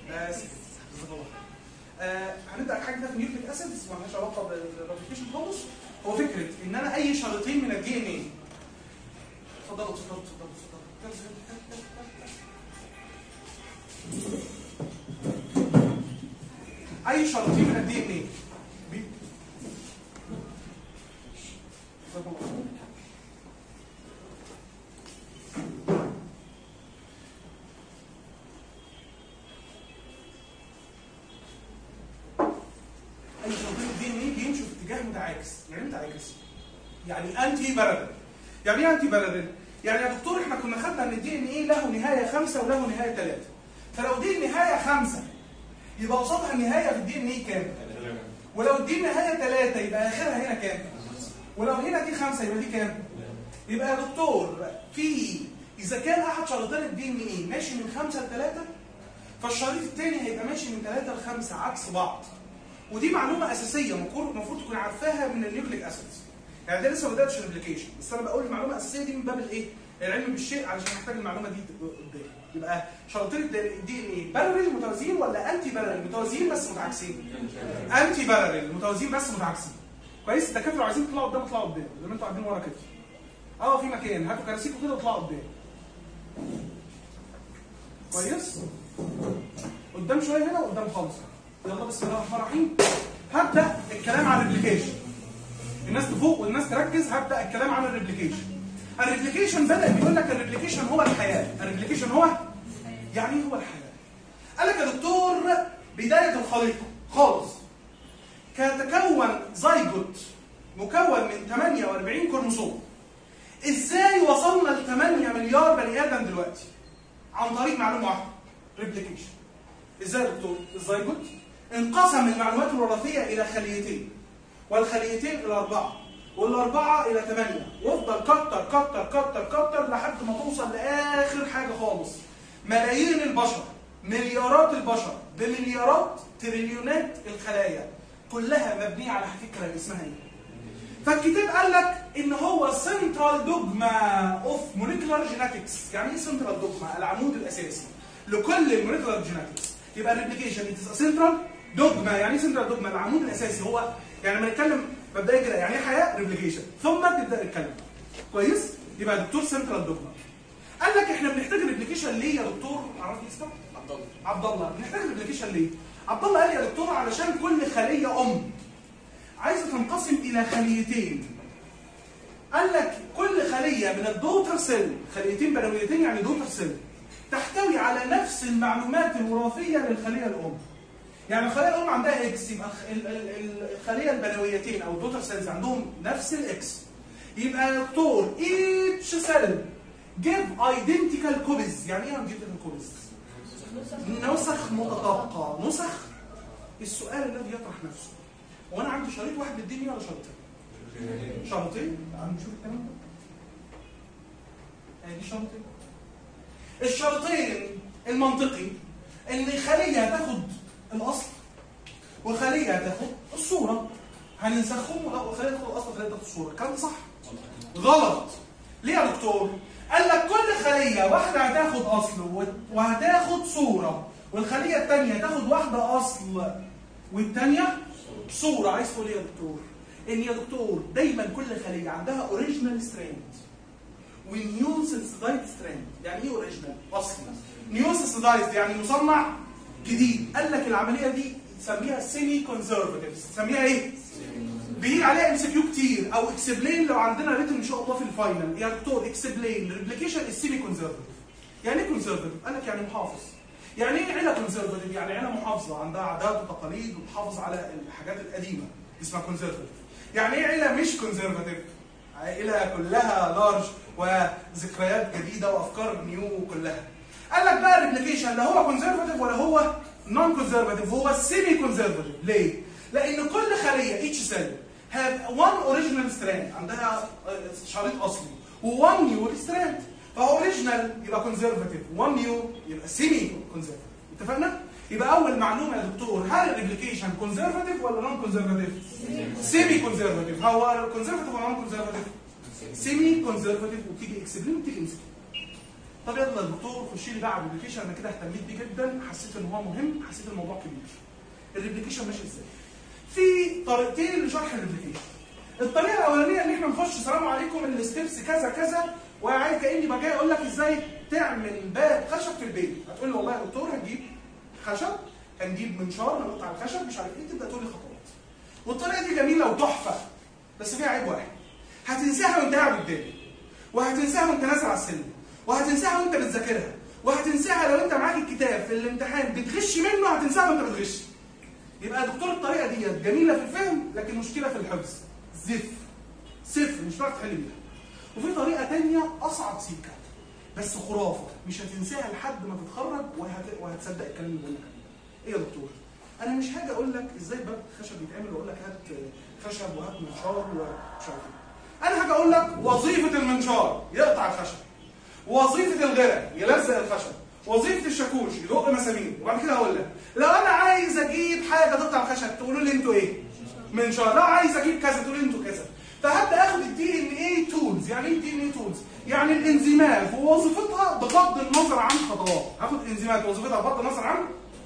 بس جزاك الله خير. آه، هنبدا بحاجه كده في نيوكليك اسيدز مالهاش علاقه بالريبليكيشن خالص هو فكره ان انا اي شريطين من الدي ان ايه اتفضلوا اتفضلوا اتفضلوا اتفضلوا اي شريطين من الدي ان ايه بي- جزاك الله خير. اي شريطين الدي ان ايه بيمشوا في اتجاه متعاكس يعني إيه متعاكس يعني انتي بارلل يعني ايه انتي بارلل يعني يا دكتور احنا كنا خدنا ان الدي ان ايه له نهايه خمسه وله نهايه ثلاثه فلو دي النهايه خمسه يبقى قصادها النهايه في الدي ان ايه كام؟ ولو دي النهايه ثلاثه يبقى اخرها هنا كام؟ ولو هنا دي خمسه يبقى دي كام؟ يبقى يا دكتور في اذا كان احد شريطين الدي ان ايه ماشي من خمسه لثلاثه فالشريط الثاني هيبقى ماشي من ثلاثه لخمسه عكس بعض ودي معلومه اساسيه المفروض المفروض تكون عارفاها من النيوكليك اسيدز يعني ده لسه ما بداتش الريبليكيشن بس انا بقول المعلومه الاساسيه دي من باب الايه؟ العلم بالشيء علشان محتاج المعلومه دي قدام يبقى شريطين الدي ان ايه بارلل متوازيين ولا انتي بارلل متوازيين بس متعاكسين انتي بارلل متوازيين بس متعاكسين كويس الدكاتره عايزين تطلعوا قدام اطلعوا قدام زي ما انتوا قاعدين ورا كده اه في مكان هاتوا كراسيكم كده واطلعوا قدام كويس قدام شويه هنا وقدام خالص يلا بسم الله الرحمن الرحيم هبدا الكلام عن الريبليكيشن الناس تفوق والناس تركز هبدا الكلام عن الريبليكيشن الريبليكيشن بدا بيقول لك الريبليكيشن هو الحياه الريبليكيشن هو يعني ايه هو الحياه قال لك يا دكتور بدايه الخليقه خالص كتكون زيجوت مكون من 48 كروموسوم ازاي وصلنا ل 8 مليار بني ادم دلوقتي عن طريق معلومه واحده ريبليكيشن ازاي يا دكتور الزيجوت انقسم المعلومات الوراثيه الى خليتين والخليتين الى اربعه والاربعه الى ثمانيه وافضل كتر كتر كتر كتر لحد ما توصل لاخر حاجه خالص ملايين البشر مليارات البشر بمليارات تريليونات الخلايا كلها مبنيه على فكره اللي اسمها ايه؟ فالكتاب قال لك ان هو سنترال دوجما اوف موليكولار جينetics يعني ايه سنترال دوجما العمود الاساسي لكل الموليكولار جينetics يبقى الريبليكيشن سنترال دوجما يعني ايه سنترال دوجما العمود الاساسي هو يعني لما نتكلم مبدئيا كده يعني ايه حياه ريبليكيشن ثم تبدا نتكلم كويس يبقى دكتور سنترال دوجما قال لك احنا بنحتاج ريبليكيشن ليه يا دكتور عرفت اسمك عبد الله عبد الله بنحتاج ريبليكيشن ليه عبد الله قال يا دكتور علشان كل خليه ام عايزه تنقسم الى خليتين قال لك كل خليه من الدوتر سيل خليتين بنويتين يعني دوتر سيل تحتوي على نفس المعلومات الوراثيه للخليه الام يعني الخليه الام عندها اكس يبقى الخ- ال- ال- ال- الخليه البنويتين او الدوتر سيلز عندهم نفس الاكس يبقى يا دكتور each cell give identical copies يعني ايه identical copies؟ نسخ متطابقه نسخ السؤال الذي يطرح نفسه وانا عندي شريط واحد بالدنيا ولا شريطين؟ شريطين تعالوا نشوف الكلام ده ادي شريطين الشريطين المنطقي ان خليه هتاخد الاصل وخليه هتاخد الصوره هننسخهم وخليه تاخد الاصل وخليه تاخد الصوره الكلام ده صح؟ غلط ليه يا دكتور؟ قال لك كل خليه واحده هتاخد اصل و- وهتاخد صوره والخليه الثانيه هتاخد واحده اصل والثانيه صوره عايز تقول ايه يا دكتور؟ ان يا دكتور دايما كل خليه عندها اوريجينال ستراند ونيو سنسيدايد ستراند يعني ايه اوريجينال؟ اصلي نيو سنسيدايد يعني مصنع جديد قال لك العمليه دي سميها سيمي كونزرفاتيف سميها ايه؟ بيجي عليها ام سي كيو كتير او اكسبلين لو عندنا ريتم ان شاء الله في الفاينل يا دكتور اكسبلين ريبليكيشن السيمي كونزرفاتيف يعني ايه كونزرفاتيف؟ قال لك يعني محافظ يعني ايه عيله كونزرفاتيف؟ يعني عيله محافظه عندها عادات وتقاليد وتحافظ على الحاجات القديمه اسمها كونزرفاتيف يعني ايه عيله مش كونزرفاتيف؟ عائله كلها لارج وذكريات جديده وافكار نيو كلها قال لك بقى الريبليكيشن لا هو كونزرفاتيف ولا هو نون كونزرفاتيف هو السيمي كونزرفاتيف ليه؟ لان كل خليه ايتش سيل have one original strand عندها آه، شريط اصلي و one new strand فهو اوريجينال يبقى كونزرفاتيف one new يبقى سيمي كونزرفاتيف اتفقنا؟ يبقى اول معلومه يا دكتور هل الريبليكيشن كونزرفاتيف ولا نون كونزرفاتيف؟ سيمي كونزرفاتيف هو كونزرفاتيف ولا نون كونزرفاتيف؟ سيمي كونزرفاتيف وبتيجي اكسبلين وبتيجي امسك طب يلا يا دكتور خش لي بقى على الريبليكيشن انا كده اهتميت بيه جدا حسيت ان هو مهم حسيت الموضوع كبير الريبليكيشن ماشي ازاي في طريقتين لشرح الريبليكيشن الطريقه الاولانيه ان احنا نخش السلام عليكم الستبس كذا كذا وعايز كاني بقى جاي اقول لك ازاي تعمل باب خشب في البيت هتقول لي والله يا دكتور هنجيب خشب هنجيب منشار نقطع الخشب مش عارف ايه تبدا تقول لي خطوات والطريقه دي جميله وتحفه بس فيها عيب واحد هتنساها وانت قاعد قدامي وهتنساها وانت نازل على السلم وهتنساها وانت بتذاكرها وهتنساها لو انت معاك الكتاب في الامتحان بتغش منه هتنساها وانت بتغش يبقى يا دكتور الطريقه ديت جميله في الفهم لكن مشكله في الحفظ زف صفر مش هتعرف تحل بيها وفي طريقه تانية اصعب سيكه بس خرافه مش هتنساها لحد ما تتخرج وهت... وهتصدق الكلام اللي بقول لك عليه ايه يا دكتور انا مش هاجي اقول لك ازاي باب خشب بيتعمل واقول لك هات خشب وهات منشار ومش عارف ايه انا هاجي اقول لك وظيفه المنشار يقطع الخشب وظيفه الغرق يلزق الخشب وظيفه الشاكوش يدق مسامير وبعد كده هقول لك لو انا عايز اجيب حاجه تقطع الخشب تقولوا لي انتوا ايه منشار لو عايز اجيب كذا تقولوا لي انتوا كذا فهبدا اخد الدي ان اي تولز يعني ايه الدي ان اي تولز يعني الانزيمات ووظيفتها بغض النظر عن خطوات هاخد انزيمات ووظيفتها بغض النظر عن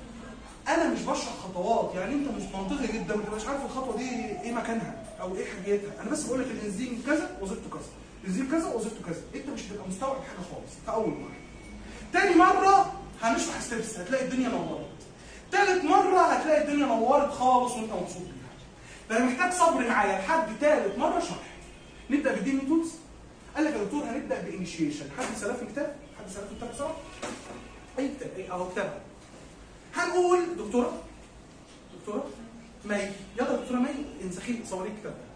انا مش بشرح خطوات يعني انت مش منطقي جدا ما تبقاش عارف الخطوه دي ايه مكانها او ايه حاجيتها انا بس بقول لك الانزيم كذا وظيفته كذا الانزيم كذا وظيفته كذا انت مش هتبقى مستوعب حاجه خالص في اول مره تاني مره هنشرح ستيبس هتلاقي الدنيا نورت تالت مره هتلاقي الدنيا نورت خالص وانت مبسوط بيها فانا محتاج صبر معايا لحد تالت مره شرح نبدا بالدي ان تولز قال لك يا دكتور هنبدا بانيشيشن حد سلف الكتاب حد سلف الكتاب بسرعه اي كتاب اي اهو كتاب هنقول دكتوره دكتوره مي يلا يا دكتوره مي انسخي لي صوري الكتاب ده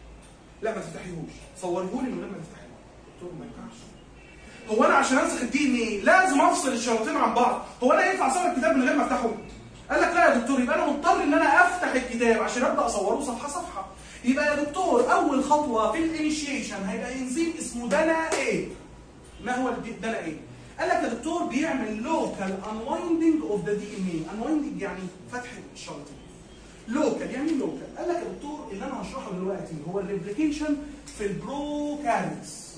لا ما تفتحيهوش صوريه لي من غير ما تفتحيه دكتور ما ينفعش هو انا عشان انسخ الدي ان ايه لازم افصل الشريطين عن بعض هو انا ينفع اصور الكتاب من غير ما افتحه قال لك لا يا دكتور يبقى انا مضطر ان انا افتح الكتاب عشان ابدا اصوره صفحه صفحه يبقى يا دكتور اول خطوه في الانيشيشن هيبقى انزيم اسمه دنا ايه ما هو دنا ايه قال لك يا دكتور بيعمل لوكال انوايندنج اوف ذا دي ان ايه انوايندنج يعني فتح الشريطين لوكال يعني لوكال قال لك يا دكتور اللي انا هشرحه دلوقتي هو الريبليكيشن في البروكاريوتس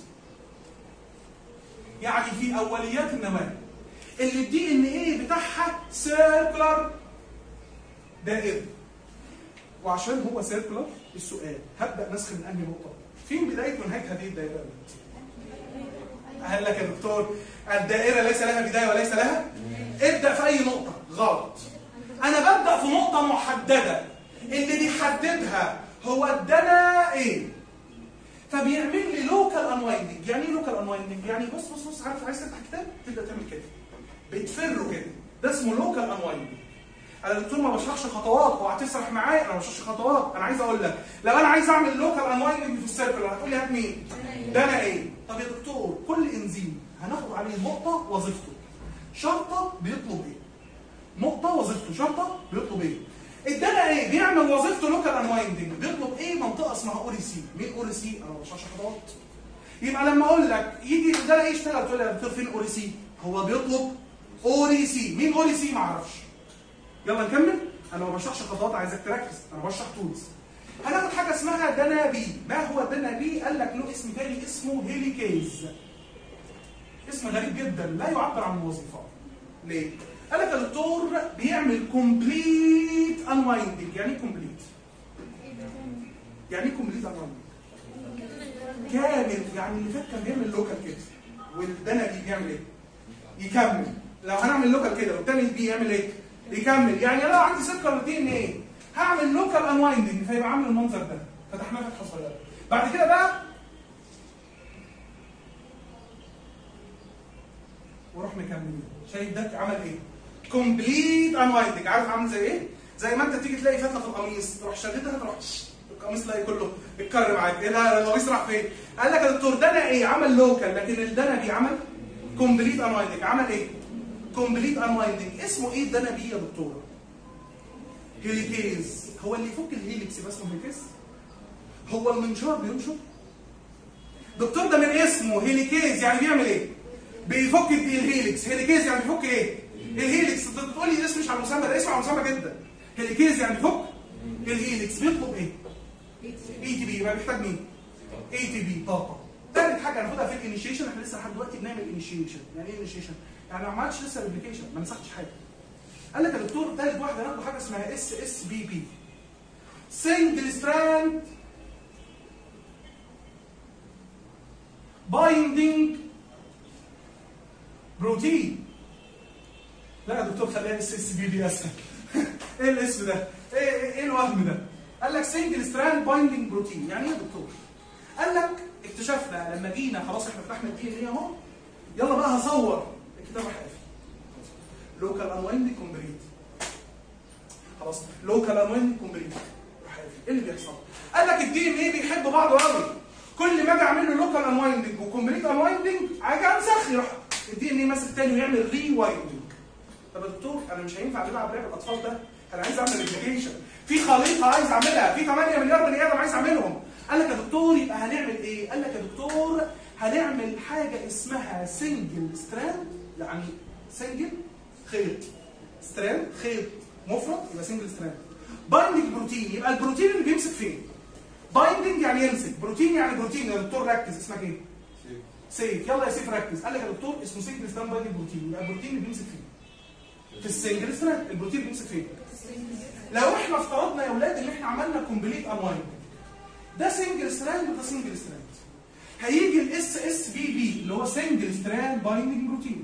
يعني في اوليات النواه اللي الدي ان ايه بتاعها سيركلر دائري وعشان هو سيركلر السؤال هبدا نسخ من انهي نقطه فين بدايه ونهايه هذه الدائره قال لك يا دكتور الدائره ليس لها بدايه وليس لها ابدا في اي نقطه غلط انا ببدا في نقطه محدده اللي بيحددها هو الدنا ايه فبيعمل لي لوكال انوايندنج يعني ايه لوكال انوايندنج يعني بص بص بص عارف عايز تفتح كتاب تبدا تعمل كده بتفره كده ده اسمه لوكال انوايندنج انا دكتور ما بشرحش خطوات هو هتسرح معايا انا ما بشرحش خطوات انا عايز اقول لك لو انا عايز اعمل لوكال انوايندنج في السيركل هتقول لي هات مين ده انا ايه طب يا دكتور كل انزيم هناخد عليه نقطه وظيفته شرطه بيطلب ايه نقطه وظيفته شرطه بيطلب ايه ادانا ايه بيعمل وظيفته لوكال انوايندنج بيطلب ايه منطقه اسمها اوري سي مين اوري سي انا ما بشرحش خطوات يبقى لما اقول لك يجي ده ايه يشتغل تقول لي يا دكتور فين اوري سي هو بيطلب اوري سي مين اوري سي ما اعرفش يلا نكمل انا ما بشرحش خطوات عايزك تركز انا بشرح تولز هناخد حاجه اسمها دانا بي ما هو دانا بي قال لك له اسم تاني اسمه هيليكيز اسم غريب جدا لا يعبر عن الوظيفه ليه قال لك يا دكتور بيعمل كومبليت انوايندنج يعني ايه كومبليت يعني ايه كومبليت انوايندنج كامل يعني اللي فات كان بيعمل لوكال كده والدانا بي بيعمل ايه يكمل لو هنعمل لوكال كده والتاني بي يعمل ايه يكمل يعني انا لو عندي سكر دي ان ايه هعمل لوكال انوايندنج فيبقى عامل المنظر ده فتحناه فتحه صغيره بعد كده بقى وروح مكملين شايف ده عمل ايه كومبليت انوايندنج عارف عامل زي ايه زي ما انت تيجي تلاقي فتله في القميص تروح شدتها تروح القميص تلاقي كله اتكرر معاك ايه ده القميص راح فين قال لك يا دكتور ده انا ايه عمل لوكال لكن الدنا بي عمل كومبليت انوايندنج عمل ايه كومبليت انوايندنج اسمه ايه الدنا بي يا دكتور هيليكيز هو اللي يفك الهيليكس يبقى اسمه هيليكيز هو المنشار بينشر دكتور ده من اسمه هيليكيز يعني بيعمل ايه بيفك الهيليكس هيليكيز يعني بيفك ايه الهيليكس انت بتقول لي الاسم مش على المسمى ده اسمه على المسمى جدا هيليكيز يعني بيفك الهيليكس بيطلب ايه اي تي بي يبقى بيحتاج مين اي تي بي طاقه تالت حاجه هناخدها في الانيشيشن احنا لسه لحد دلوقتي بنعمل انيشيشن يعني ايه انيشيشن؟ يعني ما عملتش لسه ريبليكيشن ما مسحتش حاجه قال لك يا دكتور تالت واحده هناخد حاجه اسمها اس اس بي بي سنجل ستراند بايندينج بروتين لا يا دكتور خليها اس اس بي بي اسهل ايه الاسم ده؟ ايه ايه, إيه الوهم ده؟ قال لك سنجل ستراند بايندينج بروتين يعني ايه يا دكتور؟ قال لك اكتشفنا لما جينا خلاص احنا فتحنا الدي ان ايه اهو يلا بقى هصور الكتاب راح قافل لوكال انوايند كومبليت خلاص لوكال انوايند كومبليت راح قافل ايه اللي بيحصل؟ قال لك الدي ان ايه بيحب بعضه قوي كل ما اجي اعمل له لوكال انوايندنج وكومبليت انوايندنج اجي امسخ يروح الدي ان ايه ماسك تاني ويعمل ري وايندنج طب يا دكتور انا مش هينفع نلعب لعب الاطفال ده انا عايز اعمل ريبليكيشن في خليقه عايز اعملها في 8 مليار بني ادم عايز اعملهم قال لك يا دكتور يبقى هنعمل ايه؟ قال لك يا دكتور هنعمل حاجه اسمها سنجل ستراند يعني سنجل خيط ستراند خيط مفرد يبقى سنجل ستراند بايندنج بروتين يبقى البروتين اللي بيمسك فين؟ بايندنج يعني يمسك بروتين يعني بروتين يا دكتور ركز اسمك ايه؟ سيف يلا يا سيف ركز قال لك يا دكتور اسمه سنجل ستراند بايندنج بروتين يبقى البروتين اللي بيمسك فين؟ في السنجل ستراند البروتين بيمسك فين؟ لو احنا افترضنا يا اولاد ان احنا عملنا كومبليت انوايند ده سنجل ستراند وده سنجل ستراند هيجي الاس اس بي بي اللي هو سنجل ستراند بايندنج بروتين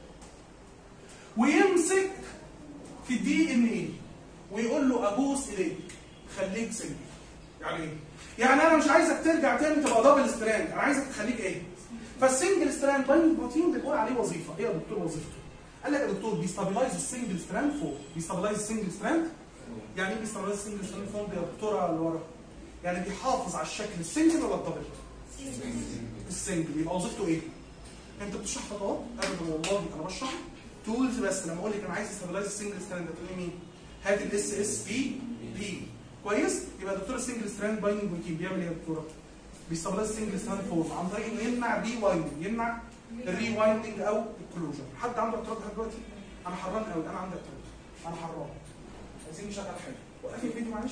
ويمسك في الدي ان ايه ويقول له ابوس اليك خليك سنجل يعني ايه؟ يعني انا مش عايزك ترجع تاني تبقى دبل ستراند انا عايزك تخليك ايه؟ فالسنجل ستراند بايندنج بروتين بنقول عليه وظيفه ايه يا دكتور وظيفته؟ قال لك يا دكتور بيستابلايز السنجل ستراند فوق بيستابلايز السنجل ستراند يعني ايه بيستابلايز السنجل ستراند فوق يا دكتوره اللي ورا يعني بيحافظ على الشكل السنجل ولا الدبل؟ السنجل يبقى وظيفته ايه؟ انت بتشرح خطوات ابدا والله انا بشرح تولز بس لما اقول لك انا عايز استابلايز السنجل ستراند تقول لي مين؟ هات الاس اس بي بي كويس؟ يبقى دكتور السنجل ستراند بايندنج بروتين بيعمل ايه يا دكتوره؟ بيستابلايز السنجل ستراند فوق عن طريق انه يمنع الري وايندنج يمنع الري وايندنج او الكلوجر حد عنده اعتراض لحد دلوقتي؟ انا حران قوي انا عندي اعتراض انا حران عايزين نشغل حاجه وقفي الفيديو معلش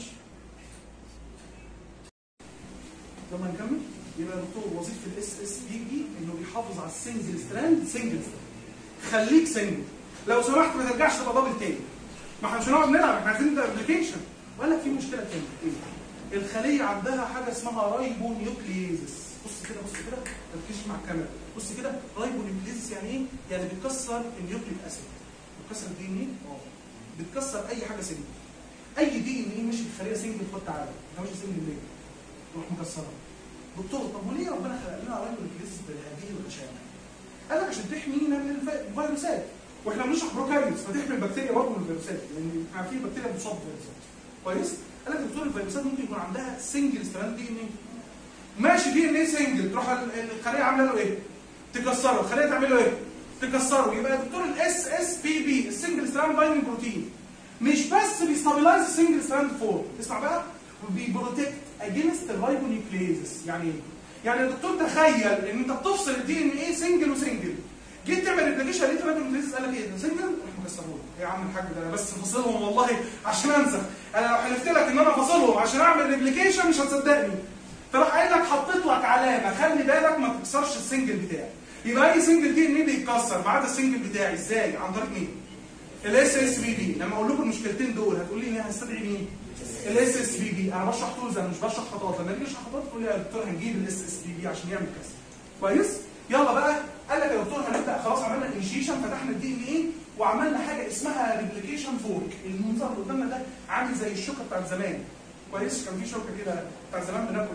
لما نكمل يبقى يا دكتور وظيفه الاس اس بي بي انه بيحافظ على السنجل ستراند سنجل ستراند خليك سنجل لو سمحت ما ترجعش تبقى دبل تاني ما احنا مش هنقعد نلعب احنا عايزين نبدا ابلكيشن وقال لك في مشكله تاني ايه؟ الخليه عندها حاجه اسمها رايبو نيوكليزس بص كده بص كده ركز مع الكاميرا بص كده رايبو نيوكليزس يعني ايه؟ يعني بتكسر النيوكليك اسيد بتكسر الدي ان ايه؟ اه بتكسر اي حاجه سنجل اي دي ان ايه مشي في الخليه سنجل خد تعالى ما مش سنجل ليه؟ روح مكسرها دكتور طب وليه ربنا خلق لنا رايبو نيوكليزس بالهذه والاشعه؟ قال لك عشان تحمينا من الف- الفيروسات واحنا بنشرح بروكاريوتس فتحمي البكتيريا برضه من الفيروسات لان احنا عارفين البكتيريا بتصاب بفيروسات كويس؟ قال لك يا دكتور الفيروسات ممكن يكون عندها سنجل ستراند دي ان ايه ماشي دي ان ايه سنجل تروح ال- الخليه عامله له ايه؟ تكسره الخليه تعمل له ايه؟ تكسره يبقى يا دكتور الاس اس بي بي السنجل ستراند بايندنج بروتين مش بس بيستابلايز السنجل ستراند فور اسمع بقى وبيبروتكت اجينست الرايبونيوكليزس يعني ايه؟ يعني يا دكتور تخيل ان انت بتفصل الدي ان ايه سنجل وسنجل جيت تعمل ريبليكيشن لقيت الرايبونيوكليزس قال لك ايه ده سنجل راح مكسره يا عم الحاج ده انا بس فاصلهم والله عشان انسى انا لو حلفت لك ان انا فاصلهم عشان اعمل ريبليكيشن مش هتصدقني فراح قايل لك حطيت لك علامه خلي بالك ما تكسرش السنجل بتاعي يبقى اي سنجل دي ان ايه بيتكسر ما عدا السنجل بتاعي ازاي عن طريق مين الاس اس بي بي لما اقول لكم المشكلتين دول هتقول لي ايه هستدعي مين الاس اس بي بي انا بشرح تولز انا مش بشرح خطوات لما نيجي نشرح خطوات تقول لي يا دكتور هنجيب الاس اس بي بي عشان يعمل كذا كويس يلا بقى قال لك يا دكتور هنبدا خلاص عملنا انيشيشن فتحنا الدي ان ايه وعملنا حاجه اسمها ريبليكيشن فورك المنظر اللي قدامنا ده عامل زي الشوكه بتاعت زمان كويس كان في شوكه كده بتاع زمان بناكل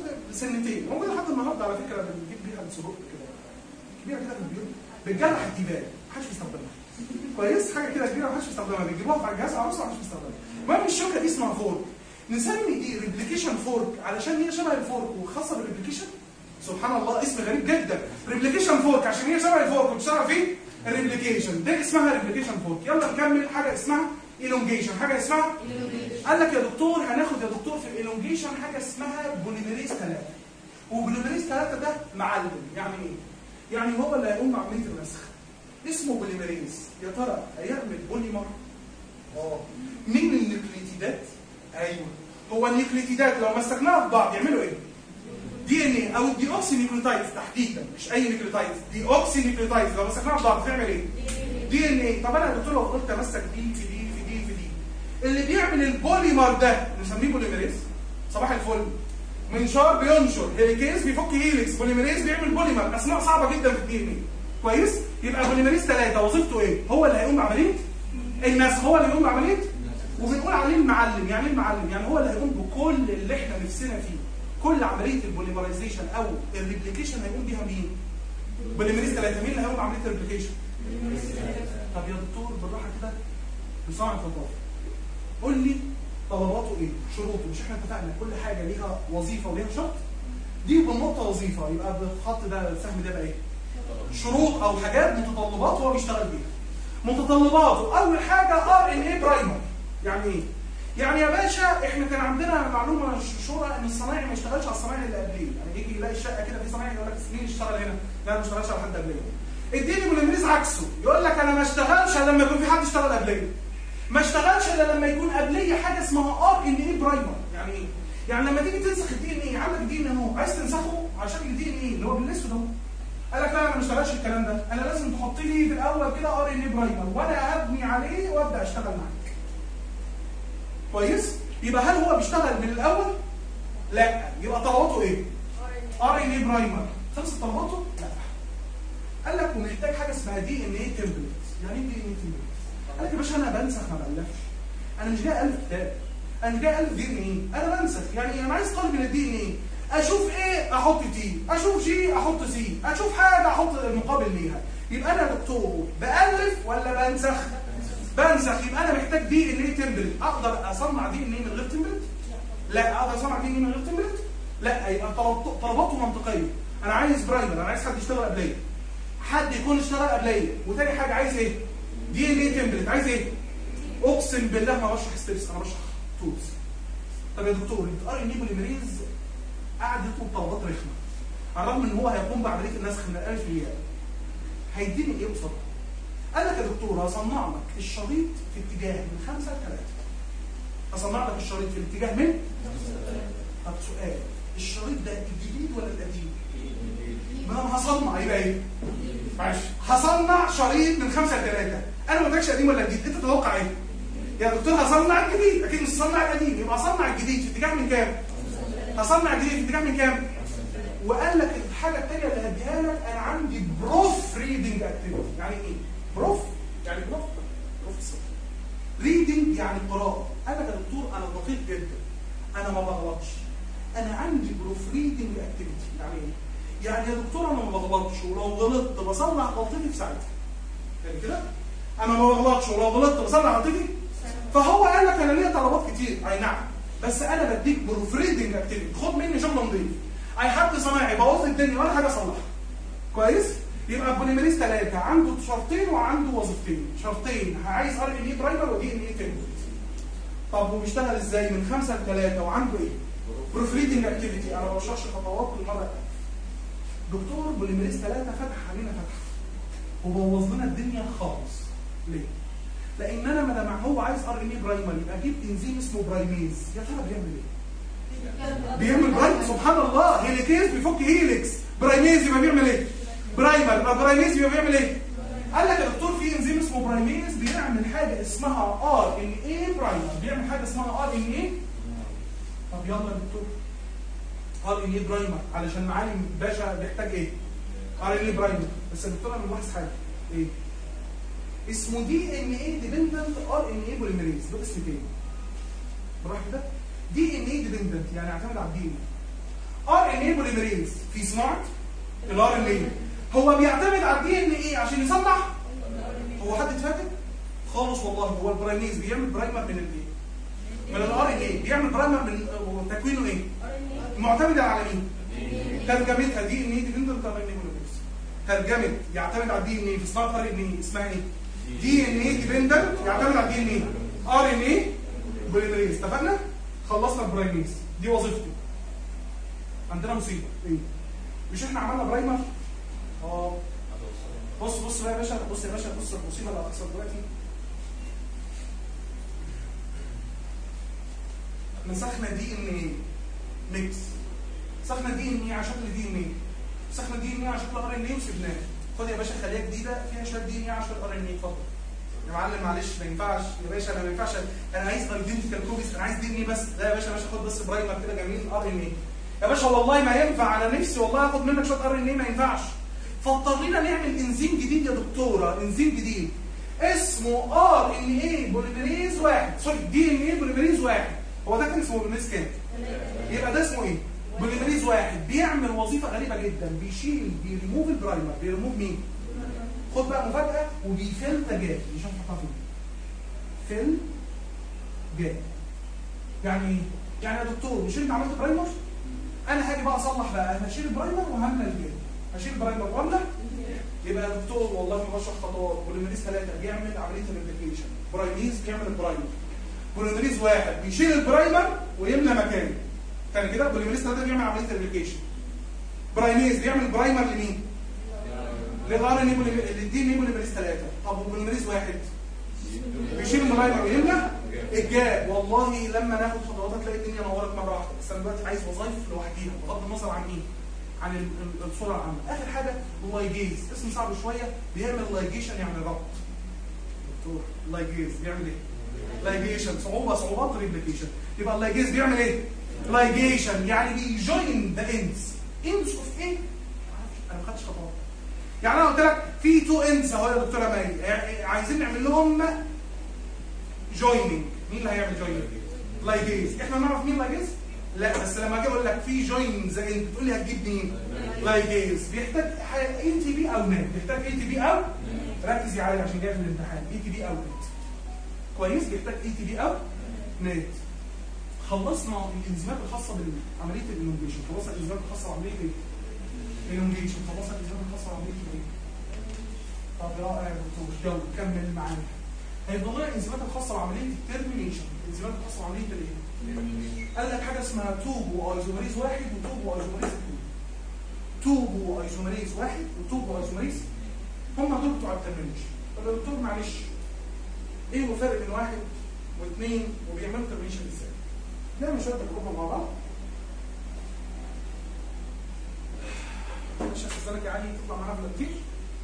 سنتين موجوده لحد النهارده على فكره بنجيب بيها السجق كده كبيره كده في البيوت بتجرح الديبان محدش بيستخدمها كويس حاجه كده كبيره محدش بيستخدمها بيجيبوها في الجهاز عروسه محدش بيستخدمها المهم الشوكه دي اسمها فورك نسمي دي ريبليكيشن فورك علشان هي شبه الفورك وخاصه بالريبليكيشن سبحان الله اسم غريب جدا ريبليكيشن فورك عشان هي شبه الفورك وبتشتغل فيه الريبليكيشن ده اسمها ريبليكيشن فورك يلا نكمل حاجه اسمها ايلونجيشن حاجه اسمها قال لك يا دكتور هناخد يا دكتور في الايلونجيشن حاجه اسمها بوليميريز 3 وبوليميريز 3 ده معلم يعني ايه؟ يعني هو اللي هيقوم بعمليه النسخ اسمه بوليميريز يا ترى هيعمل بوليمر اه مين النيوكليتيدات؟ ايوه هو النيوكليتيدات لو مسكناها في بعض يعملوا ايه؟ دي ان ايه او الديوكسي نيوكليوتايدز تحديدا مش اي نيوكليوتايدز ديوكسي نيوكليوتايدز لو مسكناها بضغط تعمل ايه؟ دي ان ايه طب انا يا دكتور لو فضلت امسك دي في دي في دي في دي اللي بيعمل البوليمر ده نسميه بوليميريز صباح الفل منشار بينشر هيليكيز بيفك هيليكس بوليميريز بيعمل بوليمر اسماء صعبه جدا في الدي ان ايه كويس يبقى بوليميريز ثلاثه وظيفته ايه هو اللي هيقوم بعمليه النسخ هو اللي هيقوم بعمليه وبنقول عليه المعلم يعني ايه المعلم يعني هو اللي هيقوم بكل اللي احنا نفسنا فيه كل عمليه البوليمرايزيشن او الريبليكيشن هيقوم بيها مين بوليميريز ثلاثه مين اللي هيقوم بعمليه الريبليكيشن طب يا دكتور بالراحه كده بصنع الخطاب قول لي طلباته ايه شروطه مش احنا اتفقنا كل حاجه ليها وظيفه وليها شرط دي بالنقطه وظيفه يبقى بالخط ده السهم ده بقى ايه شروط او حاجات متطلبات هو بيشتغل بيها متطلباته اول حاجه ار ان اي برايمر يعني ايه يعني يا باشا احنا كان عندنا معلومه شورى ان الصنايعي ما يشتغلش على الصنايعي اللي قبليه يعني يجي يلاقي الشقه كده في صنايعي يقول لك مين اشتغل هنا لا انا ما اشتغلش على حد قبليه اديني بالانجليزي عكسه يقول لك انا ما اشتغلش الا لما يكون في حد اشتغل قبليه ما اشتغلش الا لما يكون قبليه حاجه اسمها ار ان اي برايمر يعني ايه يعني لما تيجي تنسخ الدي ان ايه عندك دي ان اهو عايز تنسخه على شكل الدي ان ايه اللي هو بالاسود اهو قال لك لا انا ما اشتغلش الكلام ده انا لازم تحط لي في الاول كده ار ان اي برايمر وانا ابني عليه وابدا اشتغل معاك كويس يبقى هل هو بيشتغل من الاول لا يبقى طلباته ايه ار ان اي برايمر خلصت طلباته لا قال لك ومحتاج حاجه اسمها دي ان اي تمبلت يعني ايه دي ان اي تمبلت قال لك يا باشا انا بنسخ ما بألفش انا مش جاي الف كتاب انا مش جاي الف دي ان ايه انا بنسخ يعني انا عايز قالب من الدي ان ايه اشوف ايه احط تي اشوف جي احط سي اشوف حاجه احط المقابل ليها يبقى انا دكتور بالف ولا بنسخ بنسخ يبقى انا محتاج دي ان ايه تمبلت اقدر اصنع دي ان ايه من غير تمبلت لا اقدر اصنع دي ان ايه من غير تمبلت لا يبقى طلب- طلباته منطقيه انا عايز برايمر انا عايز حد يشتغل قبليه حد يكون اشتغل قبليه وتاني حاجه عايز ايه دي ان ايه تمبلت عايز ايه اقسم بالله ما بشرح ستيبس انا بشرح تولز طب يا دكتور الار ان اي بوليميريز قاعد يطلب طلبات رخمه على الرغم ان هو هيقوم بعمليه النسخ من الالف للياء هيديني ايه قصادها؟ قال لك يا دكتور هصنع لك الشريط في اتجاه من خمسه لثلاثه هصنع لك الشريط في الاتجاه من طب سؤال الشريط ده الجديد ولا القديم؟ ما انا هصنع يبقى ايه؟ معلش هصنع شريط من خمسه لثلاثه انا ما قلتلكش قديم ولا جديد انت تتوقع ايه؟ يا دكتور هصنع الجديد اكيد مش هصنع القديم يبقى هصنع الجديد في اتجاه من كام؟ هصنع الجديد في اتجاه من كام؟ وقال لك الحاجه الثانيه اللي هديها لك انا عندي بروف ريدنج اكتيفيتي يعني ايه؟ بروف يعني بروف بروف ريدنج يعني قراءه قال لك يا دكتور انا دقيق جدا انا ما بغلطش انا عندي بروف ريدنج اكتيفيتي يعني ايه؟ يعني يا دكتور انا ما بغلطش ولو غلطت بصلح غلطتي في ساعتها يعني كده؟ انا ما بغلطش ولو غلطت بصلح غلطتي فهو قال لك انا ليا طلبات كتير اي نعم بس انا بديك بروف ريدنج اكتيفيتي خد مني شغل نظيف اي حد صنايعي بوظ الدنيا ولا حاجه اصلحها كويس يبقى البوليميريز ثلاثه عنده شرطين وعنده وظيفتين شرطين عايز ار ان اي برايمر ودي ان اي تمبلت طب وبيشتغل ازاي من خمسه لثلاثه وعنده ايه؟ بروف ريدنج اكتيفيتي انا ما بشرحش خطوات كل مره دكتور بوليميريز ثلاثه فتح علينا فتحه وبوظ لنا الدنيا خالص ليه؟ لان انا ما دام هو عايز ار ان اي برايمر يبقى اجيب انزيم اسمه برايميز يا ترى بيعمل ايه؟ بيعمل برايمر سبحان الله هيليكيز بيفك هيليكس برايميز يبقى بيعمل ايه؟ برايمر يبقى برايميز يبقى بيعمل ايه؟ قال لك يا دكتور في انزيم اسمه برايميز بيعمل حاجه اسمها ار ان اي برايمر بيعمل حاجه اسمها ار ان اي طب يلا يا دكتور ار ان اي برايمر علشان معالي باشا بيحتاج ايه؟ ار ان اي برايمر بس يا دكتور انا ملاحظ حاجه ايه؟ اسمه دي ان اي ديبندنت ار ان اي بوليميريز له اسم تاني براحة كده دي ان اي ديبندنت يعني اعتمد على الدي ان ار ان اي بوليميريز في صناعه الار ان اي هو بيعتمد على الدي ان اي عشان يصنع هو حد اتفاجئ خالص والله هو البرايميز بيعمل برايمر من الايه من الار ان اي بيعمل برايمر من آه، تكوينه ايه معتمد على مين ترجمتها دي ان اي ديبندنت ار ان اي بوليميريز ترجمه يعتمد على الدي ان اي في صناعه ار ان اي اسمها ايه دي ان اي ديبندنت يعتمد على الدي ان اي ار ان اي بوليميريز اتفقنا خلصنا البرايميز دي وظيفته عندنا مصيبه ايه مش احنا عملنا برايمر اه بص بص بقى يا باشا بص يا باشا بص المصيبه اللي هتحصل دلوقتي مسخنا دي ان ايه ميكس مسكنا دي ان ايه على شكل دي ان ايه مسكنا دي ان ايه على شكل ار ان ايه وسبناه خد يا باشا خليه جديده فيها شويه دي ان ايه على شكل ار ان ايه اتفضل يا معلم معلش ما ينفعش يا باشا انا ما ينفعش انا عايز ايدنتيكال كوبيز انا عايز دي ان ايه بس لا يا باشا يا باشا خد بس برايمر كده جميل ار ان ايه يا باشا والله ما ينفع انا نفسي والله اخد منك شويه ار ان ايه ما ينفعش فاضطرينا نعمل انزيم جديد يا دكتوره انزيم جديد اسمه ار ان ايه بوليميريز واحد سوري دي ان ايه بوليميريز واحد هو ده كان اسمه بوليميريز كام؟ يبقى ده اسمه ايه؟ بوليميريز واحد بيعمل وظيفه غريبه جدا بيشيل بيريموف البرايمر بيريموف مين؟ خد بقى مفاجاه وبيفل جاب مش عارف احطها فين فل جاب يعني ايه؟ يعني يا دكتور مش انت عملت برايمر؟ انا هاجي بقى اصلح بقى انا هشيل البرايمر وهملى الجاب هشيل البرايمر واملى يبقى يا دكتور والله ما بشرح خطوات بوليميريز ثلاثه بيعمل عمليه الريبليكيشن برايميز بيعمل البرايمر بوليميريز واحد بيشيل البرايمر ويملى مكانه تاني كده بوليميريز ثلاثه بيعمل عمليه الريبليكيشن برايميز بيعمل برايمر لمين؟ للار ان للدي ان بوليميريز ثلاثه طب وبوليميريز واحد بيشيل البرايمر ويملى الجاب والله لما ناخد خطوات هتلاقي الدنيا نورت مره واحده بس انا دلوقتي عايز وظايف لوحديها بغض النظر عن ايه؟ عن ال- ال- الصوره العامه اخر حاجه اللايجيز اسم صعب شويه بيعمل لايجيشن يعني ربط دكتور لايجيز بيعمل ايه لايجيشن صعوبه صعوبات ريبليكيشن يبقى اللايجيز بيعمل ايه لايجيشن يعني بيجوين ذا اندز اندز اوف ايه معرفش، انا ما خدتش خطوات يعني انا قلت لك في تو اندز اهو يا دكتوره ماري ع- عايزين نعمل لهم جويننج مين اللي هيعمل جويننج لايجيز احنا نعرف مين لايجيز لا بس لما اجي اقول لك في جوين زي انت تقول لي هتجيب مين لايجيز بيحتاج اي تي بي او نت بيحتاج اي تي بي او ركز يا علي عشان جاي في الامتحان اي تي بي او نت كويس بيحتاج اي تي بي او نت خلصنا الانزيمات الخاصه بعمليه الانوميشن خلصنا الانزيمات الخاصه بعمليه ايه؟ الانوميشن خلصنا الانزيمات الخاصه بعمليه ايه؟ طب رائع يا دكتور يلا كمل معانا هيفضل لنا الانزيمات الخاصه بعمليه الترمينيشن الانزيمات الخاصه بعمليه الايه؟ قال لك حاجه اسمها توبو ايزومريز واحد وتوبو ايزومريز اثنين توبو ايزومريز واحد وتوبو ايزومريز هم دول بتوع الترمينيشن طب يا دكتور معلش ايه الفرق بين واحد واثنين وبيعملوا ترمينيشن ازاي؟ نعمل شويه تجربه مع بعض مش هستناك يا علي تطلع معانا بلا كتير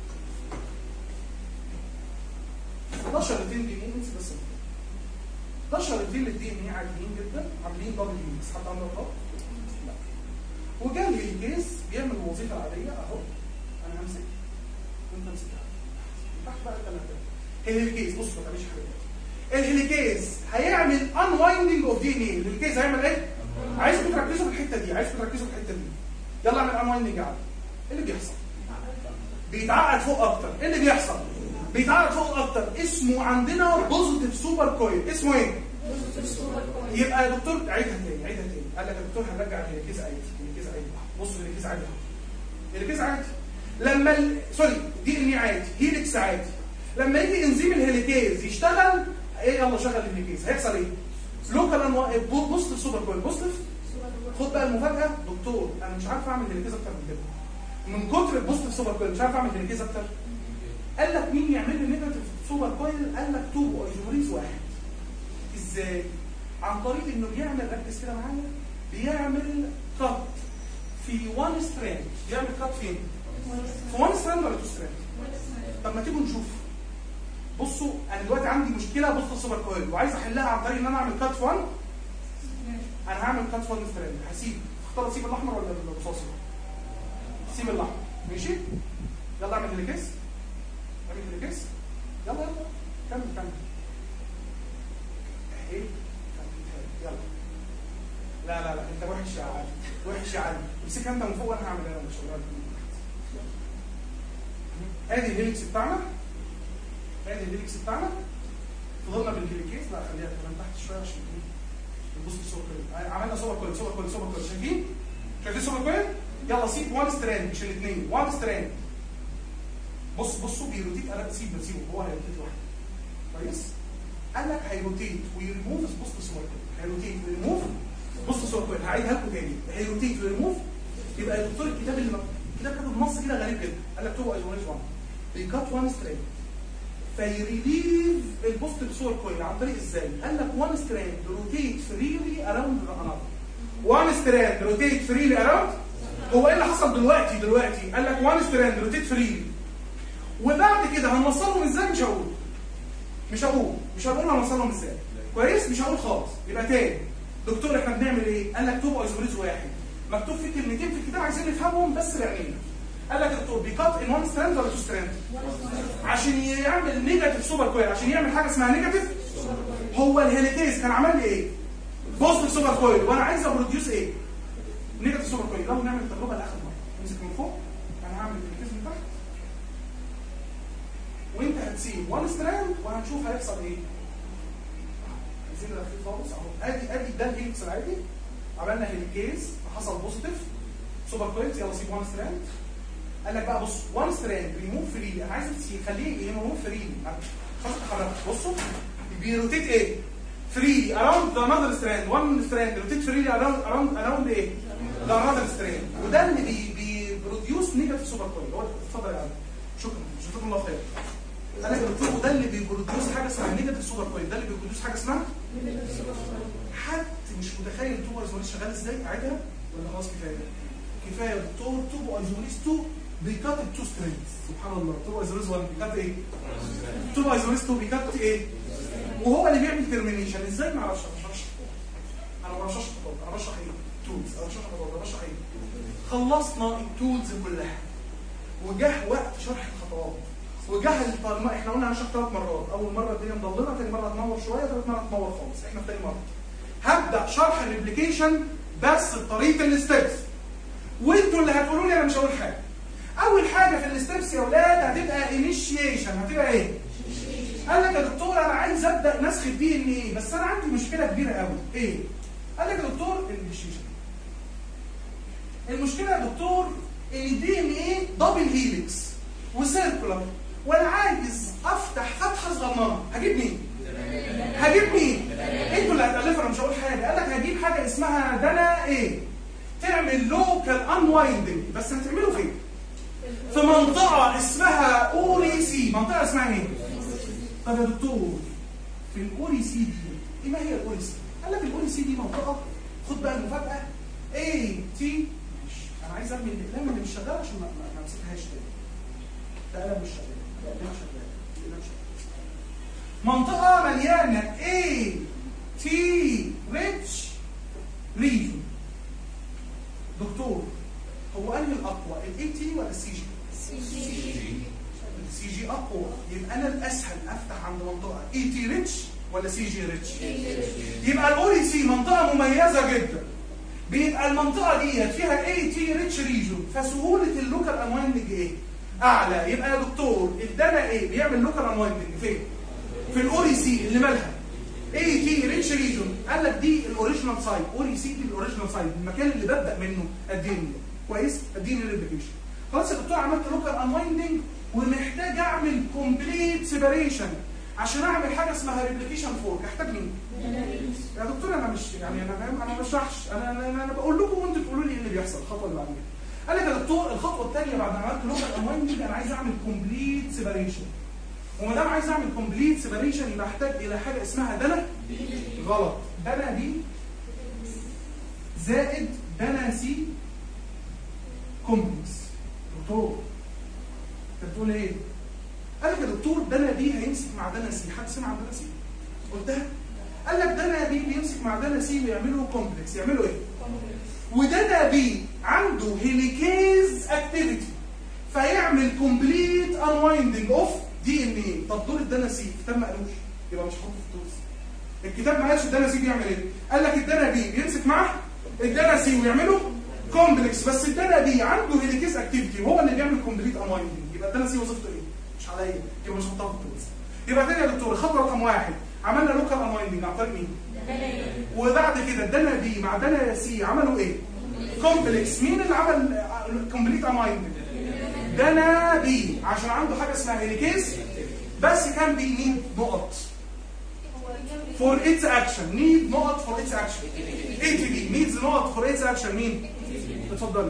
11 2 دي انس بس 11 2 للدي ان اي عاديين جدا عاملين دبل هيليكس حد عنده غلط؟ لا وجا الهيليكيز بيعمل الوظيفه العاديه اهو انا همسك وانت امسكها تحت بقى الثلاثه الهيليكيز بص ما تعملش حاجه الهيليكيز هيعمل انوايندنج اوف دي ان اي الهيليكيز هيعمل ايه؟ عايزكم تركزوا في الحته دي عايزكم تركزوا في الحته دي يلا اعمل انوايندنج عادي ايه اللي بيحصل؟ بيتعقد فوق اكتر ايه اللي بيحصل؟ بيتعقد فوق اكتر اسمه عندنا بوزيتيف سوبر كويل اسمه ايه؟ يبقى يا دكتور عيدها تاني عيدها تاني قال لك يا دكتور هنرجع الهيليكيز عادي الهيليكيز عادي بص الهيليكيز عادي الهيليكيز عادي لما ال... سوري دي ان عادي هيليكس عادي لما يجي انزيم الهيليكيز يشتغل ايه يلا شغل الهيليكيز هيحصل ايه؟ لوكال انواع بوزيتيف سوبر كويل بوزيتيف خد بقى المفاجاه دكتور انا مش عارف اعمل هيليكيز اكتر من كده من كتر البوزيتيف سوبر كويل مش عارف اعمل هيليكيز اكتر قال لك مين يعمل لي نيجاتيف سوبر كويل قال لك توبو ايزومريز واحد ازاي عن طريق انه بيعمل ركز كده معايا بيعمل كات في وان ستراند بيعمل كات فين في وان ستراند ولا تو ستراند طب ما تيجوا نشوف بصوا انا دلوقتي عندي مشكله بص السوبر كويل وعايز احلها عن طريق ان انا اعمل كات في 1 انا هعمل كات في 1 ستراند هسيب اختار اسيب الاحمر ولا الرصاصي سيب الاحمر ماشي يلا اعمل هيليكس اعمل هيليكس يلا يلا كمل كمل ايه يلا لا لا لا انت وحش يا علي وحش يا علي امسكها انت من فوق وانا هعمل انا مش هقولها ادي الهيليكس بتاعنا ادي الهيليكس بتاعنا فضلنا بالهيليكيز لا خليها كمان تحت شويه عشان ايه نبص الصوره كويس عملنا صوره كويس صوره كويس صوره كويس شايفين؟ شايفين صوره كويس؟ يلا سيب وان ستراند مش الاثنين وان ستراند بص بصوا بيروتيت انا سيب بسيبه هو هيروتيت لوحده كويس؟ قال لك هيروتيت ويريموف بص صوره كويس هيروتيت ويريموف بص صوره كويس هعيدها لكم تاني هيروتيت ويريموف يبقى الدكتور الكتاب اللي الكتاب كاتب نص كده غريب جدا قال لك تو ايزوميز 1 بيكات وان ستراند فيريليف البوست بصور كويل عن طريق ازاي؟ قال لك وان ستراند روتيت فريلي اراوند ذا انذر وان ستراند روتيت فريلي اراوند هو ايه اللي حصل دلوقتي دلوقتي قال لك وان ستراند روتيت فريلي وبعد كده هنوصلهم ازاي مش هقول مش هقول مش هقول هنوصلهم ازاي كويس مش هقول خالص يبقى تاني دكتور احنا بنعمل ايه قال لك توب ايزوميريز واحد مكتوب فيه كلمتين في الكتاب عايزين نفهمهم بس بعينينا قال لك يا دكتور بيكات ان وان ستراند ولا تو ستراند عشان يعمل نيجاتيف سوبر كويل عشان يعمل حاجه اسمها نيجاتيف هو الهيليكيز كان عمل لي ايه بوزيتيف سوبر كويل وانا عايز ابروديوس ايه نيجاتيف سوبر كويل لو نعمل التجربه لاخر مره امسك من فوق انا هعمل الهيليكيز من تحت وانت هتسيب وان ستراند وهنشوف هيحصل ايه عايزين الاخير خالص اهو ادي ادي ده الهيليكس العادي عملنا هيليكيز فحصل بوزيتيف سوبر كويل يلا سيب وان ستراند قال لك بقى بص وان ستراند ريموف فريلي انا عايز خليه ريموف فريلي خلاص تحرك بصوا بيروتيت ايه فريلي اراوند ذا انذر ستراند وان ستراند روتيت فريلي اراوند اراوند اراوند ايه ذا انذر ستراند وده اللي بي بيبروديوس نيجاتيف سوبر كويل هو اتفضل يا عم شكرا جزاكم الله خير انا قلت له ده اللي بيبروديوس حاجه اسمها نيجاتيف سوبر كويل ده اللي بيبروديوس حاجه اسمها حد مش متخيل تو ايزوليس شغال ازاي عادها ولا خلاص كفايه كفايه دكتور تو ايزوليس 2 بيكات التو سترينجز سبحان الله تو ايزوليس 1 بيكات ايه تو ايزوليس 2 بيكات ايه وهو اللي بيعمل ترمينيشن ازاي ما اعرفش ما اعرفش انا ما بشرحش خطوات انا بشرح ايه تولز انا بشرح خطوات انا بشرح ايه خلصنا التولز كلها وجه وقت شرح الخطوات وجه الطريقه احنا قلنا هنشرح ثلاث مرات اول مره الدنيا مضلمه ثاني مره هتنور شويه ثالث مره هتنور خالص احنا في ثاني مره هبدا شرح الريبليكيشن بس بطريقه الستبس وانتوا اللي هتقولوا لي انا مش هقول حاجه اول حاجه في الستبس يا اولاد هتبقى انيشيشن هتبقى ايه قال لك يا دكتور انا عايز ابدا نسخ الدي ان ايه بس انا عندي مشكله كبيره قوي ايه قال لك يا دكتور الانيشيشن المشكله يا دكتور ان الدي ان ايه دبل هيليكس وسيركولار وانا عايز افتح فتحه صغننه هجيب مين هجيب مين انتوا اللي هتالفوا انا مش هقول حاجه قال لك هجيب حاجه اسمها دنا ايه تعمل لوكال انوايندنج بس هتعمله فين في منطقه اسمها اوري سي منطقه اسمها ايه طب يا دكتور في الاوري سي دي ايه ما هي الاوري سي قال لك الاوري سي دي منطقه خد بقى المفاجاه اي تي انا عايز ارمي الاقلام اللي مش شغاله عشان ما ما امسكهاش تاني ده قلم مش شغال ده قلم شغال القلم شغال منطقه مليانه اي تي ريتش ريجن دكتور هو انهي الاقوى الاي تي ولا السي جي؟ السي جي اقوى يبقى انا الاسهل افتح عند منطقه اي تي ريتش ولا سي جي ريتش؟ يبقى الاوري سي منطقه مميزه جدا بيبقى المنطقه ديت فيها اي تي ريتش ريجون فسهوله اللوكال انوايندنج ايه؟ اعلى يبقى يا دكتور الدنا ايه؟ بيعمل لوكال انوايندنج فين؟ في الاوري سي اللي مالها؟ اي تي ريتش ريجون قال لك دي الاوريجينال سايت اوري سي دي الاوريجينال سايت المكان اللي ببدا منه اديني كويس اديني الريبليكيشن خلاص يا دكتور عملت لوكال انوايندنج ومحتاج اعمل كومبليت سيبريشن عشان اعمل حاجه اسمها ريبليكيشن فورك احتاج مين؟ يا دكتور انا مش يعني انا فاهم انا ما بشرحش انا انا, أنا, أنا بقول لكم وانتوا تقولوا لي ايه اللي بيحصل الخطوه اللي بعديها قال لك يا دكتور الخطوه الثانيه بعد ما عملت لوكال انوايندنج انا عايز اعمل كومبليت سيبريشن وما دام عايز اعمل كومبليت سيبريشن يبقى احتاج الى حاجه اسمها دنا غلط دنا دي زائد دنا سي كومبلكس دكتور انت بتقول ايه؟ قال لك يا دكتور دنا بي هيمسك مع دنا سي حد سمع عن دنا سي؟ قلتها؟ قال لك دنا بي بيمسك مع دنا سي ويعملوا كومبلكس يعملوا ايه؟ ودنا بي عنده هيليكيز اكتيفيتي فيعمل كومبليت انوايندنج اوف دي ان ايه طب دور الدنا سي الكتاب ما قالوش يبقى مش هحطه في التولز الكتاب ما قالش الدنا سي بيعمل ايه قال لك الدنا بي بيمسك معاه الدنا سي ويعمله كومبلكس بس الدنا بي عنده هيليكيز اكتيفيتي وهو اللي بيعمل كومبليت انوايندنج يبقى الدنا سي وظيفته ايه مش عليا يبقى مش هحطها في التولز يبقى تاني يا دكتور الخطوه رقم واحد عملنا لوكال انوايندنج عن طريق مين وبعد كده الدنا بي مع دنا سي عملوا ايه كومبلكس مين اللي عمل كومبليت انوايندنج دنا بي عشان عنده حاجه اسمها هيليكيز بس كان بي نيد نقط فور اتس اكشن نيد نقط فور اتس اكشن اي تي بي نيدز نقط فور اتس اكشن مين؟ اتفضلي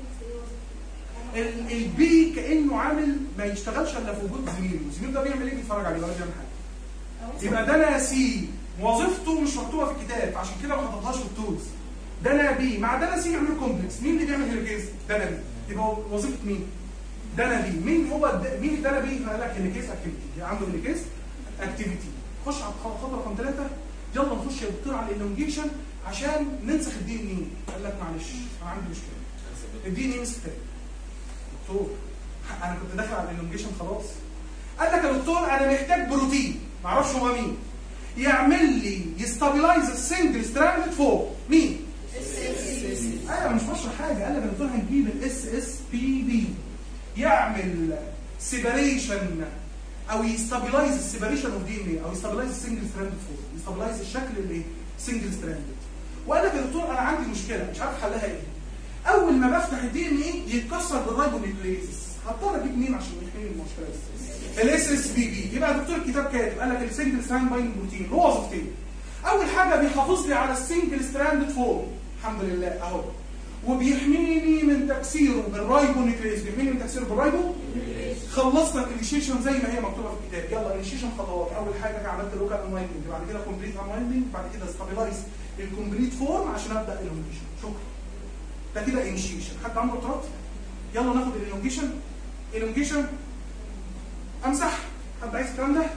البي كانه عامل ما يشتغلش الا في وجود زميله، زميله ده بيعمل ايه؟ بيتفرج عليه ولا بيعمل حاجه. يبقى دنا سي وظيفته مش مكتوبه في الكتاب عشان كده ما حطيتهاش في التولز. دانا بي مع دانا سي يعملوا كومبلكس مين اللي بيعمل هيليكيز دانا بي يبقى وظيفه مين دانا بي مين هو الد... مين الدانا بي قال لك هيليكيز اكتيفيتي عنده هيليكيز اكتيفيتي خش على الخطوه رقم ثلاثه يلا نخش يا دكتور على الالونجيشن عشان ننسخ الدي ان اي قال لك معلش انا عندي مشكله الدي ان اي نسخ تاني دكتور انا كنت داخل على الالونجيشن خلاص قال لك يا دكتور انا محتاج بروتين معرفش هو مين يعمل لي يستابلايز السنجل ستراند فوق مين؟ ايوه مش بشرح حاجه قال لك يا دكتور هنجيب الاس اس بي دي يعمل سيبريشن او يستابلايز السيبريشن اوف دي ان اي او يستابلايز السنجل ستراند فوق يستابلايز الشكل اللي سنجل ستراند وقال لك يا دكتور انا عندي مشكله مش عارف حلها ايه اول ما بفتح الدي ان اي يتكسر بالرايبونيوكليزس هضطر اجيب مين عشان يحل المشكله دي الاس اس بي بي يبقى دكتور الكتاب كاتب قال لك السنجل ستراند باين بروتين له وظيفتين اول حاجه بيحافظ لي على السنجل ستراند فوق الحمد لله اهو وبيحميني من تكسيره بالرايبونيوكليز بيحميني من تكسيره بالرايبو خلصنا الانيشيشن زي ما هي مكتوبه في الكتاب يلا انيشيشن خطوات اول حاجه عملت لوكال انوايندنج بعد كده كومبليت انوايندنج بعد كده ستابلايز الكومبليت فورم عشان ابدا الانيشيشن شكرا ده كده انيشيشن حد عنده اعتراض يلا ناخد الالونجيشن الونجيشن امسح حد عايز الكلام ده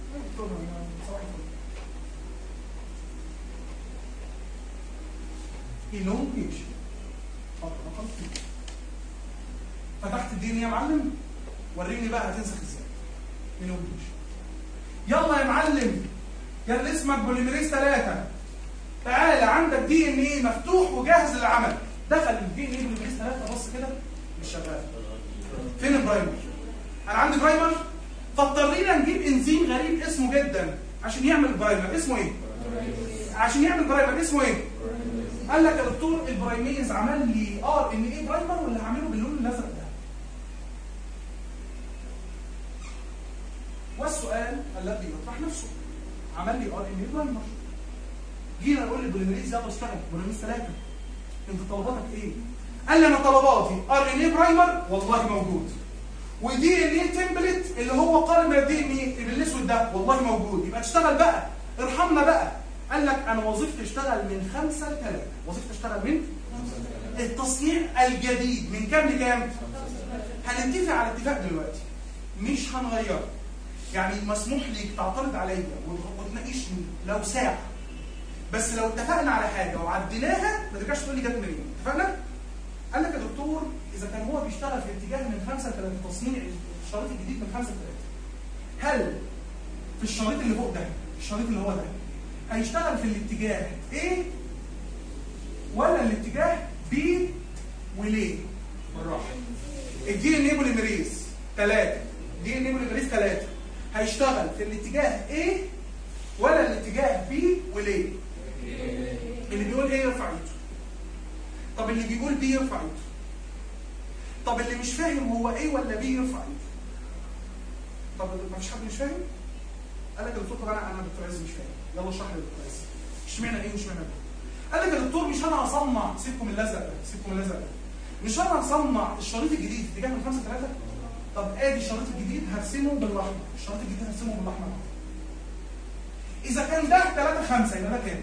الونجيشن فتحت الدين يا معلم وريني بقى هتنسخ ازاي الونجيشن يلا يا معلم يا اللي اسمك بوليميريز 3 تعالى عندك دي ان ايه مفتوح وجاهز للعمل دخل الدي ان ايه بوليميريز 3 بص كده مش شغال فين البرايمر؟ انا عندي برايمر فاضطرينا نجيب انزيم غريب اسمه جدا عشان يعمل برايمر اسمه ايه؟ عشان يعمل برايمر اسمه ايه؟ قال لك يا دكتور البرايميز عمل لي ار ان ايه برايمر ولا هعمله باللون الازرق ده؟ والسؤال الذي يطرح نفسه عمل لي ار ان ايه برايمر جينا نقول للبوليمريز يلا اشتغل بوليمريز ثلاثه انت طلباتك ايه؟ قال لي انا طلباتي ار ان اي برايمر والله موجود ودي ان اي تمبلت اللي هو قارن من الدي ان اي الاسود ده والله موجود يبقى تشتغل بقى ارحمنا بقى قال لك انا وظيفتي اشتغل من خمسه لثلاثه وظيفتي اشتغل من التصنيع الجديد من كام لكام؟ هنتفق على اتفاق دلوقتي مش هنغيره يعني مسموح ليك تعترض عليا وتناقشني لو ساعه بس لو اتفقنا على حاجه وعديناها ما ترجعش تقول لي جت منين اتفقنا؟ قال لك يا دكتور اذا كان هو بيشتغل في اتجاه من خمسه لثلاثه تصنيع الشريط الجديد من خمسه لثلاثه هل في الشريط اللي فوق ده الشريط اللي هو ده هيشتغل في الاتجاه A ولا الاتجاه B وليه؟ بالراحه الدي ان اي بوليميريز ثلاثه دي ان اي بوليميريز ثلاثه هيشتغل في الاتجاه A ولا الاتجاه B وليه؟ اللي بيقول ايه يرفع ايده طب اللي بيقول بي يرفع ايده طب اللي مش فاهم هو ايه ولا بي يرفع ايده طب ما فيش حد مش فاهم قال لك يا دكتور طب انا انا دكتور عز مش فاهم يلا اشرح لي يا دكتور عز اشمعنى ايه واشمعنى ايه قال لك يا دكتور مش انا هصنع سيبكم الازرق ده سيبكم الازرق ده مش انا هصنع الشريط الجديد اتجاه من 5 3 طب ادي الشريط الجديد هرسمه بالاحمر الشريط الجديد هرسمه بالاحمر اذا كان ده 3 5 يبقى ده كام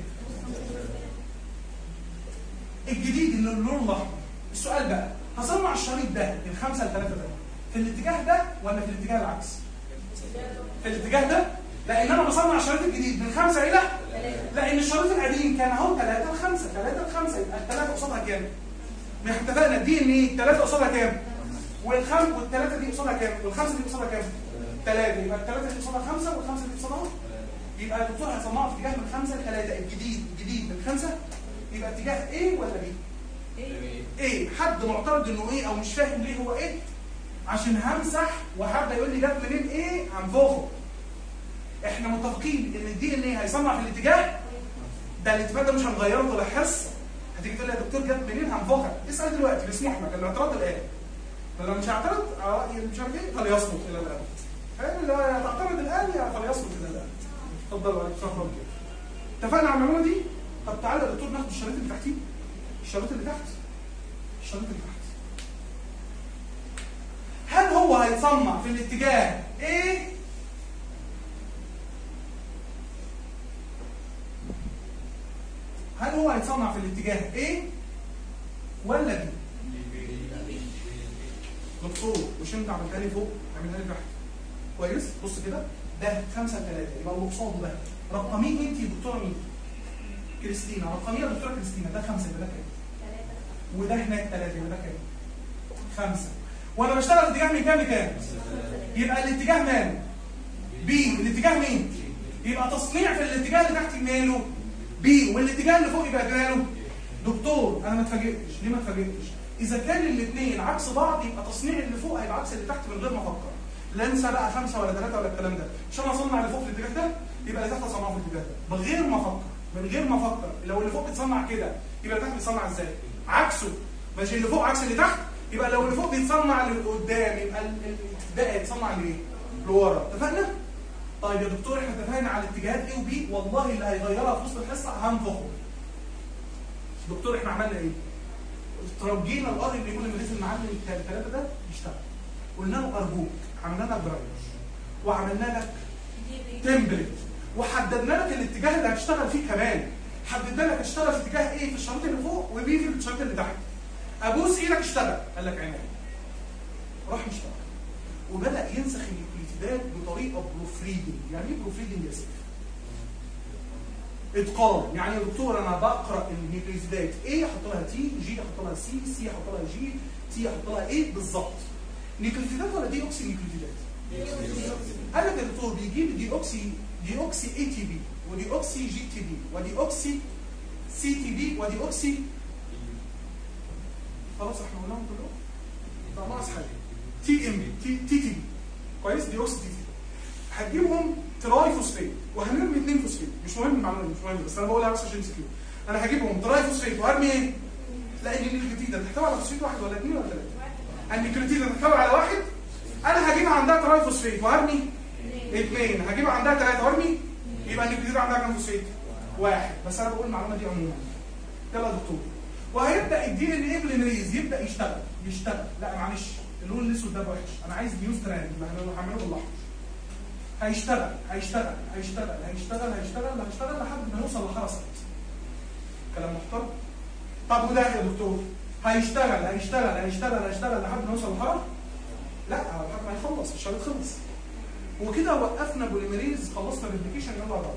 الجديد اللي اللون الاحمر السؤال بقى هصنع الشريط ده من 5 ل 3 ده في الاتجاه ده ولا في الاتجاه العكس في الاتجاه ده لان انا بصنع الشريط الجديد من 5 الى لان الشريط القديم كان اهو 3 ل 5 3 ل 5 يبقى الثلاثه قصادها كام ما احنا اتفقنا الدي ان ايه الثلاثه قصادها كام والخم والثلاثه دي قصادها كام والخمسه دي قصادها كام ثلاثه يبقى الثلاثه دي قصادها خمسه والخمسه دي قصادها يبقى الدكتور هيصنعها في اتجاه من خمسه لثلاثه الجديد الجديد من خمسه يبقى اتجاه ايه ولا بي؟ ايه حد معترض انه ايه او مش فاهم ليه هو ايه عشان همسح وحد يقول لي جت منين ايه هنفخه احنا متفقين ان الدي ان ايه هيصنع في الاتجاه ده الاتفاق ده مش هنغيره طول حصه هتيجي تقول لي يا دكتور جت منين هنفخك اسال دلوقتي مسموح لك الاعتراض الان فلو مش هيعترض مش عارف ايه فليصمت الى الان فاهم اللي هو تعترض الان يا فليصمت الى الان اتفضل عليك شكرا كده اتفقنا على المعلومه دي طب تعالى يا دكتور ناخد الشريط اللي تحتيه الشريط اللي تحت الشريط اللي تحت هل هو هيتصنع في الاتجاه A هل هو هيتصنع في الاتجاه A ولا B؟ دكتور مش انت عملتها لي فوق عملها لي تحت كويس بص كده ده 5 3 يبقى اللي قصاده ده رقمين انت يا دكتوره مين؟ كريستينا رقميه يا دكتوره كريستينا ده 5 يبقى ده كام؟ وده هناك 3 يبقى ده كام؟ 5 وانا بشتغل في اتجاه من كام لكام؟ يبقى الاتجاه ماله؟ بي الاتجاه مين؟ يبقى تصنيع في الاتجاه اللي تحت ماله؟ بي والاتجاه اللي فوق يبقى ماله؟ دكتور انا ما اتفاجئتش ليه ما اتفاجئتش؟ اذا كان الاثنين عكس بعض يبقى تصنيع اللي فوق هيبقى عكس اللي تحت من غير ما افكر لا انسى بقى خمسه ولا ثلاثه ولا الكلام ده عشان اصنع اللي فوق في الاتجاه ده يبقى اللي تحت اصنعه في الاتجاه ده من غير ما افكر من غير ما افكر لو اللي فوق بيتصنع كده يبقى اللي تحت بيتصنع ازاي؟ عكسه ماشي اللي فوق عكس اللي تحت يبقى لو اللي فوق بيتصنع لقدام يبقى ال- ال- ده يتصنع لايه؟ لورا اتفقنا؟ طيب يا دكتور احنا اتفقنا على الاتجاهات ايه وبي والله اللي هيغيرها في وسط الحصه هنفخه دكتور احنا عملنا ايه؟ ترجينا الار اللي يقول المدرس المعلم الثلاثه ده يشتغل قلنا له ارجوك عملنا لك برايش وعملنا لك تمبلت وحددنا لك الاتجاه اللي هتشتغل فيه كمان حددنا لك هتشتغل في اتجاه ايه في الشريط اللي فوق وبي في الشريط اللي تحت ابوس ايدك اشتغل قال لك عينيا راح يشتغل وبدا ينسخ الامتداد بطريقه بروفريدنج يعني ايه بروفريدنج يا سيدي اتقان يعني يا دكتور انا بقرا النيوكليوزيدات ايه احط لها تي جي احط لها سي سي احط لها جي تي احط لها ايه بالظبط نيوكليوزيدات ولا دي اوكسي نيوكليوزيدات قال لك يا دكتور بيجيب دي اوكسي دي اوكسي اي تي بي ودي اوكسي جي تي بي ودي اوكسي سي تي بي ودي اوكسي خلاص احنا قلناهم كلهم طب ناقص حاجه تي ام تي تي تي بي كويس دي اوكسي تي تي هتجيبهم تراي فوسفيت وهنرمي اثنين فوسفيت مش مهم المعلومه دي، مش مهم بس انا بقولها بس عشان سكيو انا هجيبهم تراي فوسفيت وهرمي ايه؟ لان النيكوتيدا تحتوي على فوسفيت واحد ولا اثنين ولا ثلاثه؟ النيكوتيدا تحتوي على واحد انا هجيب عندها تراي فوسفيت وهرمي اثنين هجيب عندها ثلاثه وارمي يبقى النيكوتيدا عندها كام فوسفيت؟ واحد بس انا بقول المعلومه دي عموما يلا يا دكتور وهيبدا الدي ان ايه بالانريز يبدا يشتغل يشتغل لا معلش اللون الاسود ده وحش انا عايز نيو ستراند اللي هعمله بالاحمر هيشتغل هيشتغل هيشتغل هيشتغل هيشتغل هيشتغل لحد ما يوصل لحرس كلام محترم طب وده يا دكتور هيشتغل هيشتغل هيشتغل هيشتغل لحد ما يوصل لحرس لا لحد ما يخلص الشريط خلص وكده وقفنا بوليميريز خلصنا الابلكيشن يلا نروح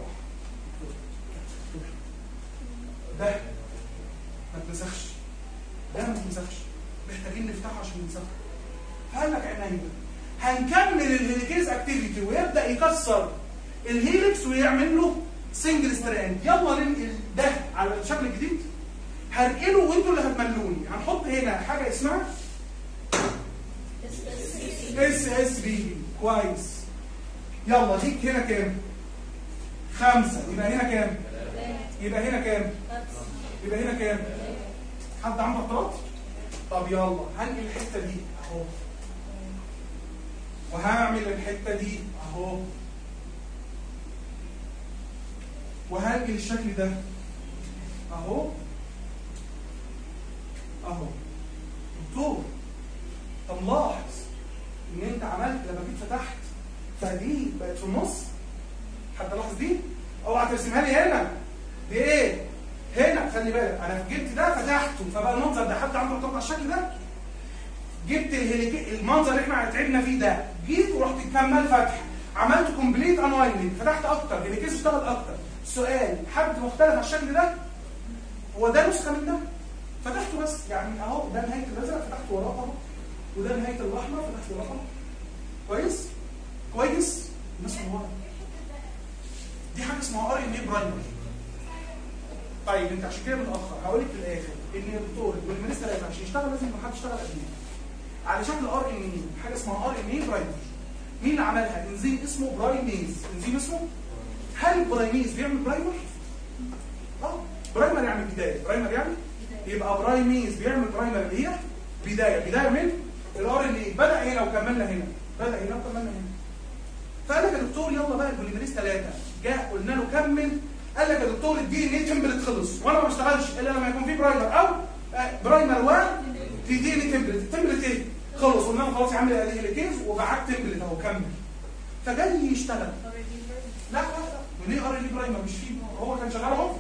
ده ما تنسخش ده ما تنسخش محتاجين نفتحه عشان ننسخه فقال لك عينيا هنكمل الهيليكيز اكتيفيتي ويبدا يكسر الهيلكس ويعمل له سنجل ستراند يلا ننقل ده على الشكل الجديد هنقله وانتوا اللي هتملوني هنحط هنا حاجه اسمها اس اس بي كويس يلا ليك هنا كام؟ خمسة يبقى هنا كام؟ يبقى هنا كام؟ يبقى هنا كام؟ حد عنده اعتراض؟ طب يلا هنقل الحتة دي اهو وهعمل الحتة دي اهو وهنقل الشكل ده اهو اهو دكتور طب لاحظ ان انت عملت لما جيت فتحت فدي بقت في النص حد لاحظ دي اوعى ترسمها لي هنا دي ايه هنا خلي بالك انا جبت ده فتحته فبقى المنظر ده حد عنده اعتراض على الشكل ده جبت الهليكي المنظر اللي احنا تعبنا فيه ده جيت ورحت كمل فتح عملت كومبليت انوايلنج فتحت اكتر هليكيز اشتغل اكتر سؤال حد مختلف على الشكل ده هو ده نسخه من ده فتحته بس يعني اهو ده نهايه الازرق فتحت وراه اهو وده نهايه الاحمر فتحت وراه أهو. كويس كويس الناس من ورا دي حاجه اسمها ار ان اي برايمر طيب انت عشان كده متاخر هقول لك في الاخر ان الدكتور والمينستر لازم عشان يشتغل لازم يكون حد اشتغل قبليه على شكل ار ان اي حاجه اسمها ار ان اي برايمر مين اللي عملها؟ انزيم اسمه برايميز انزيم اسمه هل برايميز بيعمل برايمر؟ اه برايمر يعني بدايه برايمر يعني يبقى برايميز بيعمل برايمر اللي هي بدايه بدايه من الار ان اي بدا هنا وكملنا هنا بدا هنا وكملنا هنا فقال لك يا دكتور يلا بقى البوليميريز ثلاثه جاء قلنا له كمل قال لك يا دكتور الدي ان اي تمبلت خلص وانا ما بشتغلش الا لما يكون في برايمر او آه، برايمر 1 في دي ان اي تمبلت التمبلت ايه؟ خلص قلنا له خلاص يا عم الهيليكيز وبعت تمبلت اهو كمل فجاي يشتغل لا لا لا وليه ار ان برايمر مش فيه هو كان شغال اهو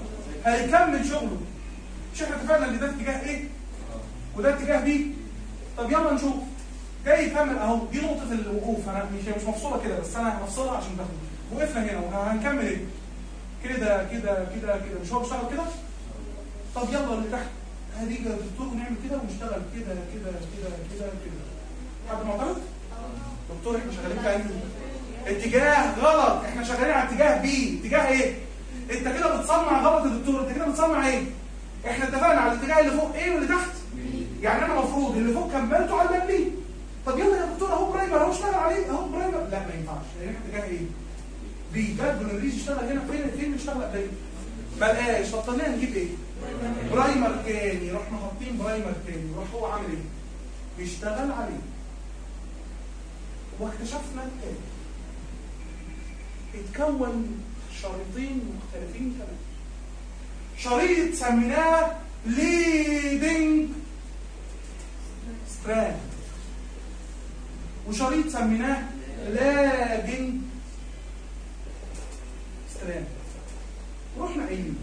هيكمل شغله مش احنا اتفقنا ان ده اتجاه ايه وده اتجاه بي طب يلا نشوف جاي يكمل اهو دي نقطه الوقوف انا مش هي مش مفصوله كده بس انا هفصلها عشان تاخد وقفنا هنا وهنكمل ايه كده كده كده كده مش هو بيشتغل كده طب يلا اللي تحت هنيجي يا دكتور ونعمل كده ونشتغل كده كده كده كده كده حد معترض؟ دكتور احنا شغالين في انهي اتجاه غلط احنا شغالين على اتجاه بي اتجاه ايه انت كده بتصنع غلط يا دكتور انت كده بتصنع ايه احنا اتفقنا على الاتجاه اللي فوق ايه واللي تحت يعني انا المفروض اللي فوق كملته على اللي بي طب يلا يا دكتور اهو برايمر اهو اشتغل عليه اهو برايمر لا ما ينفعش لان احنا اتجاه ايه بي ده البلوريز يشتغل هنا فين فين بيشتغل قبل ما لقاش فاضطرينا نجيب ايه برايمر تاني رحنا حاطين برايمر تاني راح هو عامل ايه بيشتغل عليه واكتشفنا التاني اتكون شريطين مختلفين تماما شريط سميناه ليدنج ستراند وشريط سميناه لاجنج ستراند رحنا قايلين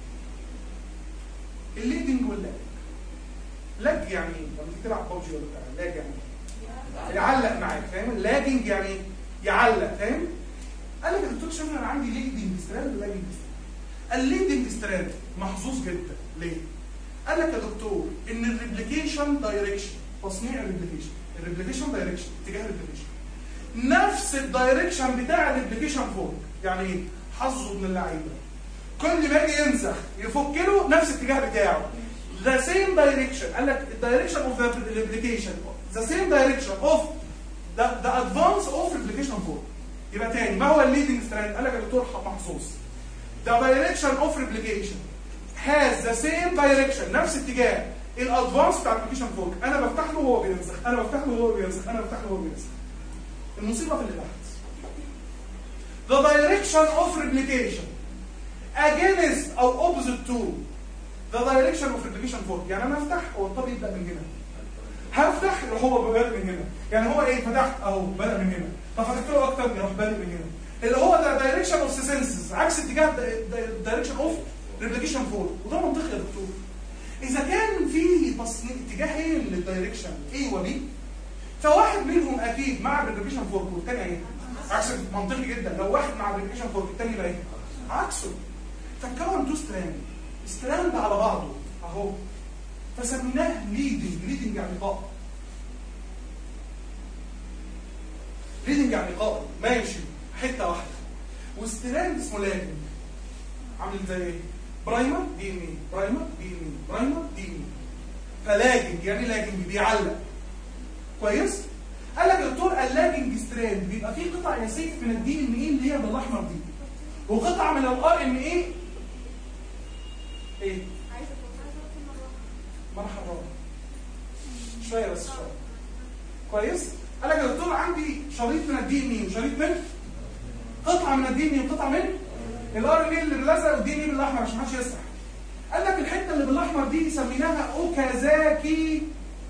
الليدنج واللاج لاج يعني ايه؟ لما تيجي تلعب ببجي ولا بتاع لاج يعني إيه؟ يعلق معاك فاهم؟ لاجنج يعني ايه؟ يعلق فاهم؟ قال لك يا دكتور شوف انا عندي ليدنج ستراند ولاجنج ستراند الليدنج ستراند محظوظ جدا ليه؟ قال لك يا دكتور ان الريبليكيشن دايركشن تصنيع الريبليكيشن الريبليكيشن دايركشن اتجاه الريبليكيشن نفس الدايركشن بتاع الريبليكيشن فوق يعني ايه؟ حظه من اللعيبه كل ما يجي ينسخ يفك له نفس الاتجاه بتاعه the same direction قال لك direction of the replication the same direction of the, the advance of replication fork يبقى تاني ما هو الليدنج ستراند قال لك يا دكتور محظوظ the direction of replication has the same direction نفس اتجاه الادفانس بتاع الابلكيشن فورك انا بفتح له وهو بينسخ انا بفتح له وهو بينسخ انا بفتح له وهو بينسخ المصيبه في اللي تحت the direction of replication against او opposite to the direction of replication fork يعني انا افتح هو الطب يبدا من هنا هفتح يروح هو بادئ من هنا يعني هو ايه فتحت اهو بدا من هنا طب فتحت له اكتر يروح بادئ من هنا اللي هو ده دايركشن اوف سيسنسز عكس اتجاه دايركشن اوف ريبليكيشن فورك وده منطقي يا دكتور اذا كان في تصنيع اتجاهين للدايركشن A و B فواحد منهم اكيد مع الريبليكيشن فورك والثاني ايه عكس منطقي جدا لو واحد مع الريبليكيشن فورك الثاني يبقى ايه عكسه فكون تو ستراند ستراند على بعضه اهو فسميناه ليدنج ليدنج يعني قائد ليدنج يعني قائد ماشي حته واحده وستراند اسمه لاجن عامل زي ايه برايمر دي ان ايه برايمر دي ان ايه برايمر دي ان ايه فلاجنج يعني لاجنج بيعلق كويس قال لك يا دكتور اللاجنج ستراند بيبقى فيه قطع يسيف من الدي ان ايه اللي هي بالاحمر دي وقطع من الار ان ايه ايه مرحبا الرابع شويه بس شويه كويس قال لك يا دكتور عندي شريط من الدي ان ايه وشريط من قطعه من الدي ان ايه وقطعه من الار ان ايه اللي بالازرق والدي ان ايه بالاحمر عشان ما حدش يسرح قال لك الحته اللي بالاحمر دي سميناها اوكازاكي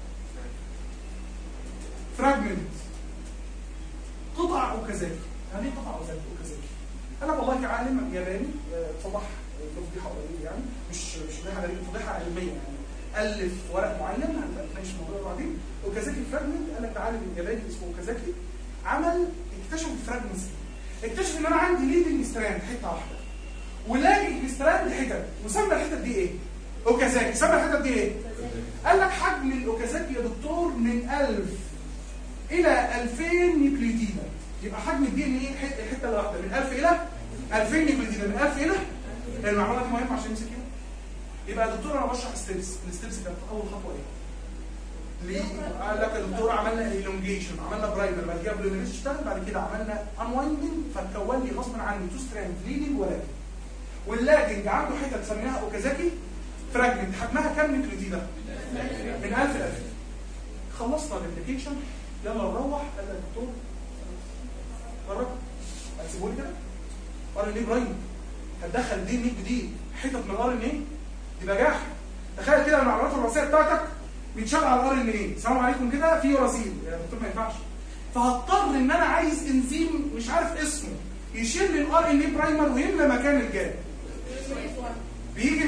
فراجمنت قطع اوكازاكي يعني ايه قطع اوكازاكي انا والله كعالم ياباني صباح فضيحه قليله يعني مش مش فضيحه غريبه فضيحه علميه يعني الف ورق معين هنناقش الموضوع بعدين اوكازاكي فراجمنت قال لك ده عالم ياباني اسمه اوكازاكي عمل اكتشف الفراجمنتس اكتشف ان انا عندي ليدنج ستراند حته واحده ولاجنج ستراند حتت وسمى الحتت دي ايه؟ اوكازاكي سمى الحتت دي ايه؟ قال لك حجم الاوكازاكي يا دكتور من 1000 الى 2000 نيوكليوتيدا يبقى حجم الدي ان ايه الحته الواحده من 1000 الى 2000 نيوكليوتيدا من 1000 الى المعلومه دي مهمه عشان نمسك يبقى يا دكتور انا بشرح ستيبس الستيبس كانت اول خطوه ايه؟ ليه؟ قال لك يا دكتور عملنا الونجيشن عملنا برايمر بعد كده بريمريز اشتغل بعد كده عملنا انوايندنج فتكون لي غصب عني تو ستراند ليدنج ولاجنج واللاجنج عنده حته تسميها اوكازاكي فراجمنت حجمها كام نيوكليوتيدا؟ من 1000 ل 2000 خلصنا الابلكيشن يلا نروح قال لك دكتور جرب هتسيبوا لي كده ار ان ايه برايم هتدخل دي ان جديد حتت من الار ان ايه دي بجاح تخيل كده المعلومات الوراثيه بتاعتك بيتشال على الار ان ايه السلام عليكم كده في رصيد يا دكتور ما ينفعش فهضطر ان انا عايز انزيم مش عارف اسمه يشيل لي الار ان ايه برايمر ويملى مكان الجاب بيجي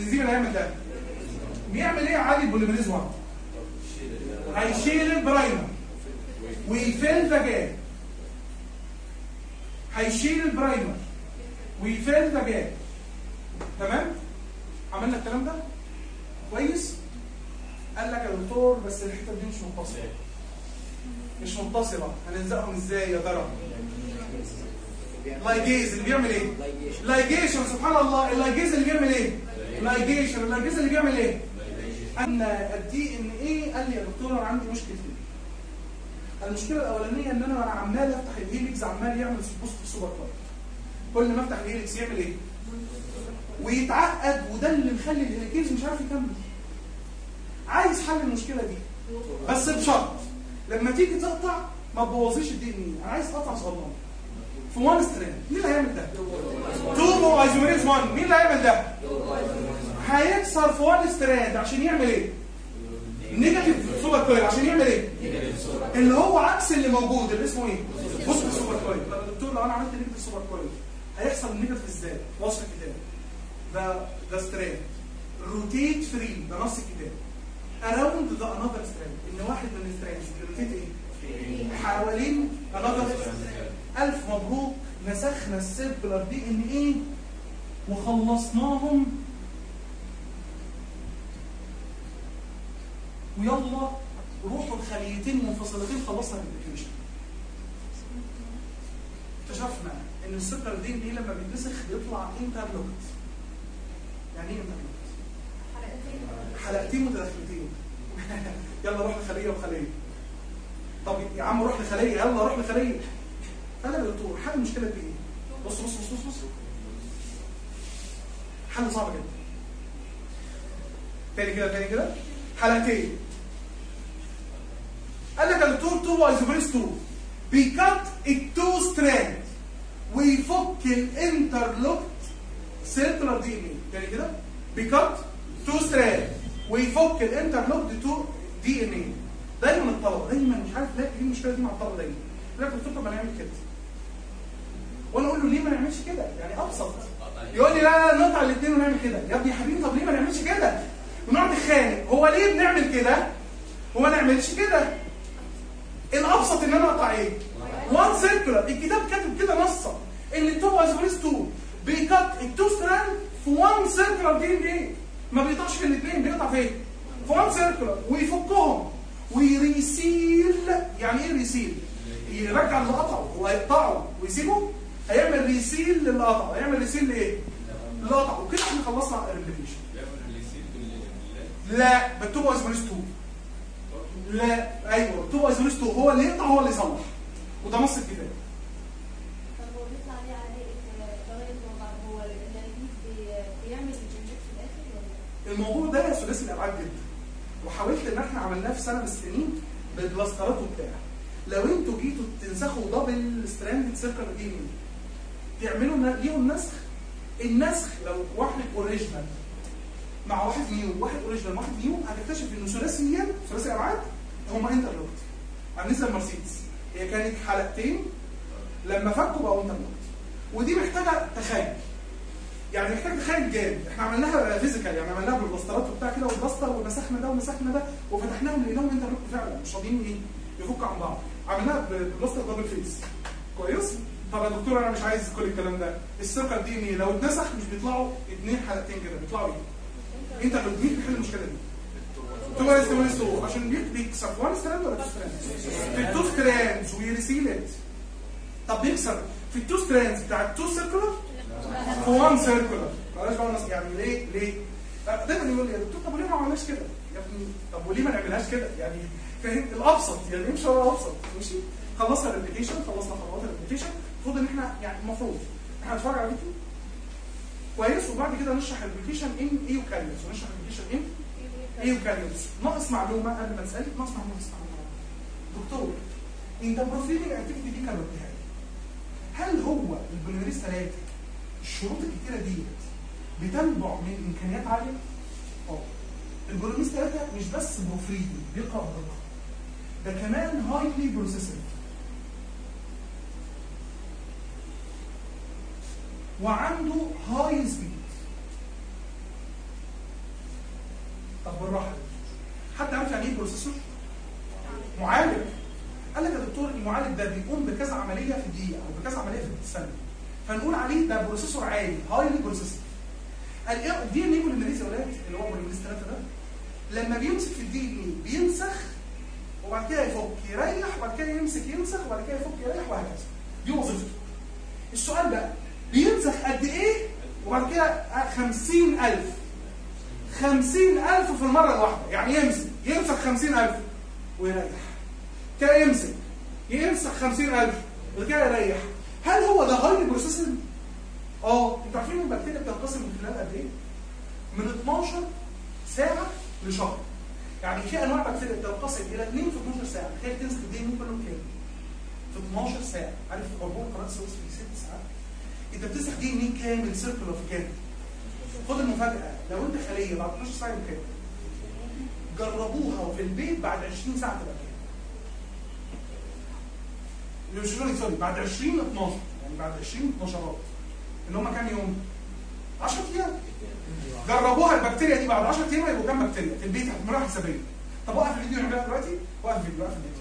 الانزيم اللي هيعمل ده بيعمل ايه عالي البوليمريز 1 هيشيل البرايمر ويفل ذا جاب هيشيل البرايمر ويفل ذا جاب تمام عملنا الكلام ده كويس قال لك يا دكتور بس الحته دي مش متصله مش متصله هنلزقهم ازاي يا ترى لايجيز اللي بيعمل ايه لايجيشن سبحان الله اللايجيز اللي بيعمل ايه لايجيشن اللايجيز اللي بيعمل ايه ان الدي ان ايه قال لي يا دكتور انا عندي مشكلتين المشكله الاولانيه ان انا وانا عمال افتح الهيليكس عمال يعمل بوست سوبر كويس كل ما افتح الهيليكس يعمل ايه ويتعقد وده اللي مخلي الهيليكيز مش عارف يكمل عايز حل المشكله دي بس بشرط لما تيجي تقطع ما تبوظيش الدي ان ايه انا عايز اقطع صغنن في وان ستراند مين اللي هيعمل ده؟ توبو ايزوميريز 1 مين اللي هيعمل ده؟ هيكسر في وان ستراند عشان يعمل ايه؟ نيجاتيف سوبر كويل عشان يعمل ايه؟ اللي هو عكس اللي موجود اللي اسمه ايه؟ بوزيتيف سوبر كويل طب يا دكتور لو انا عملت نيجاتيف سوبر كويل هيحصل النيجاتيف ازاي؟ وصف الكتاب ده ده ستراند روتيت فري ده نص الكتاب اراوند ذا انذر ستراند ان واحد من الستراندز روتيت ايه؟ حوالين انذر الف مبروك نسخنا السيركلر دي ان ايه وخلصناهم ويلا روحوا الخليتين منفصلتين خلصنا الابلكيشن اكتشفنا ان السكر دي ان ايه لما بيتنسخ بيطلع انترلوكت يعني ايه انترلوكت؟ حلقتين متداخلتين يلا روح لخليه وخليه طب يا عم روح لخليه يلا روح لخليه انا يا دكتور حل المشكله دي ايه؟ بص بص بص بص بص حل صعب جدا تاني كده تاني كده حلقتين قال لك يا دكتور 2 ايزوبريس 2 بيكت التو ستراند ويفك الانترلوكت سيركلر دي ان ايه تاني كده بيكت 2 ستراند ويفك الانترلوكت دي ان ايه دايما الطلبه دايما مش عارف لا ايه المشكله دي مع الطلبه دايما يقول لك دكتور طب ما نعمل كده وانا اقول له ليه ما نعملش كده يعني ابسط يقول لي لا لا نقطع الاثنين ونعمل كده يا ابني يا حبيبي طب ليه ما نعملش كده ونقعد نتخانق هو ليه بنعمل كده وما نعملش كده الابسط ان انا اقطع ايه وان سيركلر الكتاب كاتب كده نصا ان التو ايزوليس 2 بيكت التو ستراند في وان سيركلر دي ان ايه ما بيقطعش في الاثنين بيقطع فين في وان سيركلر ويفكهم ويريسيل يعني ايه ريسيل يرجع اللي قطعه وهيقطعه ويسيبه هيعمل ريسيل للي قطعه هيعمل ريسيل لايه اللي قطعه وكده احنا خلصنا الريبليكيشن لا بالتوبو ايزوليس 2 لا ايوه التوبو ايزوليس 2 هو اللي يقطع هو اللي يصلح وده نص الكتاب طب هو بيطلع عليه عليه فوائد وضع هو الاناليز بيعمل الجنجيت في الاخر ولا الموضوع ده ثلاثي الابعاد جدا وحاولت ان احنا عملناه في سنه من السنين بالبلاسترات وبتاع لو انتوا جيتوا تنسخوا دبل ستراند سيركل دي تعملوا ن- ليهم نسخ النسخ لو واحد اوريجينال مع واحد نيو واحد اوريجينال واحد نيو هتكتشف انه ثلاثيا ثلاثي الابعاد هما انترلوكت عاملين زي المرسيدس هي كانت حلقتين لما فكوا بقوا انترلوكت ودي محتاجه تخيل يعني محتاج تخيل جامد احنا عملناها فيزيكال يعني عملناها بالبلاسترات وبتاع كده والبلاستر ومسحنا ده ومسحنا ده وفتحناهم لقيناهم انترلوكت فعلا مش راضيين ايه يفكوا عن بعض عملناها بالبلاستر دبل فيس كويس طب يا دكتور انا مش عايز كل الكلام ده السيركل دي ان لو اتنسخ مش بيطلعوا اثنين حلقتين كده بيطلعوا ايه انت مين بيحل المشكله دي تو ولا تو تو عشان بيك- بيكسر وان ستراند ولا تو ستراند في التو ستراندز ويرسيل ات طب بيكسر في التو ستراندز بتاع التو سيركلر في وان سيركلر بلاش بقى نص يعني ليه ليه لا، دايما يقول لي يا دكتور طب وليه ما عملناش كده يا ابني طب وليه ما نعملهاش كده يعني فاهم الابسط يعني امشي ورا الابسط ماشي خلصنا الابلكيشن خلصنا خطوات الابلكيشن المفروض ان احنا يعني المفروض احنا هنتفرج على فيديو كويس وبعد كده نشرح الابلكيشن ان ايوكاريوتس ونشرح الابلكيشن ان ايوكاريوتس ناقص معلومه قبل ما تسالك ناقص معلومه تسمعها دكتور انت البروفيلنج اكتيفيتي دي كانت قلتها لي. هل هو البوليميريز 3 الشروط الكتيره ديت بتنبع من امكانيات عاليه؟ اه البوليميريز 3 مش بس بروفريدي بيقرا بدقه ده كمان هايلي بروسيسنج وعنده هاي سبيد بيقوم بكذا عمليه في الدقيقه او بكذا عمليه في الثانيه فنقول عليه ده بروسيسور عالي هايلي بروسيسور الدي ان اي بوليمريز يا ولاد اللي هو بوليمريز 3 ده لما بيمسك في الدي ان اي بينسخ وبعد كده يفك يريح وبعد كده يمسك ينسخ وبعد كده يفك يريح وهكذا دي وظيفته السؤال بقى بينسخ قد ايه وبعد كده 50000 50000 في المره الواحده يعني يمسك يمسك 50000 ويريح كده يمسك يمسك 50000 وبعد كده يريح هل هو ده هايلي بروسيسنج؟ اه انتوا عارفين البكتيريا بتنقسم من خلال قد ايه؟ من 12 ساعه لشهر يعني في انواع بكتيريا بتنقسم الى 2 في 12 ساعه تخيل تمسك الدي ان كله كام؟ في 12 ساعه عارف عبور قناه سويس في 6 ساعات انت بتمسك دي ان كامل سيركل في كام؟ خد المفاجاه لو انت خليه بعد 12 ساعه يبقى كام؟ جربوها في البيت بعد 20 ساعه تبقى كام؟ مش سوري بعد 20 12 يعني بعد 20 12 اللي هم كام يوم؟ 10 ايام جربوها البكتيريا دي بعد 10 ايام هيبقوا كام بكتيريا في البيت هتعملوها حسابيه طب وقف الفيديو نعملها دلوقتي وقف الفيديو وقف الفيديو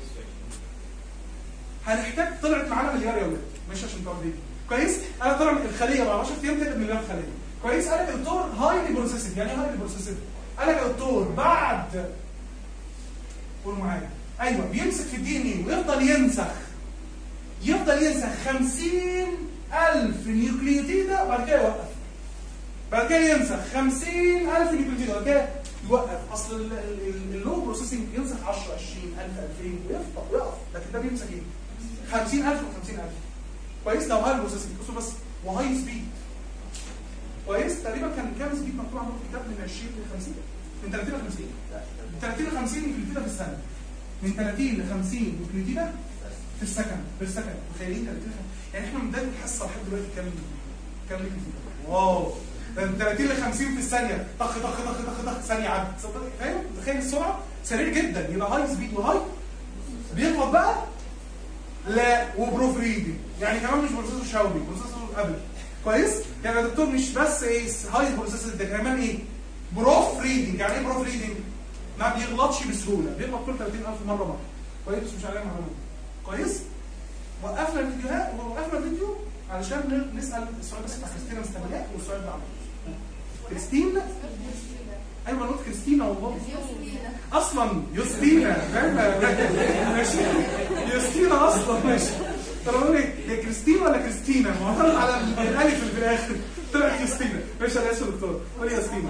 هنحتاج طلعت معانا مليار يا ولاد مش عشان تقعد فيديو كويس انا طلع الخليه بعد 10 ايام تقلب مليار خليه كويس قال لك يا دكتور هايلي بروسيسد يعني ايه هايلي بروسيسد قال لك يا دكتور بعد قول معايا ايوه بيمسك في الدي ان ايه ويفضل ينسخ يفضل ينسخ 50000 نيوكليوتيدا وبعد كده يوقف بعد كده ينسخ 50000 نيوكليوتيدا وبعد كده يوقف اصل ال- ال- ال- اللو بروسيسنج ينسخ 10 20000 2000 ويفضل ويقف لكن ده بيمسك ايه 50000 و50000 كويس لو هاي بروسيسنج بصوا بس وهاي سبيد كويس تقريبا كان كام سبيد مكتوب عندكم في الكتاب من 20 ل 50 من 30 ل 50 من 30 ل 50 نيوكليوتيدا في الثانيه من 30 ل 50 نيوكليوتيدا في السكن في السكن متخيلين 30 يعني احنا من بدايه الحصه لحد دلوقتي كام كام نيوكليوتيدا واو ده من 30 ل 50 في الثانيه طخ طخ طخ طخ طخ ثانيه عدت صدق- فاهم متخيل السرعه سريع جدا يبقى هاي سبيد وهاي بيغلط بقى لا وبروف ريدنج يعني كمان مش بروسيسور شاومي بروسيسور ابل كويس يعني يا دكتور مش بس ايه هاي بروسيسور ده كمان ايه بروف ريدنج يعني ايه بروف ريدنج ما بيغلطش بسهوله بيغلط كل 30000 مره مره كويس بس مش عليها معلومات كويس وقفنا الفيديوهات وقفنا الفيديو علشان ن- نسال السؤال بس بتاع كريستينا مستنياك والسؤال ده عمرو كريستينا ايوه انا قلت كريستينا والله اصلا يوستينا فاهم ماشي يوستينا اصلا ماشي طب اقول لك هي كريستينا ولا كريستينا معترض على الالف اللي في الاخر طلعت يوستينا ماشي انا اسف دكتور قولي يا يوستينا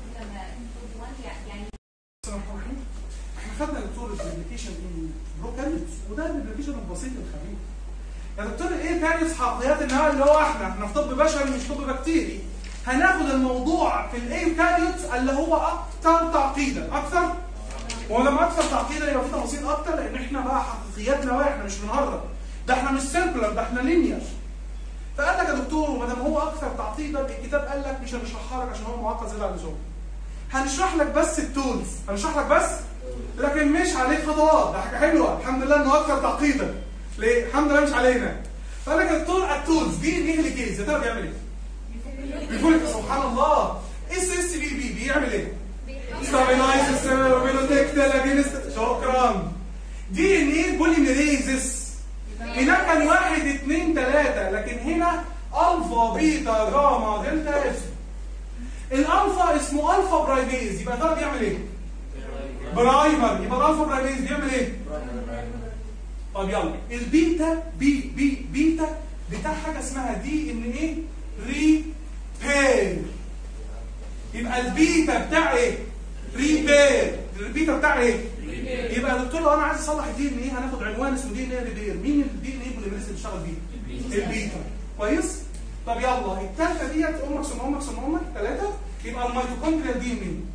السلام عليكم. احنا خدنا دكتور الابلكيشن ان بروكاريوتس وده الابلكيشن البسيط الخفيف يا دكتور ايه تاني حقيقات النهار اللي هو احنا احنا في طب بشري مش طب بكتيري هناخد الموضوع في الايوكاريوتس اللي هو اكثر تعقيدا اكثر ولما اكثر تعقيدا يبقى في تفاصيل اكتر لان احنا بقى حقيقياتنا بقى احنا مش بنهرب ده احنا مش سيركولار ده احنا لينير فقال لك يا دكتور وما دام هو اكثر تعقيدا الكتاب قال لك مش هنشرحها لك عشان هو معقد زياده عن اللزوم هنشرح لك بس التولز هنشرح لك بس لكن مش عليك خطوات ده حاجه حلوه الحمد لله انه اكثر تعقيدا ليه الحمد لله مش علينا فقال لك يا دكتور التولز دي ان ايه الكيس يا ترى بيعمل ايه بيقول لك سبحان الله اس اس بي بي بيعمل ايه ستابلايز السيروبيلوتكتال اجينست شكرا دي ان ايه بوليميريزس هناك كان واحد اثنين ثلاثة لكن هنا الفا بيتا جاما دلتا اس الالفا اسمه الفا برايميز يبقى ده بيعمل ايه؟ برايمر يبقى الالفا برايميز بيعمل ايه؟ طب يلا البيتا بي بي بيتا بتاع حاجه اسمها دي ان ايه؟ ريبير يبقى البيتا بتاع ايه؟ ريبير البيتا بتاع ايه؟ يبقى يا دكتور لو انا عايز اصلح الدي ان ايه هناخد عنوان اسمه دي ان ايه ريبير مين الدي ان ايه بوليميريز اللي بيشتغل بيه؟ البيتا كويس؟ طب يلا الثالثه ديت امك ثم امك ثم امك ثلاثه يبقى الميتوكوندريا دي ان ايه؟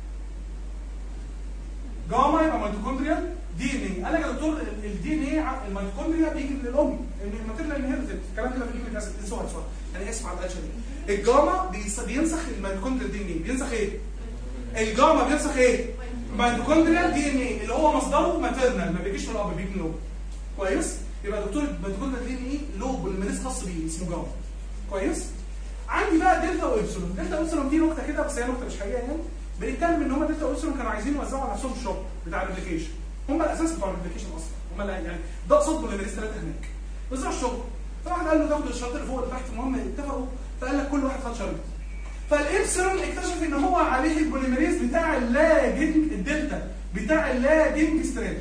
جاما يبقى ميتوكوندريال دي ان ايه قال لك يا دكتور الدي ان ايه الميتوكوندريا بيجي من الام الماتيريال انهيرتد الكلام كده في اليوم الاسيد سؤال سؤال انا اسف على القلشه دي الجاما بيس- بينسخ الميتوكوندريال دي ان ايه بينسخ ايه؟ الجاما بينسخ ايه؟ ميتوكوندريال دي ان ايه اللي هو مصدره ماتيرنال ما بيجيش من الاب بيجي من الام كويس؟ يبقى يا دكتور الميتوكوندريال دي ان ايه له بالمينيس خاص بيه اسمه جاما كويس؟ عندي بقى دلتا وابسلون دلتا وابسلون دي نقطه كده بس هي نقطه مش حقيقيه يعني بنتكلم ان هم دلتا وابسلون كانوا عايزين يوزعوا على نفسهم الشغل بتاع الابلكيشن هم الاساس بتوع الابلكيشن اصلا هم لا يعني ده قصاد بوليميريز ثلاثه هناك بس راح الشغل فواحد قال له تاخد الشريط اللي فوق اللي تحت المهم اتفقوا فقال لك كل واحد خد شريط فالابسلون اكتشف ان هو عليه البوليميريز بتاع اللاجنج الدلتا بتاع اللاجنج ستريند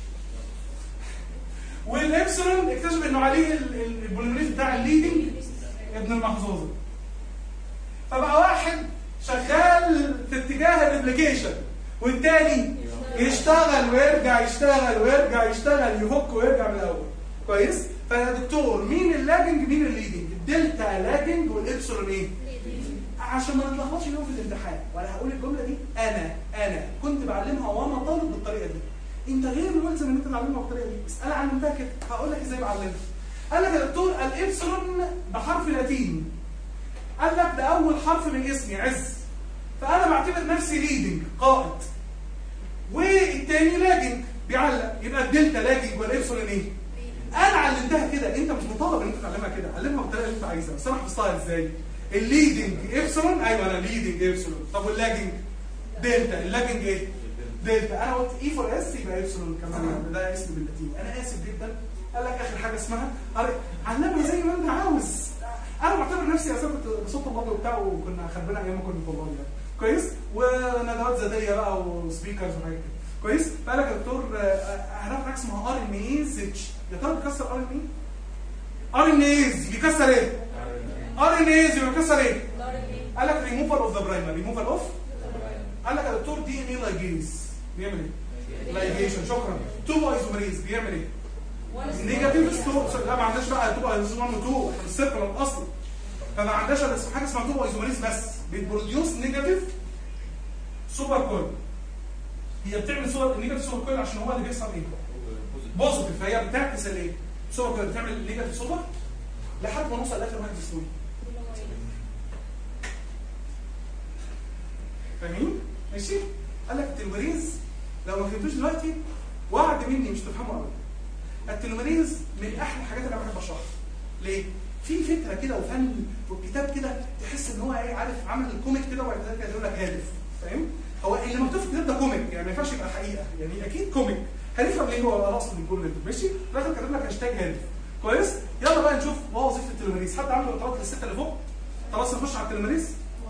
والابسلون اكتشف انه عليه ال- ال- البوليميريز بتاع الليدنج ابن المحظوظه فبقى واحد شغال في اتجاه الريبليكيشن والتاني يشتغل ويرجع يشتغل ويرجع يشتغل يفك ويرجع من الاول كويس فيا دكتور مين اللاجنج مين الليدنج الدلتا لاجنج والابسلون ايه عشان ما نتلخبطش اليوم في الامتحان وانا هقول الجمله دي انا انا كنت بعلمها وانا طالب بالطريقه دي انت غير ملزم ان انت تعلمها بالطريقه دي بس انا علمتها كده هقول لك ازاي بعلمها قال لك يا دكتور الابسلون بحرف لاتيني قال لك ده اول حرف من اسمي عز فانا بعتبر نفسي ليدنج قائد والتاني لاجنج بيعلق يبقى الدلتا لاجنج والابسلون ايه انا علمتها كده انت مش مطالب ان انت تعلمها كده علمها بالطريقه اللي انت عايزها بس انا حفظتها ازاي الليدنج ابسلون ايوه انا ليدنج ابسلون طب واللاجنج دلتا اللاجنج ايه دلتا انا قلت اي فور اس يبقى ابسلون كمان يعني ده اسم باللاتيني انا اسف جدا قال لك اخر حاجه اسمها قال- علمها زي ما انت عاوز انا بعتبر نفسي اساسا كنت بصوت طلابي وبتاع وكنا خربنا ايام ما كنا طلاب يعني كويس وندوات ذاتيه بقى وسبيكرز وحاجات كده كويس فقال لك يا دكتور آه، هناخد حاجه اسمها ار ان اي اتش يا ترى بيكسر ار ان اي ار ان ايز بيكسر ايه ار ان ايز بيكسر ايه قال لك ريموفال اوف ذا برايمر ريموفال اوف قال لك يا دكتور دي ان اي لايجيز بيعمل ايه لايجيشن شكرا تو ايزومريز بيعمل ايه نيجاتيف ستور لا ما عندناش بقى تو ايزومريز 1 و 2 احنا السيركل الاصلي فما عندناش إلا اسم- حاجه اسمها تو ايزومريز بس بتبروديوس نيجاتيف سوبر كويل هي بتعمل سوبر نيجاتيف سوبر كويل عشان هو اللي بيحصل ايه بوزيتيف فهي بتعكس الايه سوبر كويل بتعمل نيجاتيف سوبر لحد ما نوصل لاخر واحد بيسوي فاهمين؟ ماشي؟ قال لك التلمريز لو ما فهمتوش دلوقتي وعد مني مش تفهموا ابدا. التلمريز من احلى الحاجات اللي انا بحب اشرحها. ليه؟ في فكره كده وفن وكتاب كده تحس ان هو ايه عارف عمل الكوميك كده وبعد كده يقول لك هادف فاهم؟ هو اللي مكتوب في الكتاب ده كوميك يعني ما ينفعش يبقى حقيقه يعني اكيد كوميك هنفهم ليه هو الاصل من الجمله دي ماشي؟ في الاخر كاتب لك هاشتاج هادف كويس؟ يلا بقى نشوف ما هو وظيفه التلمريز حد عنده اعتراض للسته اللي فوق؟ خلاص نخش على التلمريز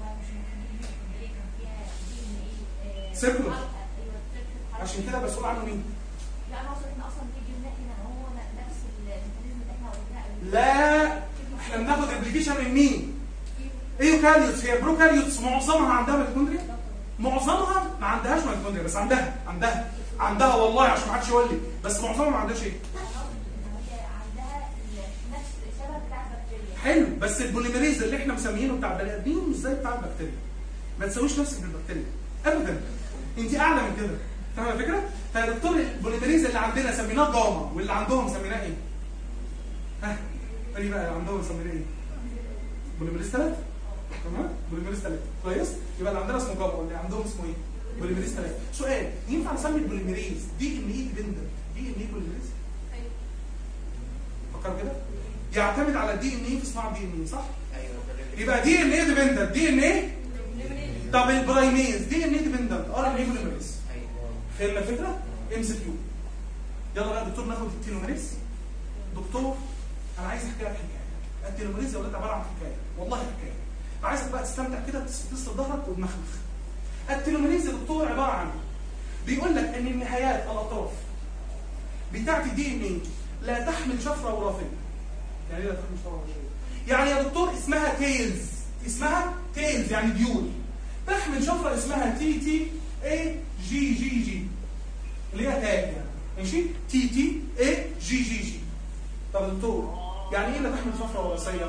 سيركولر. عشان كده مسؤول عنه مين؟ لا انا اقصد ان اصلا في جبناء هنا هو نفس الميكانيزم اللي احنا قلناه لا احنا بناخد ريبليكيشن من مين؟ ايوكاريوتس هي بروكاريوتس معظمها عندها ميتوكوندريا؟ معظمها ما عندهاش ميتوكوندريا بس عندها عندها عندها والله عشان ما حدش يقول لي بس معظمها ما عندهاش ايه؟ هي عندها نفس الشبه بتاع البكتيريا حلو بس البوليميريز اللي احنا مسميينه بتاع البني ادمين مش زي بتاع البكتيريا ما تسويش نفسك بالبكتيريا ابدا انت اعلى من كده فاهم الفكره؟ فيا دكتور البوليميريز اللي عندنا سميناه جاما واللي عندهم سميناه ايه؟ ها؟ قولي بقى اللي عندهم سميناه ايه؟ بوليميريز 3 تمام؟ بوليميريز 3 كويس؟ يبقى اللي عندنا اسمه جاما واللي عندهم اسمه ايه؟ بوليميريز 3 سؤال ينفع نسمي البوليميريز دي ان اي ديبندنت دي ان اي بوليميريز؟ فكروا كده؟ يعتمد على الدي ان اي في صناعه الدي ان اي صح؟ يبقى دي ان اي ديبندنت دي ان اي طب البرايميز دي ان اي ديبندنت ار ان اي بوليميريز فهمنا الفكره؟ ام سي كيو يلا بقى يا دكتور ناخد التيلوميريز دكتور انا عايز احكي لك حكايه التيلوميريز يا ولاد عباره عن حكايه والله حكايه فعايزك بقى تستمتع كده تسلط ظهرك وتمخمخ التيلوميريز يا دكتور عباره عن بيقول لك ان النهايات الاطراف بتاعت الدي ان اي لا تحمل شفره وراثيه يعني ايه لا تحمل شفره وراثيه يعني يا دكتور اسمها تيلز اسمها تيلز يعني ديول تحمل شفره اسمها تي تي اي جي جي جي اللي هي تاج يعني ماشي تي تي اي جي جي جي طب يا دكتور يعني ايه لا تحمل شفره وراثيه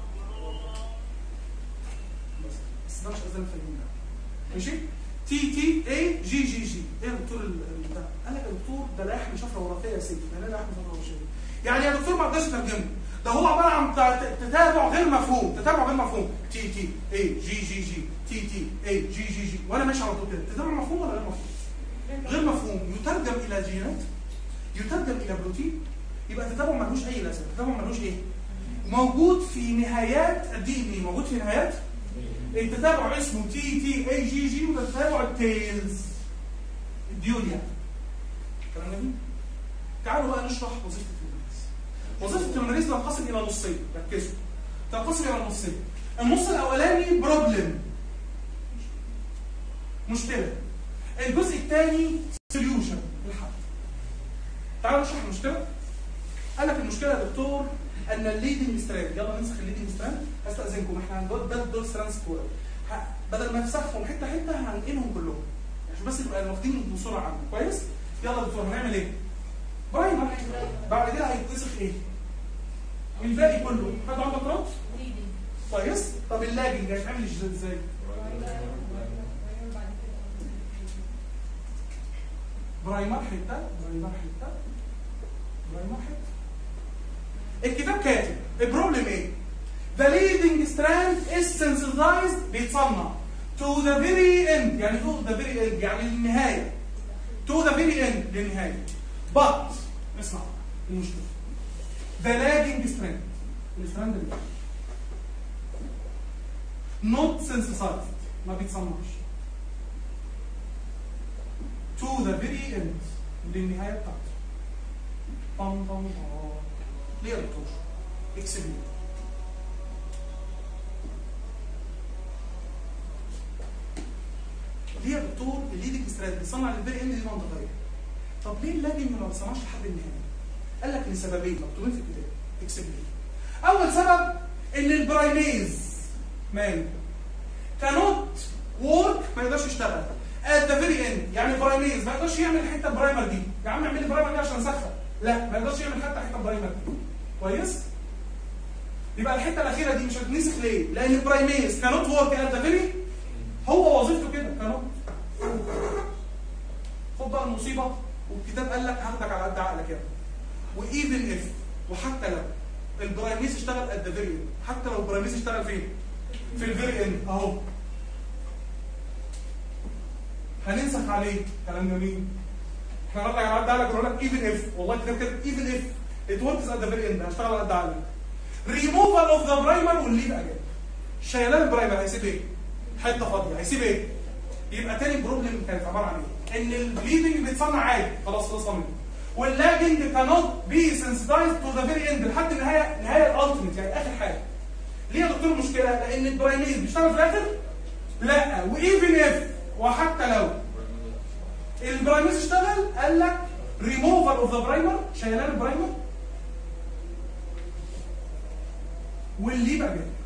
بس بس ده مش اذان فاهمين ماشي تي تي اي جي جي جي ايه يا دكتور ال- ال- بتاع قال لك يا دكتور ده لا يحمل شفره وراثيه يا سيدي يعني ايه لا يحمل شفره وراثيه يعني يا دكتور ما اقدرش اترجمه ده هو عباره عن ت- تتابع غير مفهوم تتابع غير مفهوم تي تي اي جي جي جي تي تي اي جي جي جي وانا ماشي على طول كده تتابع مفهوم ولا غير مفهوم غير مفهوم يترجم الى جينات يترجم الى بروتين يبقى تتابع ملوش اي لازمه تتابع ملوش ايه موجود في نهايات الدي ان اي موجود في نهايات التتابع اسمه تي تي اي جي جي وده تتابع التيلز الديول يعني كلام جميل تعالوا بقى نشرح وظيفه التلميذ وظيفه التلميذ تنقسم الى نصين ركزوا تنقسم الى نصين النص الاولاني بروبلم مشكله الجزء الثاني سوليوشن الحل تعالوا نشرح المشكله قال لك المشكله يا دكتور ان الليدنج ستراند يلا ننسخ الليدنج ستراند استاذنكم احنا عندنا ده دول ستراندز كتير بدل ما نفسخهم حته حته هنقلهم كلهم عشان بس نبقى واخدين بسرعه عنه كويس يلا يا دكتور هنعمل ايه؟ برايمر بعد كده هيتنسخ ايه؟ الباقي كله حد عنده اعتراض؟ كويس طب اللاجنج هيتعمل ازاي؟ برايمر حته برايمر حته برايمر حته الكتاب كاتب البروبلم ايه؟ The leading strand is sensitized بيتصنع to the very end يعني to the very end يعني للنهاية to the very end للنهاية but اسمع المشكلة the lagging strand الستراند اللي not sensitized ما بيتصنعش to the very end للنهاية بتاعته طم طم طم ليه يا دكتور؟ اكسب لي ليه يا دكتور الليدنج سترات بيصنع للفيري اند دي منطقيه طب ليه اللاجنج ما بيصنعش لحد النهايه؟ قال لك لسببين مكتوبين في الكتاب اكسب لي اول سبب ان البرايميز مان كانوت وورك ما يقدرش يشتغل ات ذا فيري اند يعني برايميز ما يقدرش يعمل الحته البرايمر دي يا عم اعمل لي برايمر دي عشان اسخن لا ما يقدرش يعمل حتى حته برايمر دي كويس يبقى الحته الاخيره دي مش هتنسخ ليه لان البرايميز كانوت وورك ات ذا فيري هو وظيفته كده كانوت خد بقى المصيبه والكتاب قال لك هاخدك على قد عقلك كده وايفن اف وحتى لو البرايميز اشتغل ات ذا فيري اند حتى لو البرايميز اشتغل فين في الفيري اند اهو هننسخ عليه كلام جميل احنا هنرجع على قد عقلك ونقول لك ايفن اف والله الكتاب كده ايفن اف ات وركس ات ذا فيري اند هشتغل على قد عقلك ريموفال اوف ذا برايمر والليف اجين شيلان البرايمر هيسيب ايه؟ حته فاضيه هيسيب ايه؟ يبقى تاني بروبلم كانت عباره عن ايه؟ ان البليدنج بيتصنع عادي خلاص خلصنا منه واللاجنج كانوت بي سنسيتايز تو ذا فيري اند لحد النهايه نهايه الالتيميت يعني اخر حاجه ليه يا دكتور المشكله؟ لان البرايميز بيشتغل في الاخر؟ لا وايفن اف وحتى لو البرايميز اشتغل قال لك ريموفال اوف ذا برايمر شيلان البرايمر واللي بقى جاي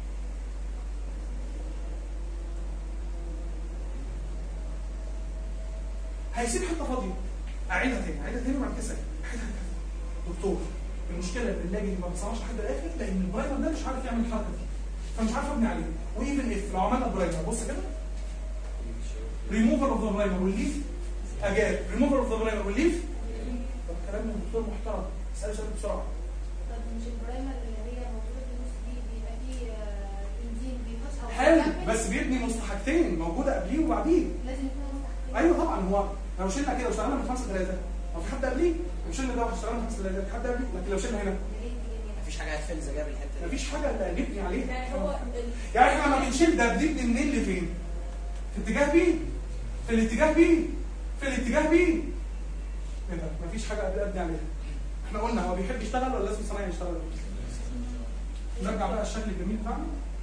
هيسيب حته فاضيه اعيدها تاني اعيدها تاني وبعد كده اسال اعيدها تاني دكتور المشكله ان اللاجن ما بيصنعش لحد الاخر لان البرايمر ده مش عارف يعمل الحركه دي فمش عارف ابني عليه وايفن اف لو عملنا برايمر بص كده ريموفر اوف ذا برايمر والليف اجاب ريموفر اوف ذا برايمر والليف طب كلام من الدكتور محترم اسال سؤال بسرعه طب مش البرايمر اللي هي موجوده في النص دي بيبقى فيه آه، بنزين بيخش او حلو بيكمل؟ بس بيبني مستحقتين موجوده قبليه وبعديه لازم يكون مستحقين ايوه طبعا هو لو شلنا كده واشتغلنا من خمسه ثلاثه هو في حد قبليه لو شلنا ده واشتغلنا من خمسه ثلاثه في حد قبليه لكن لو شلنا هنا مفيش حاجه هتفل جاب الحته دي مفيش حاجه اللي قلبني عليها يعني هو ال- يعني احنا لما بنشيل ده بنبني منين لفين؟ في اتجاه بي في الاتجاه بي في الاتجاه بي ايه ده؟ مفيش حاجه قبل ابني عليها احنا قلنا هو بيحب يشتغل ولا لازم صنايعي يشتغل؟ نرجع بقى الشكل الجميل بتاعنا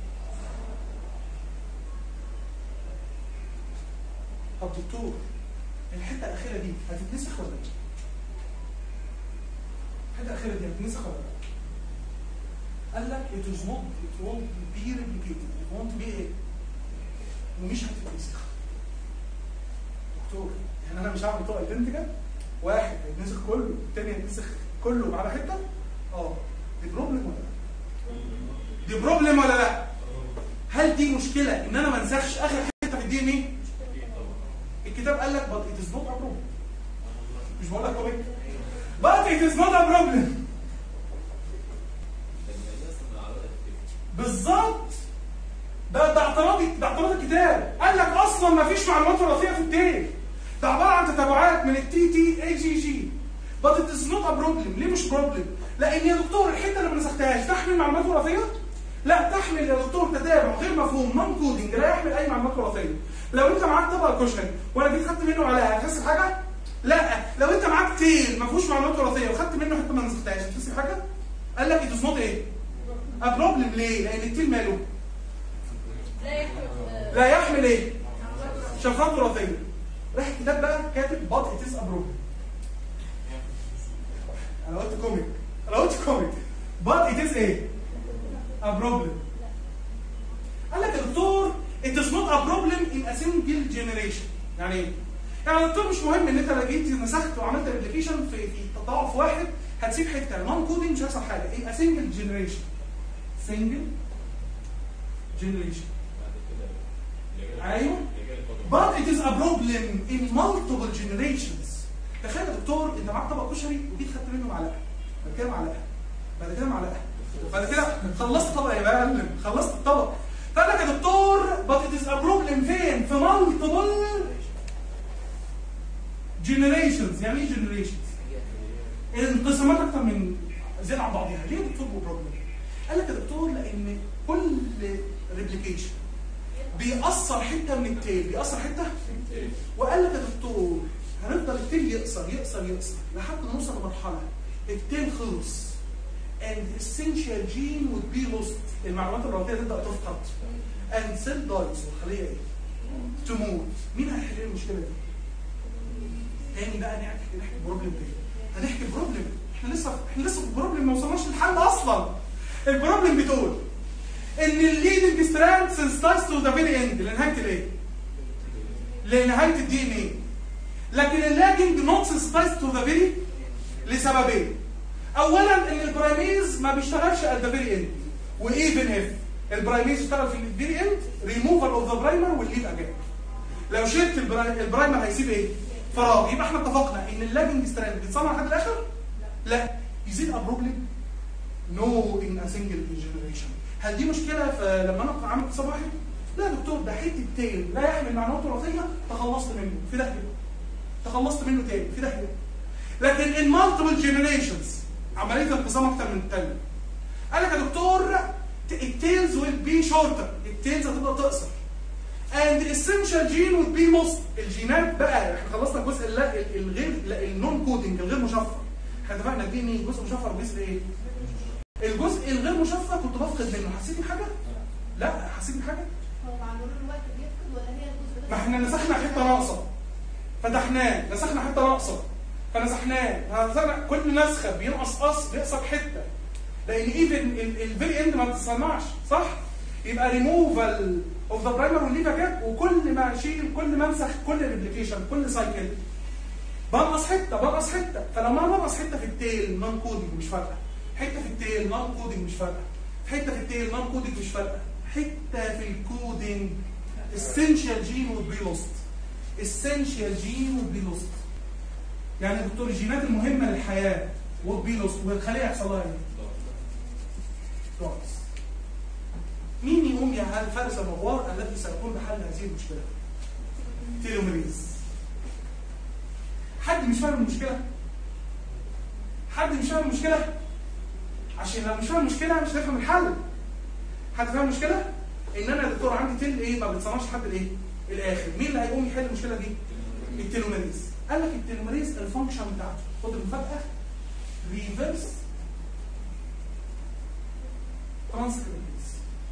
طب دكتور الحته الاخيره دي هتتنسخ ولا لا؟ الحته الاخيره دي هتتنسخ ولا لا؟ قال لك it is not it won't be replicated it won't be ايه؟ ومش هتتنسخ دكتور يعني انا مش هعمل طبق ايدنتيكال واحد هيتنسخ كله الثاني هيتنسخ كله على حته اه دي بروبلم ولا لا؟ دي بروبلم ولا لا؟ هل دي مشكله ان انا ما انسخش اخر حته في الدي ان ايه؟ الكتاب قال لك but it is not a problem مش بقول لك طبيعي but it is not a problem بالظبط ده ده اعتراض ده اعتراض الكتاب قال لك اصلا ما فيش معلومات وراثيه في التيل ده عباره عن تتابعات من التي تي اي جي جي but it is not a problem ليه مش بروبلم؟ لان يا دكتور الحته اللي ما نسختهاش تحمل معلومات وراثيه؟ لا تحمل يا دكتور تتابع غير مفهوم نون كودنج لا يحمل اي معلومات وراثيه لو انت معاك طبق كشري وانا جيت خدت منه عليها هتحس بحاجه؟ لا لو انت معاك تيل ما فيهوش معلومات وراثيه وخدت منه حته ما نسختهاش تحس حاجه قال لك اتس نوت ايه بروبلم ليه لان التيل ماله لا يحمل لا يحمل ايه شفرات وراثيه راح الكتاب بقى كاتب بط اتس بروبلم انا قلت كوميك انا قلت كوميك بط اتس ايه بروبلم قال لك يا دكتور it is not a problem in a single generation يعني ايه؟ يعني يا دكتور مش مهم ان انت لو جيت نسخت وعملت ابلكيشن في في تضاعف واحد هتسيب حته نون كودنج مش هيحصل حاجه in a single generation single generation ايوه but it is a problem in multiple generations تخيل يا دكتور انت معاك طبق كشري وجيت خدت منه معلقه بعد كده معلقه بعد كده معلقه بعد كده خلصت الطبق يا معلم خلصت الطبق فقال لك يا دكتور but it is a problem فين؟ في multiple generations يعني ايه generations؟ انقسامات اكتر من زين عن بعضها ليه يا دكتور بروبلم؟ قال لك يا دكتور لان كل ريبليكيشن بيأثر حته من التيل بيأثر حته وقال لك يا دكتور هنفضل التيل يقصر يقصر يقصر لحد ما نوصل لمرحله التيل خلص and essential gene would be lost المعلومات الوراثيه تبدا تفقد and cell dies والخليه ايه؟ تموت مين هيحل المشكله دي؟ تاني بقى نحكي نحكي بروبلم تاني هنحكي بروبلم احنا لسه احنا لسه في البروبلم ما وصلناش للحل اصلا البروبلم بتقول ان الليدنج ستراند سنسيتايز تو ذا فيري اند لنهايه الايه؟ لنهايه الدي ان ايه لكن اللاجنج نوت سنسيتايز تو ذا فيري لسببين اولا ان البرايميز ما بيشتغلش ات ذا فيري اند وايفن اف البرايميز اشتغل في الفيري اند ريموفال اوف ذا برايمر والليف اجان لو شلت البراي- البرايمر هيسيب ايه؟ فراغ يبقى احنا اتفقنا ان اللاجنج ستراند بيتصنع لحد الاخر؟ لا يزيد ا بروبلم نو ان ا سنجل جنريشن هل دي مشكله في لما انا عامل اقتصاد واحد؟ لا يا دكتور ده حته تيل لا يحمل معلومات وراثيه تخلصت منه في داهيه تخلصت منه تاني في داهيه لكن ان مالتيبل جنريشنز عمليه انقسام اكتر من التانيه قال لك يا دكتور التيلز ويل بي شورتر التيلز هتبقى تقصر and essential gene would be lost الجينات بقى احنا خلصنا الجزء اللا- الغير لا، النون كودنج الغير مشفر احنا اتفقنا الدي ان ايه جزء مشفر وجزء ايه؟ الجزء الغير مشفر كنت بفقد منه حسيت بحاجه؟ لا حسيت بحاجه؟ هو مع مرور الوقت بيفقد ولا هي الجزء ده؟ ما احنا نسخنا حته ناقصه فتحناه نسخنا حته ناقصه فنسخناه نسخنا كل نسخه بينقص قص بيقصر حته لان ايفن الفيري اند ما بتتصنعش صح؟ يبقى ريموفال اوف ذا برايمر والليفا جاب وكل ما اشيل كل ما امسح كل ريبليكيشن كل سايكل بنقص حته بنقص حته فلما انا بنقص حته في التيل نون كودنج مش فارقه حته في التيل نون كودنج مش فارقه حته في التيل نون كودنج مش فارقه حته في الكودنج essential gene would be lost essential gene would be lost يعني يا دكتور الجينات المهمه للحياه would be lost والخليه يحصل لها ايه؟ خلاص مين يقوم يا هل فارس المغوار الذي سيقوم بحل هذه المشكله؟ تيلوميريز حد مش فاهم المشكله؟ حد مش فاهم المشكله؟ عشان لو مش فاهم المشكله مش هتفهم الحل حد فاهم المشكله؟ ان انا يا دكتور عندي تيل ايه ما بتصنعش لحد الايه؟ الاخر مين اللي هيقوم يحل المشكله دي؟ التيلوميريز قال لك التيلوميريز الفانكشن بتاعته خد المفاجاه ريفرس ترانسكريبتيز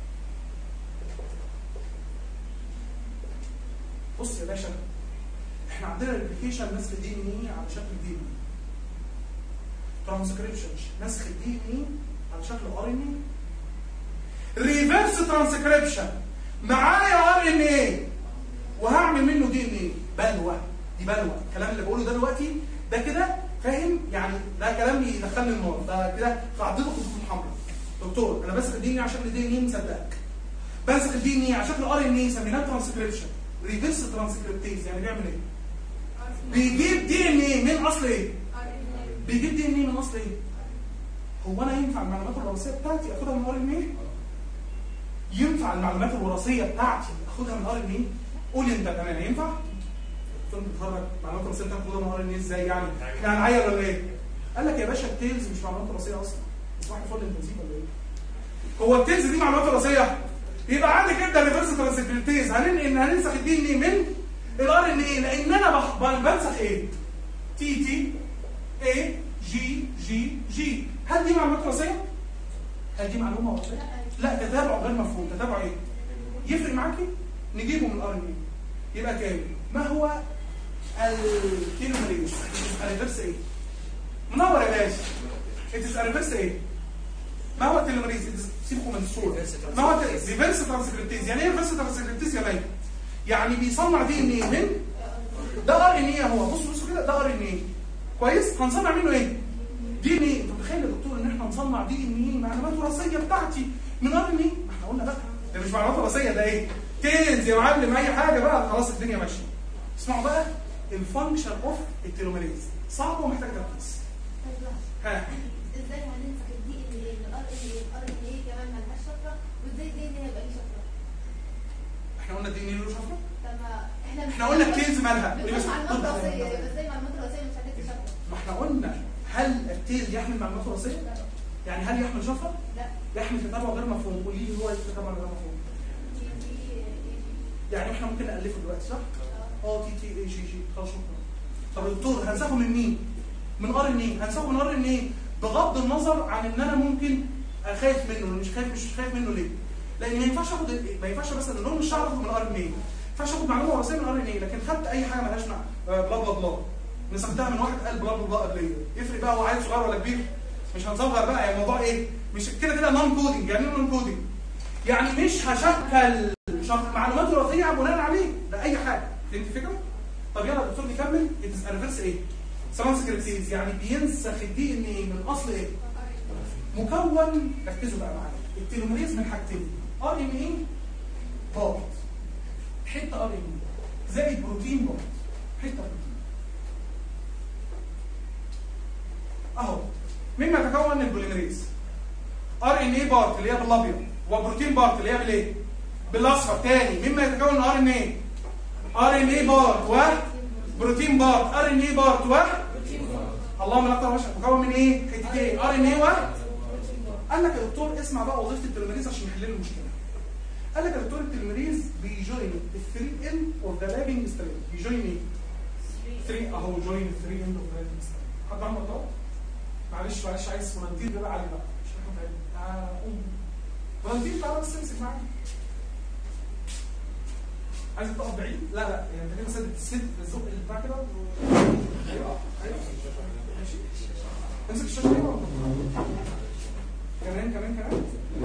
بص يا باشا احنا عندنا ريبليكيشن نسخ الدي ان اي على شكل دي ان اي ترانسكريبشن نسخ الدي ان اي على شكل ار ان اي ريفرس ترانسكريبشن معايا ار ان اي وهعمل منه دي ان اي بلوى دي بلوى الكلام اللي بقوله ده دلوقتي ده كده فاهم يعني ده كلام يدخلني النار ده كده قاعدته خطوط حمراء دكتور انا بنسخ الدي ان اي على شكل دي ان اي مصدقك بنسخ الدي ان اي على شكل ار ان اي سميناه ترانسكريبشن ريفرس ترانسكريبتيز يعني بيعمل ايه؟ بيجيب دي ان ايه من اصل ايه؟ بيجيب دي ان ايه من اصل ايه؟ هو انا ينفع المعلومات الوراثيه بتاعتي اخدها من ار ان ايه؟ ينفع المعلومات الوراثيه بتاعتي اخدها من ار ان ايه؟ قول انت كمان ينفع؟ كنت بتتفرج معلومات وراثيه بتاعتك تاخدها من ار ان ايه ازاي يعني؟ احنا هنعير ولا ايه؟ قال لك يا باشا التيلز مش معلومات وراثيه اصلا صباح الفل انت نسيت ولا ايه؟ هو التيلز دي معلومات وراثيه؟ يبقى عندك انت ريفرس ترانسكريبتيز هننقل هننسخ الدي ان ايه من الار ان ايه لان انا بح- ب- بنسخ ايه؟ تي تي اي جي جي جي هل دي معلومات وراثيه؟ هل دي معلومه وراثيه؟ لا تتابع غير مفهوم تتابع ايه؟ يفرق معاكي؟ نجيبه من الار ان اي يبقى كام؟ ما هو التيلوميريز؟ الريفرس ايه؟ منور يا باشا اتس الريفرس ايه؟ ما هو التيلوميريز؟ سيبكم من الصوره Reverse ما هو ريفرس ترانسكريبتيز يعني ايه ريفرس ترانسكريبتيز يا باي؟ يعني بيصنع دي ان ايه من ده ار ان ايه هو بصوا بصوا كده ده ار ان ايه كويس هنصنع منه ايه دي ان ايه انت متخيل يا دكتور ان احنا نصنع دي ان ايه معلومات وراثيه بتاعتي من ار ان ايه ما احنا قلنا بقى ده مش معلومات وراثيه ده ايه تيلز يا معلم اي حاجه بقى خلاص الدنيا ماشيه اسمعوا بقى الفانكشن اوف التيلوميريز صعبه ومحتاجه تركيز طيب لحظة. ها ازاي هننسخ الدي ان ايه من الار ان ايه الار ان ايه كمان ملهاش شفره وازاي الدي ان ايه هيبقى ليه شفره؟ احنا قلنا الدي ان ايه له شفره طب ما احنا احنا قلنا التيلز مالها بنقول معلومات وراثيه يبقى ازاي معلومات وراثيه مش هتدي شفره؟ ما احنا قلنا هل التيل يحمل معلومات وراثيه لا يعني هل يحمل شفره لا يحمل تتابع غير مفهوم قولي لي هو التتابع غير مفهوم دي دي يعني احنا ممكن نالفه دلوقتي صح اه اه تي تي اي جي جي خلاص شكرا طب يا دكتور هنسحبه من مين من ار ان ايه هنسحبه من ار ان ايه بغض النظر عن ان انا ممكن اخاف منه أنا مش خايف مش خايف منه ليه لان ما ينفعش اخد ما ينفعش مثلا لون الشعر اخد من ار ان ايه ما ينفعش اخد معلومه وراثيه من ار ان ايه لكن خدت اي حاجه مالهاش مع بلا بلا بلا نسختها من واحد قال بلا بلا قبليه يفرق بقى هو عيل صغير ولا كبير مش هنصغر بقى يعني الموضوع ايه مش كده كده نون كودنج يعني ايه نون كودنج يعني مش هشكل شخ- معلومات وراثيه بناء عليه ده اي حاجه فهمت الفكره؟ طب يلا يا دكتور نكمل اتس ريفرس ايه؟ سمان سكريبتيز يعني بينسخ الدي ان ايه من اصل ايه؟ مكون ركزوا بقى معايا التلوميريز من حاجتين ار ان ايه بارت حته ار ان ايه زائد بروتين بارت حته بروتين اهو مما يتكون البوليميريز ار ان ايه بارت اللي هي بالابيض وبروتين بارت اللي هي بالايه؟ بالاصفر تاني مما يتكون ار ان ايه ار ان ايه بارت وبروتين بارت ار ان ايه بارت و اللهم لا اكتر مكون من ايه؟ حتتين ار ان ايه و قال لك يا دكتور اسمع بقى وظيفه التلميذ عشان يحل لي المشكله. قال لك يا دكتور التلميذ بيجوين ال 3 ان اوف ذا لابنج ستريم بيجوين ايه؟ 3 اهو جوين 3 ان اوف ذا لابنج ستريم حد عمل طلب؟ معلش معلش عايز فولنتير بقى علي بقى مش احنا فاهم تعالى قوم فولنتير تعالى بس امسك معايا عايز تقف بعيد؟ لا لا يعني انت كده سد السد الزق اللي بتاع كده ايوه ايوه ماشي امسك الشاشه دي ولا كمان كمان كمان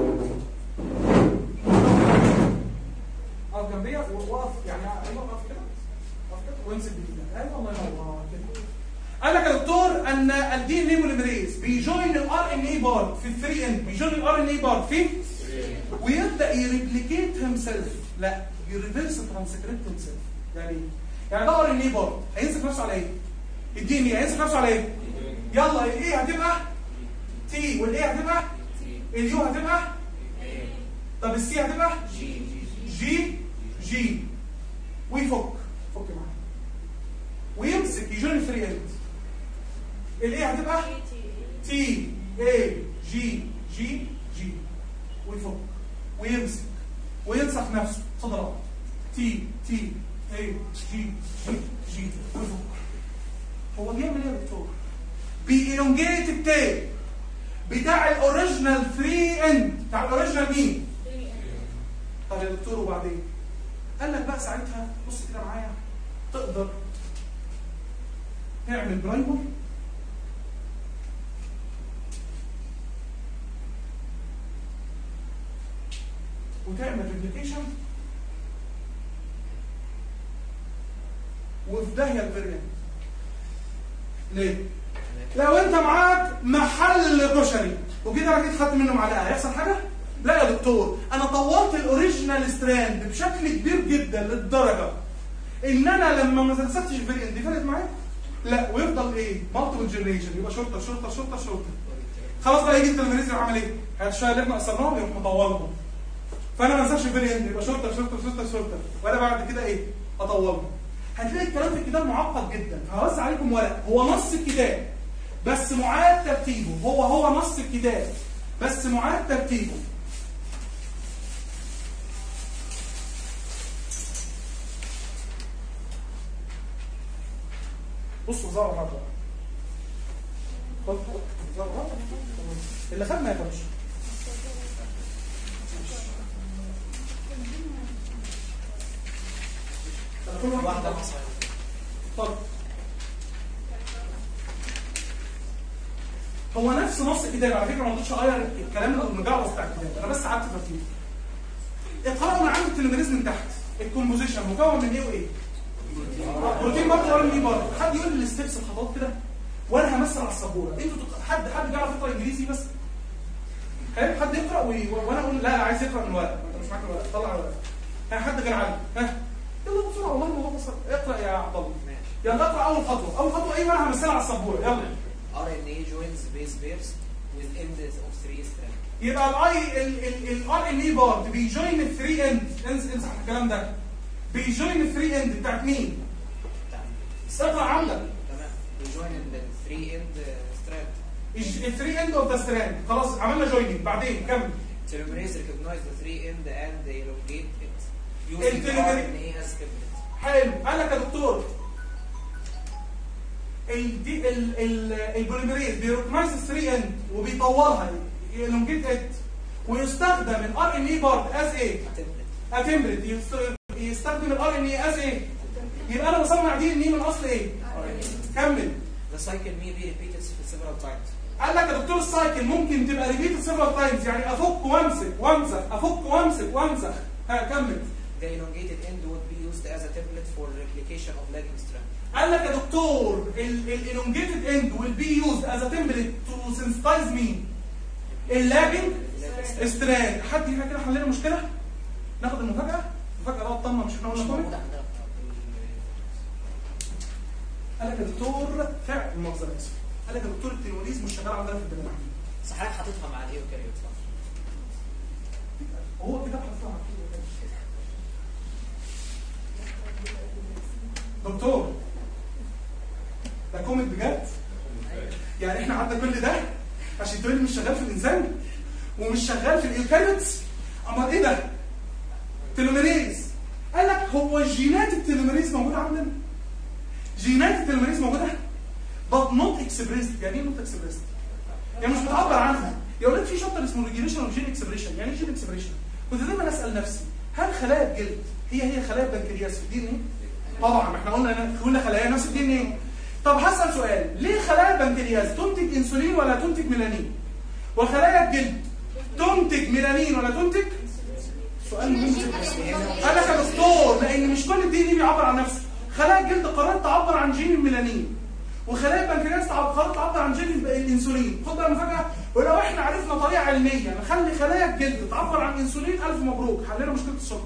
اقف جنبيا وقف يعني ايوه اقف كده اقف كده وامسك بايدك ايوه الله ينور كده قال لك يا دكتور ان الدي ان اي بوليمريز بيجوين الار ان اي بارت في ال 3 ان بيجوين الار ان اي بارت في ويبدا يريبليكيت هيم سيلف لا يريفرس ترانسكريبت هيم سيلف يعني ايه؟ يعني ده ار ان اي بارت هيمسك نفسه على ايه؟ الدي ان اي هيمسك نفسه على ايه؟ يلا الايه هتبقى تي والايه هتبقى اليو هتبقى طب السي هتبقى جي جي ويفك فك معايا ويمسك يجون الفري اند الايه هتبقى تي اي جي جي جي ويفك ويمسك وينسخ نفسه صدرات تي تي اي جي جي جي ويفك هو بيعمل ايه يا دكتور؟ بيلونجيت التيل بتاع الاوريجينال 3 ان بتاع الاوريجينال مين؟ طب يا دكتور وبعدين؟ قال لك بقى ساعتها بص كده معايا تقدر تعمل برايمر وتعمل ريبليكيشن وفي داهيه الفيريانت ليه؟ لو انت معاك محل كشري وجيت انا جيت خدت منه معلقه هيحصل حاجه؟ لا يا دكتور انا طورت الاوريجينال ستراند بشكل كبير جدا للدرجه ان انا لما ما نسختش الفيريانت دي فرقت معايا؟ لا ويفضل ايه؟ مالتيبل جنريشن يبقى شرطه شرطه شرطه شرطه خلاص بقى يجي التلفزيون عمل ايه؟ هات شويه اللي احنا قصرناهم يروح مطولهم فانا ما انساش الفيريانت يبقى شرطه شرطه شرطه شرطه وانا بعد كده ايه؟ اطولهم هتلاقي الكلام في الكتاب معقد جدا فهوزع عليكم ورق هو نص الكتاب بس معاد ترتيبه هو هو نص الكتاب بس معاد ترتيبه بصوا زرع مره خد خد زرع اللي خد ما ياكلش كل واحد واحدة مصر اتفضل هو نفس نص الكتاب على فكره ما رضيتش اغير الكلام المجعلص بتاع الكتاب انا بس قعدت ترتيب اقراوا من عند التلميذ من تحت الكومبوزيشن مكون من ايه وايه؟ بروتين برضه ولا من ايه برضه؟ حد يقول لي الستبس الخطوات كده وانا همثل على السبوره انتوا تق- حد حد بيعرف يقرا انجليزي بس خلي حد يقرا وي- وانا اقول لا لا عايز يقرا من ورق انت مش معاك الورق طلع الورق ها حد غير علي ها يلا بسرعه والله الموضوع بسيط اقرا يا عبد الله ماشي يلا اقرا اول خطوه اول خطوه ايه وانا همثلها على السبوره يلا RNA joins base pairs with ends of three strands يبقى الاي الار ان اي بارت بيجوين الثري اند امسح الكلام ده بيجوين الثري اند بتاعت مين؟ تمام اقرا عندك تمام rejoin the three end strand الثري اند اوف ذا ستراند خلاص عملنا جويننج بعدين كمل telomerase recognize the three end and they elongate it using التلومير- RNA as template حلو قال لك يا دكتور الدي ال ال البوليميريز بيركنايز الثري اند وبيطورها يلونجيت ات ويستخدم الار ان اي بارت از ايه؟ template اتمبرت يستخدم الار ان اي از ايه؟ يبقى انا بصنع دي ان اي من اصل ايه؟ كمل the cycle may be repeated several times قال لك يا دكتور السايكل ممكن تبقى ريبيت سيفرال تايمز يعني افك وامسك وامسك افك وامسك وامسك ها كمل the elongated end would be used as a template for replication of lagging strand قال لك يا دكتور الالونجيتد اند ويل بي يوزد از ا تمبلت تو سنسيتايز مين؟ اللاجنج ستراند حد هنا كده حلينا مشكله؟ ناخد المفاجاه؟ المفاجاه بقى الطمه مش احنا قلنا كوميك؟ قال لك يا دكتور فعل المؤاخذه أنا اسف قال لك يا دكتور التلميذ مش شغال عندنا في البلد صح حضرتك حاططها مع الايوكاريوت صح؟ هو كده حطها دكتور ده كوميك بجد يعني احنا قعدنا كل ده عشان تقول لي مش شغال في الانسان ومش شغال في الايوكاريوتس امال ايه ده تلوميريز قال لك هو جينات التلوميريز موجوده عندنا جينات التلوميريز موجوده but not expressed يعني ايه not expressed يعني مش بتعبر عنها يا ولاد في شابتر اسمه ريجيليشن وجين اكسبريشن يعني ايه جين اكسبريشن كنت دايما اسال نفسي هل خلايا الجلد هي هي خلايا البنكرياس في الدي ان ايه طبعا ما احنا قلنا قلنا خلايا نفس الدي ان ايه طب هسال سؤال ليه خلايا البنكرياس تنتج انسولين ولا تنتج ميلانين وخلايا الجلد تنتج ميلانين ولا تنتج سؤال مهم جدا قال لك يا دكتور لان مش كل الدي ان ايه بيعبر عن نفسه خلايا الجلد قررت تعبر عن جين الميلانين وخلايا البنكرياس تعب- قررت تعبر عن جين الب- الانسولين خد بقى المفاجاه ولو احنا عرفنا طريقه علميه نخلي خلايا الجلد تعبر عن انسولين الف مبروك حلينا مشكله السكر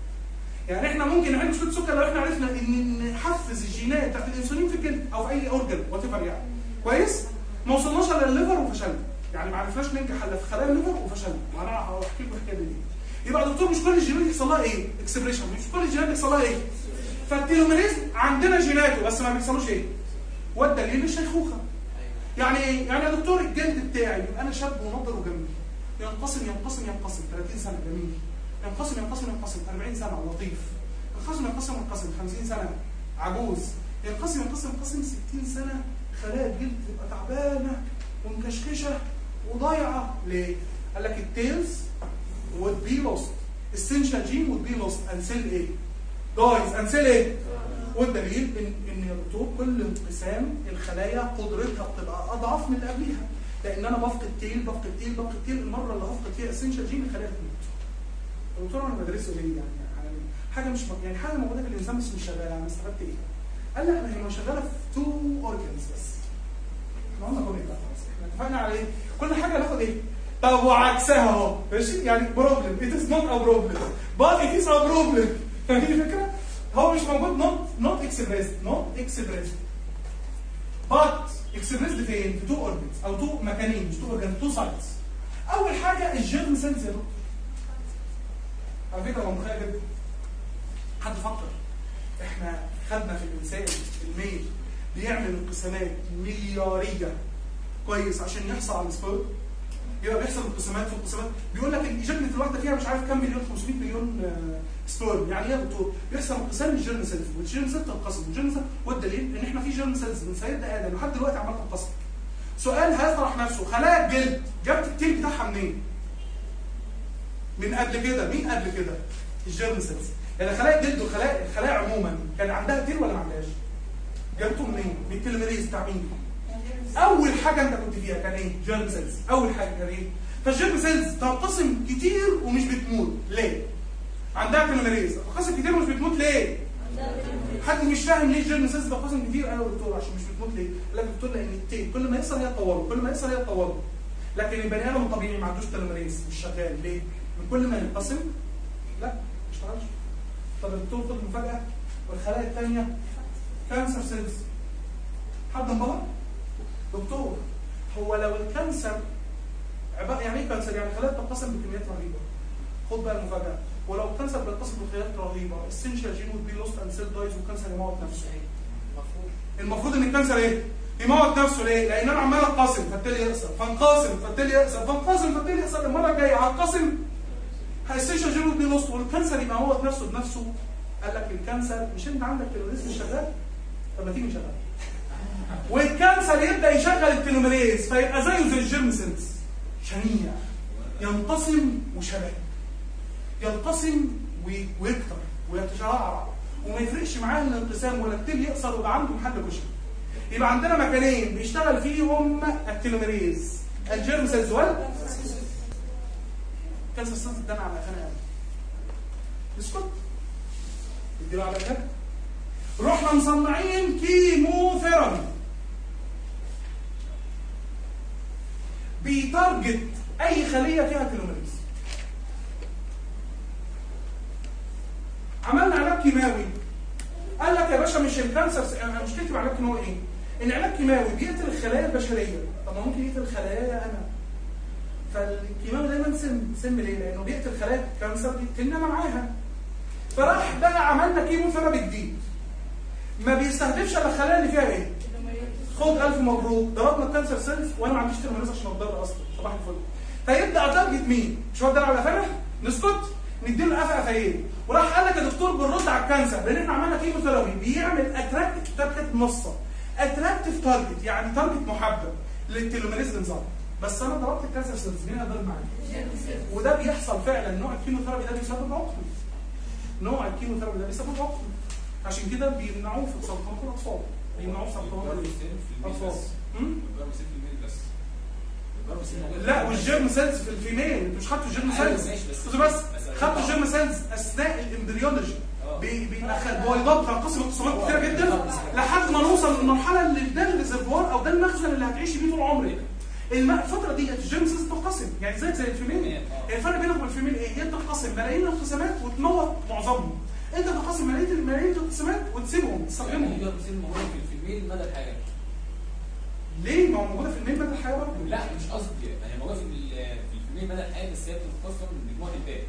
يعني احنا ممكن نحل مشكله السكر لو احنا عرفنا ان نحفز الجينات بتاعت الانسولين في الجلد او في اي اورجن وات يعني كويس ما وصلناش الا للليفر وفشلنا يعني ما عرفناش ننجح الا في خلايا الليفر وفشلنا وانا هحكي لكم الحكايه دي يبقى يا دكتور مش كل الجينات يحصل لها ايه اكسبريشن مش كل الجينات يحصل لها ايه فالتيلوميريز عندنا جيناته بس ما بيحصلوش ايه والدليل الشيخوخه يعني ايه؟ يعني يا دكتور الجلد بتاعي يبقى انا شاب ونضر وجميل ينقسم ينقسم ينقسم 30 سنه جميل ينقسم ينقسم ينقسم 40 سنه لطيف ينقسم ينقسم ينقسم 50 سنه عجوز ينقسم ينقسم ينقسم 60 سنه خلايا الجلد تبقى تعبانه ومكشكشه وضايعه ليه؟ قال لك التيلز would be lost essential gene would be lost and cell ايه؟ dies and cell ايه؟ والدليل ان ان يا دكتور كل انقسام الخلايا قدرتها بتبقى اضعف من اللي قبليها لان انا بفقد تيل بفقد تيل بفقد تيل المره اللي هفقد فيها اسينشال جين الخلايا تموت. يا دكتور انا بدرسه ليه يعني؟ يعني حاجه مش م- يعني حاجه موجوده في الانسان بس مش شغاله يعني استفدت ايه؟ قال لي احنا هي شغاله في تو اورجنز بس. احنا قلنا كوميك بقى خلاص احنا اتفقنا على ايه؟ كل حاجه ناخد ايه؟ طب وعكسها اهو ماشي يعني بروبلم ات از نوت ا بروبلم but it is a problem فاهمين الفكره؟ هو مش موجود not not expressed not expressed but expressed فين؟ في تو اورجنز او تو مكانين مش تو اورجنز تو سايتس اول حاجه الجيرم سيلز يا دكتور على فكره هو مخيل جدا حد فكر احنا خدنا في الانسان الميل بيعمل انقسامات ملياريه كويس عشان يحصل على السبيرم يبقى بيحصل انقسامات في انقسامات بيقول لك الايجابنت الواحده فيها مش عارف كام مليون 500 مليون آه، سبيرم يعني ايه يا دكتور؟ بيحصل انقسام للجيرم سيلز والجيرم سيلز تنقسم والجيرم سيلز والدليل ان احنا في جيرم سيلز من سيدنا ادم لحد دلوقتي عمال تنقسم سؤال هيطرح نفسه خلايا الجلد جابت التيل بتاعها منين؟ من قبل كده مين قبل كده؟ الجيرم سيلز يعني خلايا الجلد والخلايا الخلايا عموما كان عندها تيل ولا ما عندهاش؟ جابته منين؟ من التلميريز بتاع مين؟ اول حاجه انت كنت فيها كان ايه؟ جيرم سيلز اول حاجه كان ايه؟ فالجيرم سيلز تنقسم كتير ومش بتموت ليه؟ عندها تلميريز تنقسم كتير ومش بتموت ليه؟ حد مش فاهم ليه الجيرم سيلز بتنقسم كتير ايوه يا دكتور عشان مش بتموت ليه؟ لا دكتور لان التيل كل ما يقصر هي تطوره كل ما يقصر هي تطوره لكن البني ادم الطبيعي ما عندوش تلميريز مش شغال ليه؟ من كل ما ينقسم لا ما اشتغلش طب يا دكتور خد مفاجاه والخلايا الثانيه كانسر سيلز حد انبهر؟ دكتور هو لو الكانسر عباره يعني ايه كانسر؟ يعني خلايا بتنقسم بكميات رهيبه. خد بقى المفاجاه ولو الكانسر بينقسم بكميات رهيبه السنشال جين would be lost and cell dies والكانسر يموت نفسه. مفهوم المفروض ان الكانسر ايه؟ يموت نفسه ليه؟ لان انا عمال انقسم فالتالي يقصر فانقسم فالتالي يقصر فانقسم فالتالي يقصر المره الجايه هنقسم السنشال جين would be lost والكانسر يبقى موت نفسه بنفسه قال لك الكانسر مش انت عندك تيروريزم شغال؟ طب ما تيجي نشغل. والكانسر يبدا يشغل التلوميريز فيبقى زيه زي الجيرم سيلز شنيع ينقسم وشبه ينقسم وي- ويكتر ويتشعر وما يفرقش معاه الانقسام ولا التل يقصر ويبقى عنده محل كشري يبقى عندنا مكانين بيشتغل فيهم التلوميريز الجيرم سيلز وال كانسر سيلز ادانا على قفانا قوي اسكت اديله على كده رحنا مصنعين كيموثيرابي بيتارجت اي خليه فيها تلوميريز عملنا علاج كيماوي قال لك يا باشا مش الكانسر انا مشكلتي مع علاج كيماوي ايه؟ ان علاج كيماوي بيقتل الخلايا البشريه طب ما ممكن يقتل خلايا انا فالكيماوي دايما سم سم ليه؟ لانه بيقتل خلايا الكانسر بيقتلني انا معاها فراح بقى عملنا كيموثيرابي جديد ما بيستهدفش الا الخلايا اللي فيها ايه؟ خد الف مبروك ضربنا الكانسر سيلز وانا ما عنديش تلميذ عشان اتضرر اصلا صباح الفل فيبدا اتارجت مين؟ مش هو على قفانا؟ نسكت نديله قفا قفايين وراح قال لك يا دكتور بنرد على الكانسر لان احنا عملنا كيموثيرابي بيعمل اتراكتيف تارجت نصه اتراكتيف تارجت يعني تارجت محبب للتلوميريز نظام بس انا ضربت الكانسر سيلز مين هيقدر معايا؟ وده بيحصل فعلا نوع الكيموثيرابي ده بيسبب عقم نوع الكيموثيرابي ده بيسبب عقم عشان كده بيمنعوه في سرطانات الاطفال بيمنعوه في سرطانات الاطفال أمم؟ لا والجيرم سيلز في الفيميل انتوا مش خدتوا الجيرم أيوة، سيلز ماشي، بس- انتوا بس بس- خدتوا الجيرم سيلز اثناء الامبريولوجي آه. بي- بيبقى خ- بويضات بتنقسم انقسامات كتيره جدا لحد ما نوصل للمرحله اللي ده الريزرفوار او ده المخزن اللي هتعيشي بيه طول عمرك الم- الفتره دي الجيرم سيلز بتنقسم يعني زيك زي الفيميل آه. الفرق بينك وبين الفيميل ايه؟ هي بتنقسم ملايين الانقسامات وتموت معظمهم انت بتنقسم ملايين ملايين الانقسامات وتسيبهم تستخدمهم يعني هي بتصير موجوده في الفيميل مدى الحياه ليه؟ ما هو موجوده في الميل مدى الحياه برضه لا مش قصدي يعني هي موجوده في ال- في الفيميل مدى الحياه بس هي بتتقسم مجموعه الباقي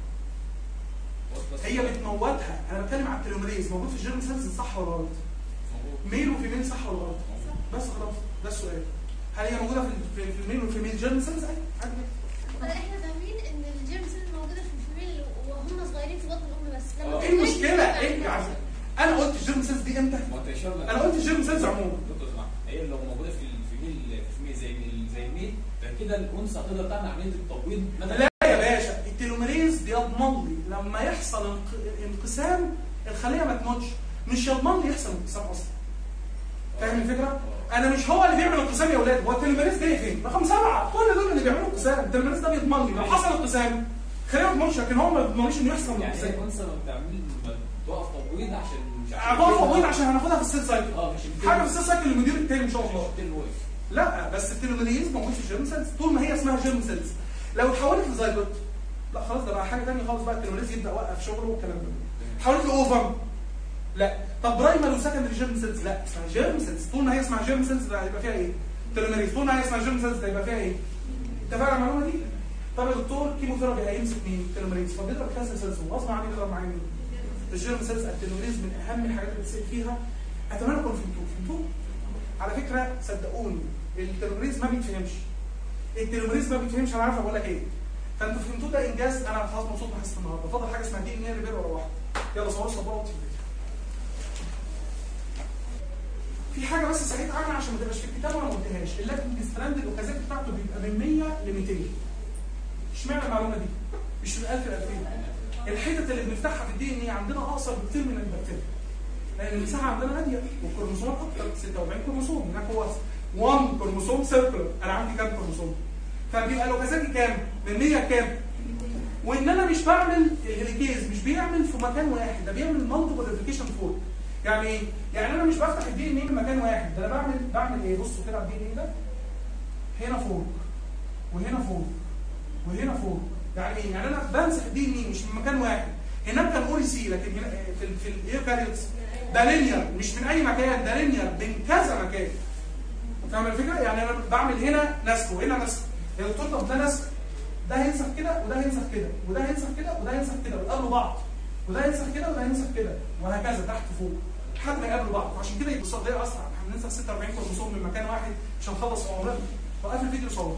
واصلة هي الصورة؟ بتموتها انا بتكلم على التلوميريز موجود في الجيرم سيلز صح ولا غلط؟ موجود. ميل وفيميل صح ولا غلط؟ موجود. بس خلاص ده السؤال هل هي موجوده في في- في الميل والفيميل جيرم سيلز؟ ايوه عادي جدا. احنا فاهمين ان الجيرم سيلز موجوده في الفيميل وهم صغيرين في بطن الام بس لما آه. ايه المشكله؟ ايه يعني انا قلت الجيرم سيلز دي امتى؟ ما انت اشار لك انا قلت الجيرم سيلز عموما دكتور اسمع هي لو موجوده في الفيميل في الفيميل زي ال- زي الميل فكده الانثى هتقدر تعمل عمليه التبويض مدى لا يا باشا التلوميريز بيضمن لي لما يحصل انق- انقسام الخليه ما تموتش مش يضمن لي يحصل انقسام اصلا فاهم الفكره؟ انا مش هو اللي بيعمل انقسام يا اولاد هو التلميريز جاي فين؟ رقم سبعه كل دول اللي بيعملوا انقسام التلميريز ده بيضمن لي لو حصل انقسام خليه ما تموتش لكن هو ما بيضمنش انه يحصل يعني هي انقسام الانثى ما بتعمل ما توقف تبويض عشان مش عباره تبويض عشان هناخدها في السيل سايكل اه مش حاجه في السيل سايكل المدير التاني ان شاء الله التاني واقف لا بس التلوميريز موجود في الجيرم سيلز طول ما هي اسمها جيرم سيلز لو اتحولت لزيجوت لا خلاص ده بقى حاجه ثانيه خالص بقى التلوميريز يبدا يوقف شغله والكلام ده اتحولت لاوفر لا طب برايمري وسكندري جيرم سيلز لا اسمها جيرم سيلز طول ما هي اسمها جيرم سيلز ده هيبقى فيها ايه؟ تلوميريز طول ما هي اسمها جيرم سيلز ده هيبقى فيها ايه؟ اتفقنا على المعلومه دي؟ طب يا دكتور كيموثيرابي هيمسك مين؟ التلوميريز فبيضرب كانسر سيلز وغصب عني بيضرب معايا مين؟ الجيرم سيلز التلوميريز من اهم الحاجات اللي بتسال فيها اتمنى تكونوا فهمتوه فهمتوه؟ على فكره صدقوني التلوميريز ما بيتفهمش التلوميريز ما بيتفهمش انا عارف بقول لك ايه فانتوا فهمتوا ده انجاز انا خلاص مبسوط بحس النهارده فاضل حاجه اسمها دي ان ايه ريبير ولا واحده يلا صوروا صبروا وطي في حاجه بس سعيد عنها عشان ما تبقاش في الكتاب وانا ما قلتهاش اللاتنج ستراند الاوكازات بتاعته بيبقى من 100 ل 200 اشمعنى المعلومه دي؟ مش من 1000 ل 2000 الحتت اللي بنفتحها في الدي ان ايه عندنا اقصر بكتير من البكتيريا لان المساحه عندنا اضيق والكروموسومات اكتر 46 كروموسوم هناك هو 1 كروموسوم سيركلر انا عندي كام كروموسوم؟ فبيبقى الاوكازاتي كام؟ من 100 كام؟ وان انا مش بعمل الهيليكيز مش بيعمل في مكان واحد ده بيعمل مالتيبل ريبليكيشن فور يعني ايه؟ يعني انا مش بفتح الدي ان ايه من مكان واحد ده انا بعمل بعمل ايه؟ بصوا كده على الدي ان ايه ده هنا فوق وهنا فوق وهنا فوق يعني ايه؟ يعني انا بمسح الدي ان ايه مش من مكان واحد هناك كان اوري سي لكن هنا في ال- في الايوكاريوتس ده لينير مش من اي مكان ده لينير من كذا مكان فاهم الفكره؟ يعني انا بعمل هنا نسخ وهنا نسخ يا دكتور طب ده نسخ ده هينسخ كده وده هينسخ كده وده هينسخ كده وده هينسخ كده ويقابلوا بعض وده هينسخ كده وده هينسخ كده وهكذا تحت فوق لحد ما يقابلوا بعض وعشان كده يبقى الصدقيه اسرع احنا بننسخ 46 كروموسوم من مكان واحد مش هنخلص عمرنا وقف الفيديو صور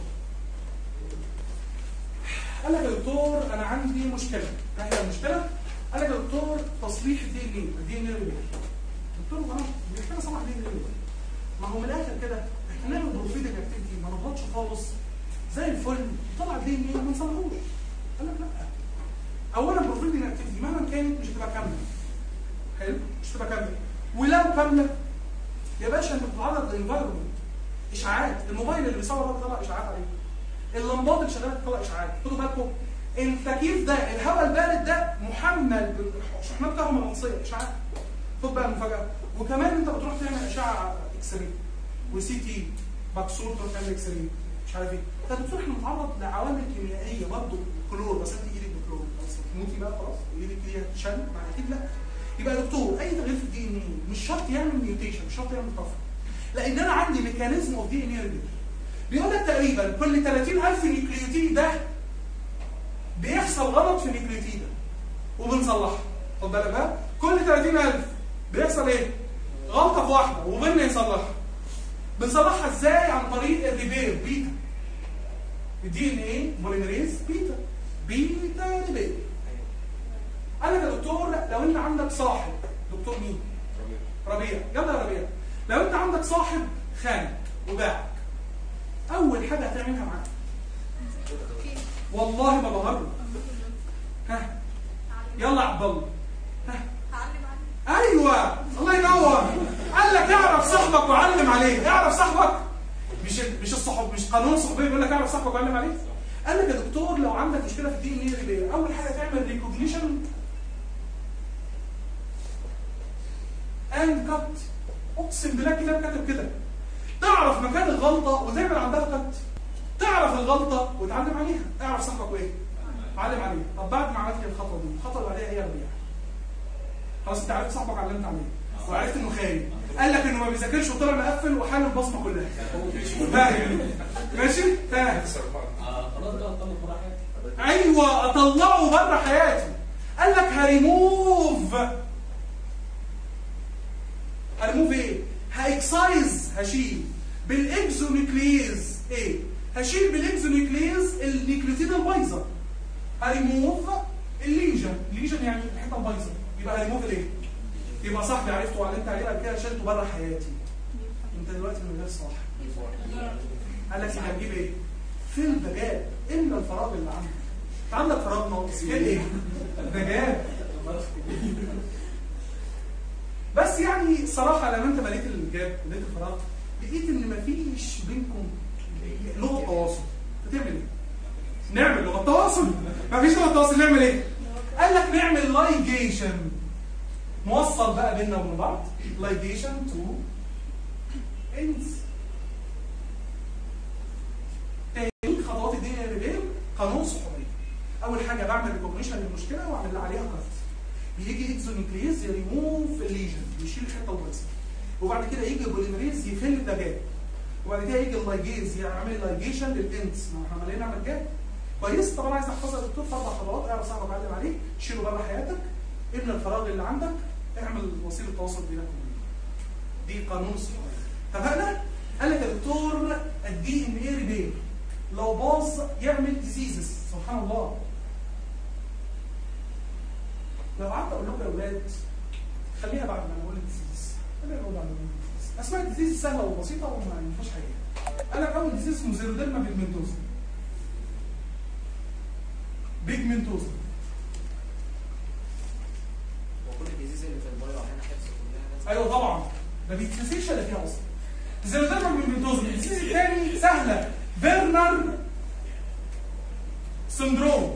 قال لك يا دكتور انا عندي مشكله ما هي المشكله؟ قال لك يا دكتور تصليح الدي ان ايه الدي ان ايه دكتور انا محتاج اصلح دي ان ايه ما هو من الاخر كده احنا نعمل بروفيدنج اكتيفيتي ما نغلطش خالص زي الفل طلع دي ان ايه ما نصلحوش قال لك لا اولا بروفيدنج اكتيفيتي مهما كانت مش هتبقى كامله حلو مش هتبقى كامله ولو كامله يا باشا انت بتتعرض للانفايرمنت اشعاعات الموبايل اللي بيصور ده بيطلع اشعاعات عليه اللمبات اللي شغاله بتطلع اشعاعات خدوا بالكم التكييف ده الهواء البارد ده محمل بشحنات كهرومغناطيسيه اشعاعات خد بقى المفاجاه وكمان انت بتروح تعمل اشعه اكس راي وسي تي مكسور تروح تعمل اكس راي مش عارف ايه طب دكتور احنا بنتعرض لعوامل كيميائيه برضه كلور بس انت ايدك بكلور خلاص تموتي بقى خلاص ايدك دي هتشل مع اكيد لا يبقى يا دكتور اي تغيير في الدي ان ايه مش شرط يعمل ميوتيشن مش شرط يعمل طفره لان انا عندي ميكانيزم اوف دي ان ايه بيقول لك تقريبا كل 30000 نيوكليوتيد ده بيحصل غلط في النيوكليوتيد ده وبنصلحها خد بالك بقى كل 30000 بيحصل ايه؟ غلطه في واحده وبيننا يصلحها بنصلحها ازاي عن طريق الريبير بيتا الدي ان ايه بوليميريز بيتا بيتا ريبير قال لك يا دكتور لو انت عندك صاحب دكتور مين؟ ربيع يلا يا ربيع لو انت عندك صاحب خانك وباعك اول حاجه هتعملها معاه والله ما بهرب ها يلا يا عبد الله ها ايوه الله ينور قال لك اعرف صاحبك وعلم عليه اعرف صاحبك مش مش الصحب مش قانون صحوبيه بيقول لك اعرف صاحبك وعلم عليه قال لك يا دكتور لو عندك مشكله في الدي ان ايه اول حاجه تعمل ريكوجنيشن اند كات اقسم بالله كتاب كاتب كده تعرف مكان الغلطه وتعمل عندها كات تعرف الغلطه وتعلم عليها اعرف صاحبك وايه علم عليه طب بعد ما عملت الخطوه دي الخطوه اللي بعديها ايه يا ربيع خلاص انت عرفت صاحبك علمت عليه وعرفت انه خاين قال لك انه ما بيذاكرش وطلع مقفل وحل البصمه كلها فاهم ماشي فاهم آه، خلاص بقى طلب بره حياتي ايوه اطلعه بره حياتي قال لك هريموف هريموف ايه هاكسايز هشيل بالاكزونيكليز ايه هشيل بالاكزونيكليز النيكليوتيد البايظه هريموف الليجن الليجن يعني الحته البايظه يبقى هريموف الايه يبقى صاحبي عرفته وعلمت عليه بعد كده شلته بره حياتي انت دلوقتي من غير صاحب قال لك يبقى هتجيب ايه فين البجاد املى الفراغ اللي عندك انت عندك فراغ ناقص فين ايه بجاد بس يعني صراحه لما انت مليت الجاب مليت الفراغ لقيت ان مفيش بينكم لغه تواصل هتعمل ايه؟ نعمل لغه تواصل مفيش لغه تواصل نعمل ايه؟ قال لك نعمل لايجيشن موصل بقى بيننا وبين بعض لايجيشن تو انس تاني خطوات الدي ان ريبير قانون صحوبيه اول حاجه بعمل ريكوجنيشن للمشكله واعمل عليها كارت بيجي اكزونيكليز يريموف الليجن يشيل الحته البايظه وبعد كده يجي البوليمريز يفل الدجاج وبعد كده يجي اللايجيز يعمل لايجيشن للانس ما احنا عمالين نعمل جاب كويس طبعا عايز تحفظها يا دكتور في اربع خطوات اعرف صاحبك علم عليه شيله بره حياتك ابن الفراغ اللي عندك اعمل وسيله تواصل بينك وبينه دي قانون الصحوبيه اتفقنا؟ قال لك يا دكتور الدي ان ايه ريبير لو باظ يعمل ديزيزز سبحان الله لو قعدت اقول لكم يا اولاد خليها بعد ما نقول الديزيز خلينا نقول بعد ما نقول الديزيز اسماء الديزيز سهله وبسيطه وما فيهاش حاجه انا اول ديزيز اسمه زيروديرما بيجمنتوزا بيجمنتوزا وكل الديزيز اللي في البايو احيانا حفظ كلها لازم ايوه طبعا ما بيتنسيش الا فيها اصلا زيروديرما بيجمنتوزا الديزيز الثاني سهله فيرنر سندروم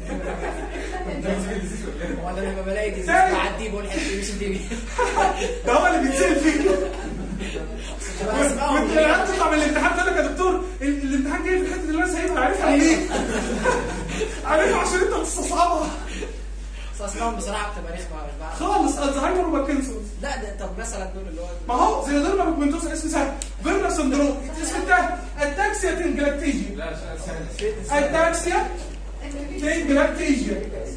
هو انا لما بلاقي ديزيز تاني. بعدي بقول حته مش دي ده هو اللي بيتسال فيه بسمعهم وانت لما تطلع من الامتحان تقول لك يا دكتور ال- الامتحان جاي في الحته اللي انا سايبها عارفها منين؟ عارفها عشان انت بتستصعبها بس اسمائهم بصراحه بتبقى رخمه مش بعرف خالص الزهايمر وباركنسونز لا ده طب مثلا دول اللي هو ما هو زي دول ما بيجمنتوز اسم سهل فيرنا سندروم الاسم التاني اتاكسيا تنجلاكتيجيا لا سهل سهل اتاكسيا تنجلاكتيجيا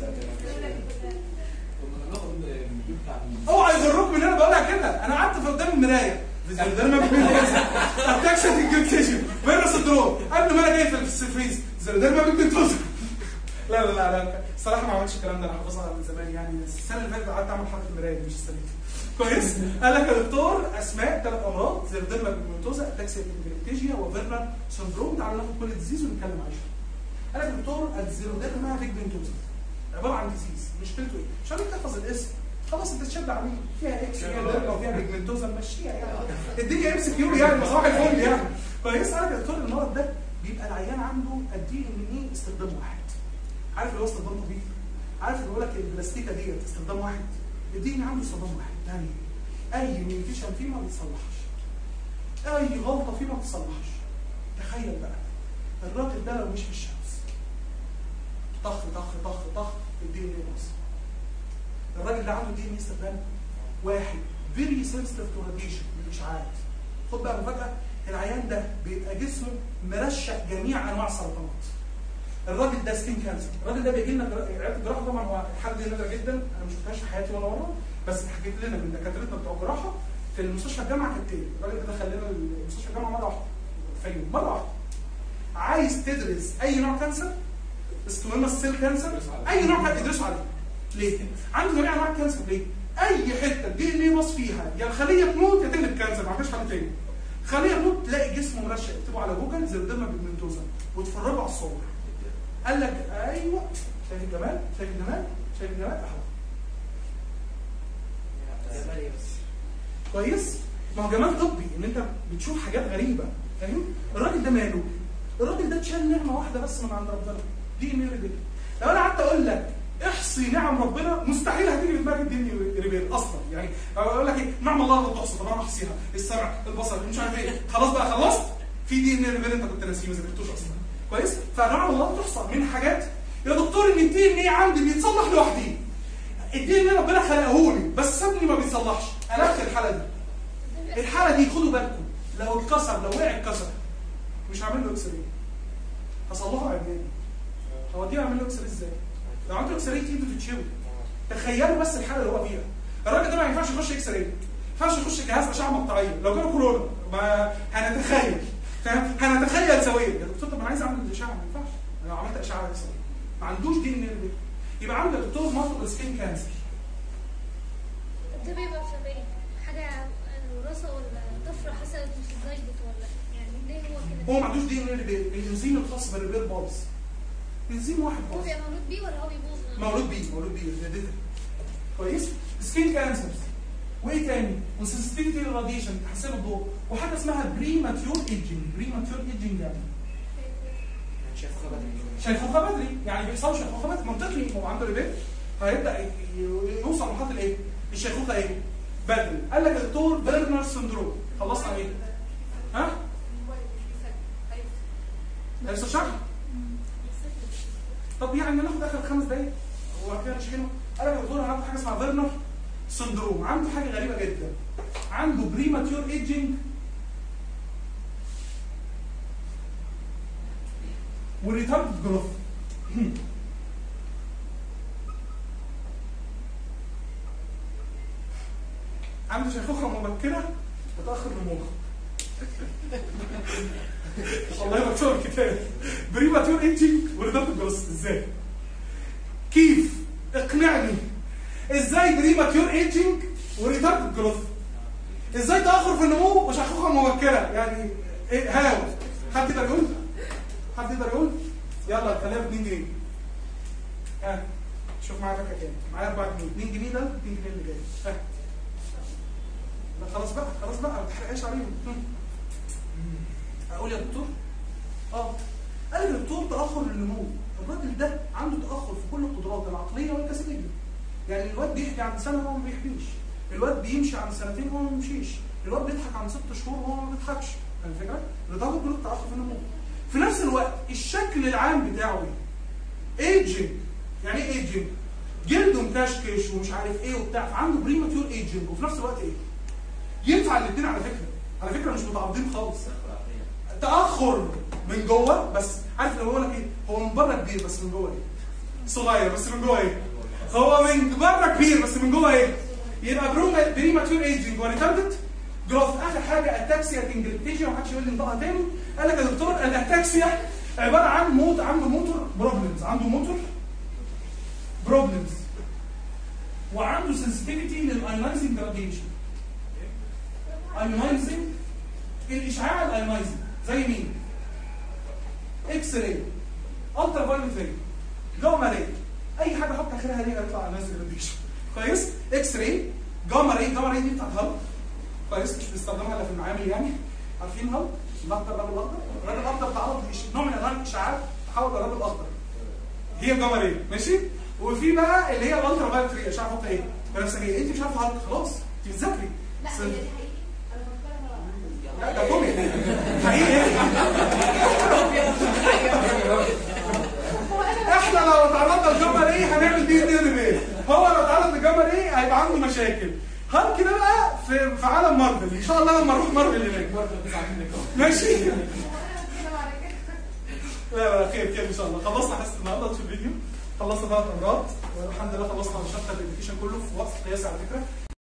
كنا بناخد من البيت بتاع ال- اوعى يغرك من اللي انا بقولها كده انا قعدت في قدام المرايه زي دول ما بيجمنتوز اتاكسيا تنجلاكتيجيا فيرنا سندروم قبل ما انا جاي في السيرفيس زي دول ما بيجمنتوز لا لا لا لا الصراحه ما عملتش الكلام ده انا حافظها من زمان يعني بس السنه اللي فاتت قعدت اعمل حركه المرايه دي مش السنه دي كويس قال لك يا دكتور اسماء ثلاث امراض زيروديرما بيجمنتوزا اتاكسيا بيجمنتيجيا وفيرنر سندروم تعالوا ناخد كل ديزيز ونتكلم عنها قال لك يا دكتور الزيروديرما بيجمنتوزا عباره عن ديزيز مشكلته ايه؟ مش هنقول تحفظ الاسم خلاص انت تشد عليه فيها اكس فيها ديرما وفيها بيجمنتوزا مشيها يعني الدنيا ام سي كيو يعني صباح الفل يعني كويس قال لك يا دكتور المرض ده بيبقى العيان عنده الدي ان ايه استخدام واحد عارف اللي هو استخدام طبيعي عارف اللي بيقول لك البلاستيكه ديت استخدام واحد الدي ان عنده استخدام واحد يعني اي ميوتيشن فيه ما بيتصلحش اي غلطه فيه ما بتتصلحش تخيل بقى الراجل ده لو مش في الشمس طخ طخ طخ طخ الدي ان باظ الراجل ده عنده دي ان استخدام واحد فيري سنسيتيف تو راديشن الاشعاعات خد بقى مفاجاه العيان ده بيبقى جسمه مرشق جميع انواع السرطانات الراجل ده سكين كانسر الراجل ده بيجي لنا جرا- عياده الجراحه طبعا هو الحاله دي نادره جدا انا ما شفتهاش في حياتي ولا مره بس حكيت لنا من دكاترتنا بتوع الجراحه في المستشفى الجامعه كانت تاني الراجل ده دخل لنا المستشفى الجامعه مره واحده في اليوم مره واحده عايز تدرس اي نوع كانسر سكويما سيل كانسر اي نوع كان ادرسه عليه ليه؟ عنده جميع انواع الكانسر ليه؟ اي حته الدي ان ايه باص فيها يا الخليه تموت يا تقلب كانسر ما عندهاش حل تاني خليه تموت تلاقي جسمه مرشق اكتبوا على جوجل زيروديرما بيجمنتوزا واتفرجوا على الصور قال لك ايوه شايف الجمال شايف الجمال شايف الجمال اهو جمال ايه بس كويس ما هو جمال طبي ان انت بتشوف حاجات غريبه فاهم الراجل ده ماله الراجل ده اتشال نعمه واحده بس من عند ربنا دي ان ريبير لو انا قعدت اقول لك احصي نعم ربنا مستحيل هتيجي في دماغك دي ان ريبير اصلا يعني اقول لك ايه نعم الله لا تحصى طب انا احصيها السمع البصر مش عارف ايه خلاص بقى خلصت في دي ان ريبير انت كنت ناسيه ما ذاكرتوش اصلا كويس فنعم الله تحصى من حاجات يا دكتور ان الدي ان ايه عندي بيتصلح لوحدي الدي ان ربنا خلقه لي بس سابني ما بيتصلحش انا في الحاله دي الحاله دي خدوا بالكم لو اتكسر لو وقع اتكسر مش هعمل له اكس راي هصلحه عجاني هو دي اعمل له اكس راي ازاي؟ لو عملت اكس راي ايده تتشوي تخيلوا بس الحاله اللي هو فيها الراجل ده ما ينفعش يخش اكس راي ما ينفعش يخش جهاز اشعه مقطعيه لو جاله كورونا ما هنتخيل فاهم هنتخيل سويا يا دكتور طب انا عايز اعمل اشعه ما ينفعش أنا لو عملت اشعه اكس راي ما عندوش دي ان يبقى عنده يا دكتور مالتيبل سكين كانسر ده بيبقى بسبب ايه؟ حاجة وراثة ولا طفرة حصلت مش اتظبطت ولا يعني ليه هو كده؟ هو ما عندوش دي ان ريبير الانزيم الخاص بالريبير باظ انزيم واحد هو باظ بيبقى مولود بيه ولا هو بيبوظ؟ مولود بيه مولود بيه هيريديتري كويس سكين كانسرز وايه تاني وسنسيتيفيتي للراديشن تحسن الضوء وحاجه اسمها بريماتيور ايجنج بريماتيور ايجنج يعني يعني شايفه بدري شيخوخه بدري يعني بيحصل شيخوخه بدري منطقي هو عنده ريبيت هيبدا ي- ي- يوصل لمرحله الايه؟ الشيخوخه ايه؟ بدري قال لك يا دكتور فيرنر سندروم خلصنا عليه ها؟ لسه شرح؟ طب يعني ناخد اخر خمس دقايق هو كده نشحنه قال لك يا دكتور هناخد حاجه اسمها فيرنر سندروم عنده حاجه غريبه جدا عنده بريماتيور ايجنج وريتارد جروث عنده شيخوخه مبكره متاخر النمو والله مكتوب الكتاب بريماتيور ايجينج وريدكتد جروس ازاي؟ كيف؟ اقنعني ازاي بريماتيور ايجينج وريتارد جروث؟ ازاي تاخر في النمو وشيخوخه مبكره؟ يعني ايه هاو؟ حد يقدر يقول؟ حد يقدر يقول؟ يلا خليها ب 2 جنيه. ها شوف معايا فاكهه كام؟ معايا 4 جنيه، 2 جنيه ده 2 جنيه اللي جاي. ها لا خلاص بقى خلاص بقى ما تحرقش عليهم. هم. اقول يا دكتور؟ اه قال لي دكتور تاخر النمو الراجل ده عنده تاخر في كل القدرات العقليه والجسديه يعني الواد بيحكي عن سنه وهو ما بيحكيش الواد بيمشي عن سنتين وهو ما بيمشيش الواد بيضحك عن ست شهور وهو ما بيضحكش فاهم الفكره؟ ده كله تاخر في النمو في نفس الوقت الشكل العام بتاعه ايه؟ ايجنج يعني ايه ايجنج؟ جلده مكشكش ومش عارف ايه وبتاع فعنده بريماتيور ايجنج وفي نفس الوقت ايه؟ ينفع الاثنين على فكره على فكره مش متعارضين خالص تاخر من جوه بس عارف لو بقول لك ايه هو من بره كبير بس من جوه ايه صغير بس من جوه ايه هو من بره كبير بس من جوه ايه يبقى بروما بريماتيور ايجنج وريتاردد جروث اخر حاجه اتاكسيا تنجلكتيشيا ما حدش يقول لي انطقها تاني قال لك يا دكتور الاتاكسيا عباره عن موت عنده موتور بروبلمز عنده موتور بروبلمز وعنده سنسيتيفيتي للايونايزنج راديشن ايونايزنج الاشعاع الايونايزنج زي مين؟ اكس راي الترا فايولت راي جاما راي اي حاجه احط اخرها دي هيطلع ايونايزنج راديشن كويس؟ اكس راي جاما راي جاما راي دي بتاعت هالك كويس مش بنستخدمها الا في المعامل يعني عارفين هالك؟ الاخضر الراجل الاخضر الراجل الاخضر تعرض لإش- نوع من انواع الاشعاعات تحول للراجل الاخضر هي جاما راي ماشي؟ وفي بقى اللي هي الالترا فايولت راي مش عارف احط ايه بنفسجيه انت مش عارفه هالك خلاص انت بتذاكري لا هي دي حقيقي انا بفكرها لا ده كوميدي حقيقي احنا لو تعرضنا لجمر ايه هنعمل دي دي ايه هو لو تعرض لجمر ايه هيبقى عنده مشاكل هل كده بقى في في عالم مارفل ان شاء الله لما نروح مارفل هناك ماشي لا لا خير خير ان شاء الله خلصنا حصه النهارده في الفيديو خلصنا ثلاث امراض والحمد لله خلصنا شابتر الاديوكيشن كله في وقت قياسي على فكره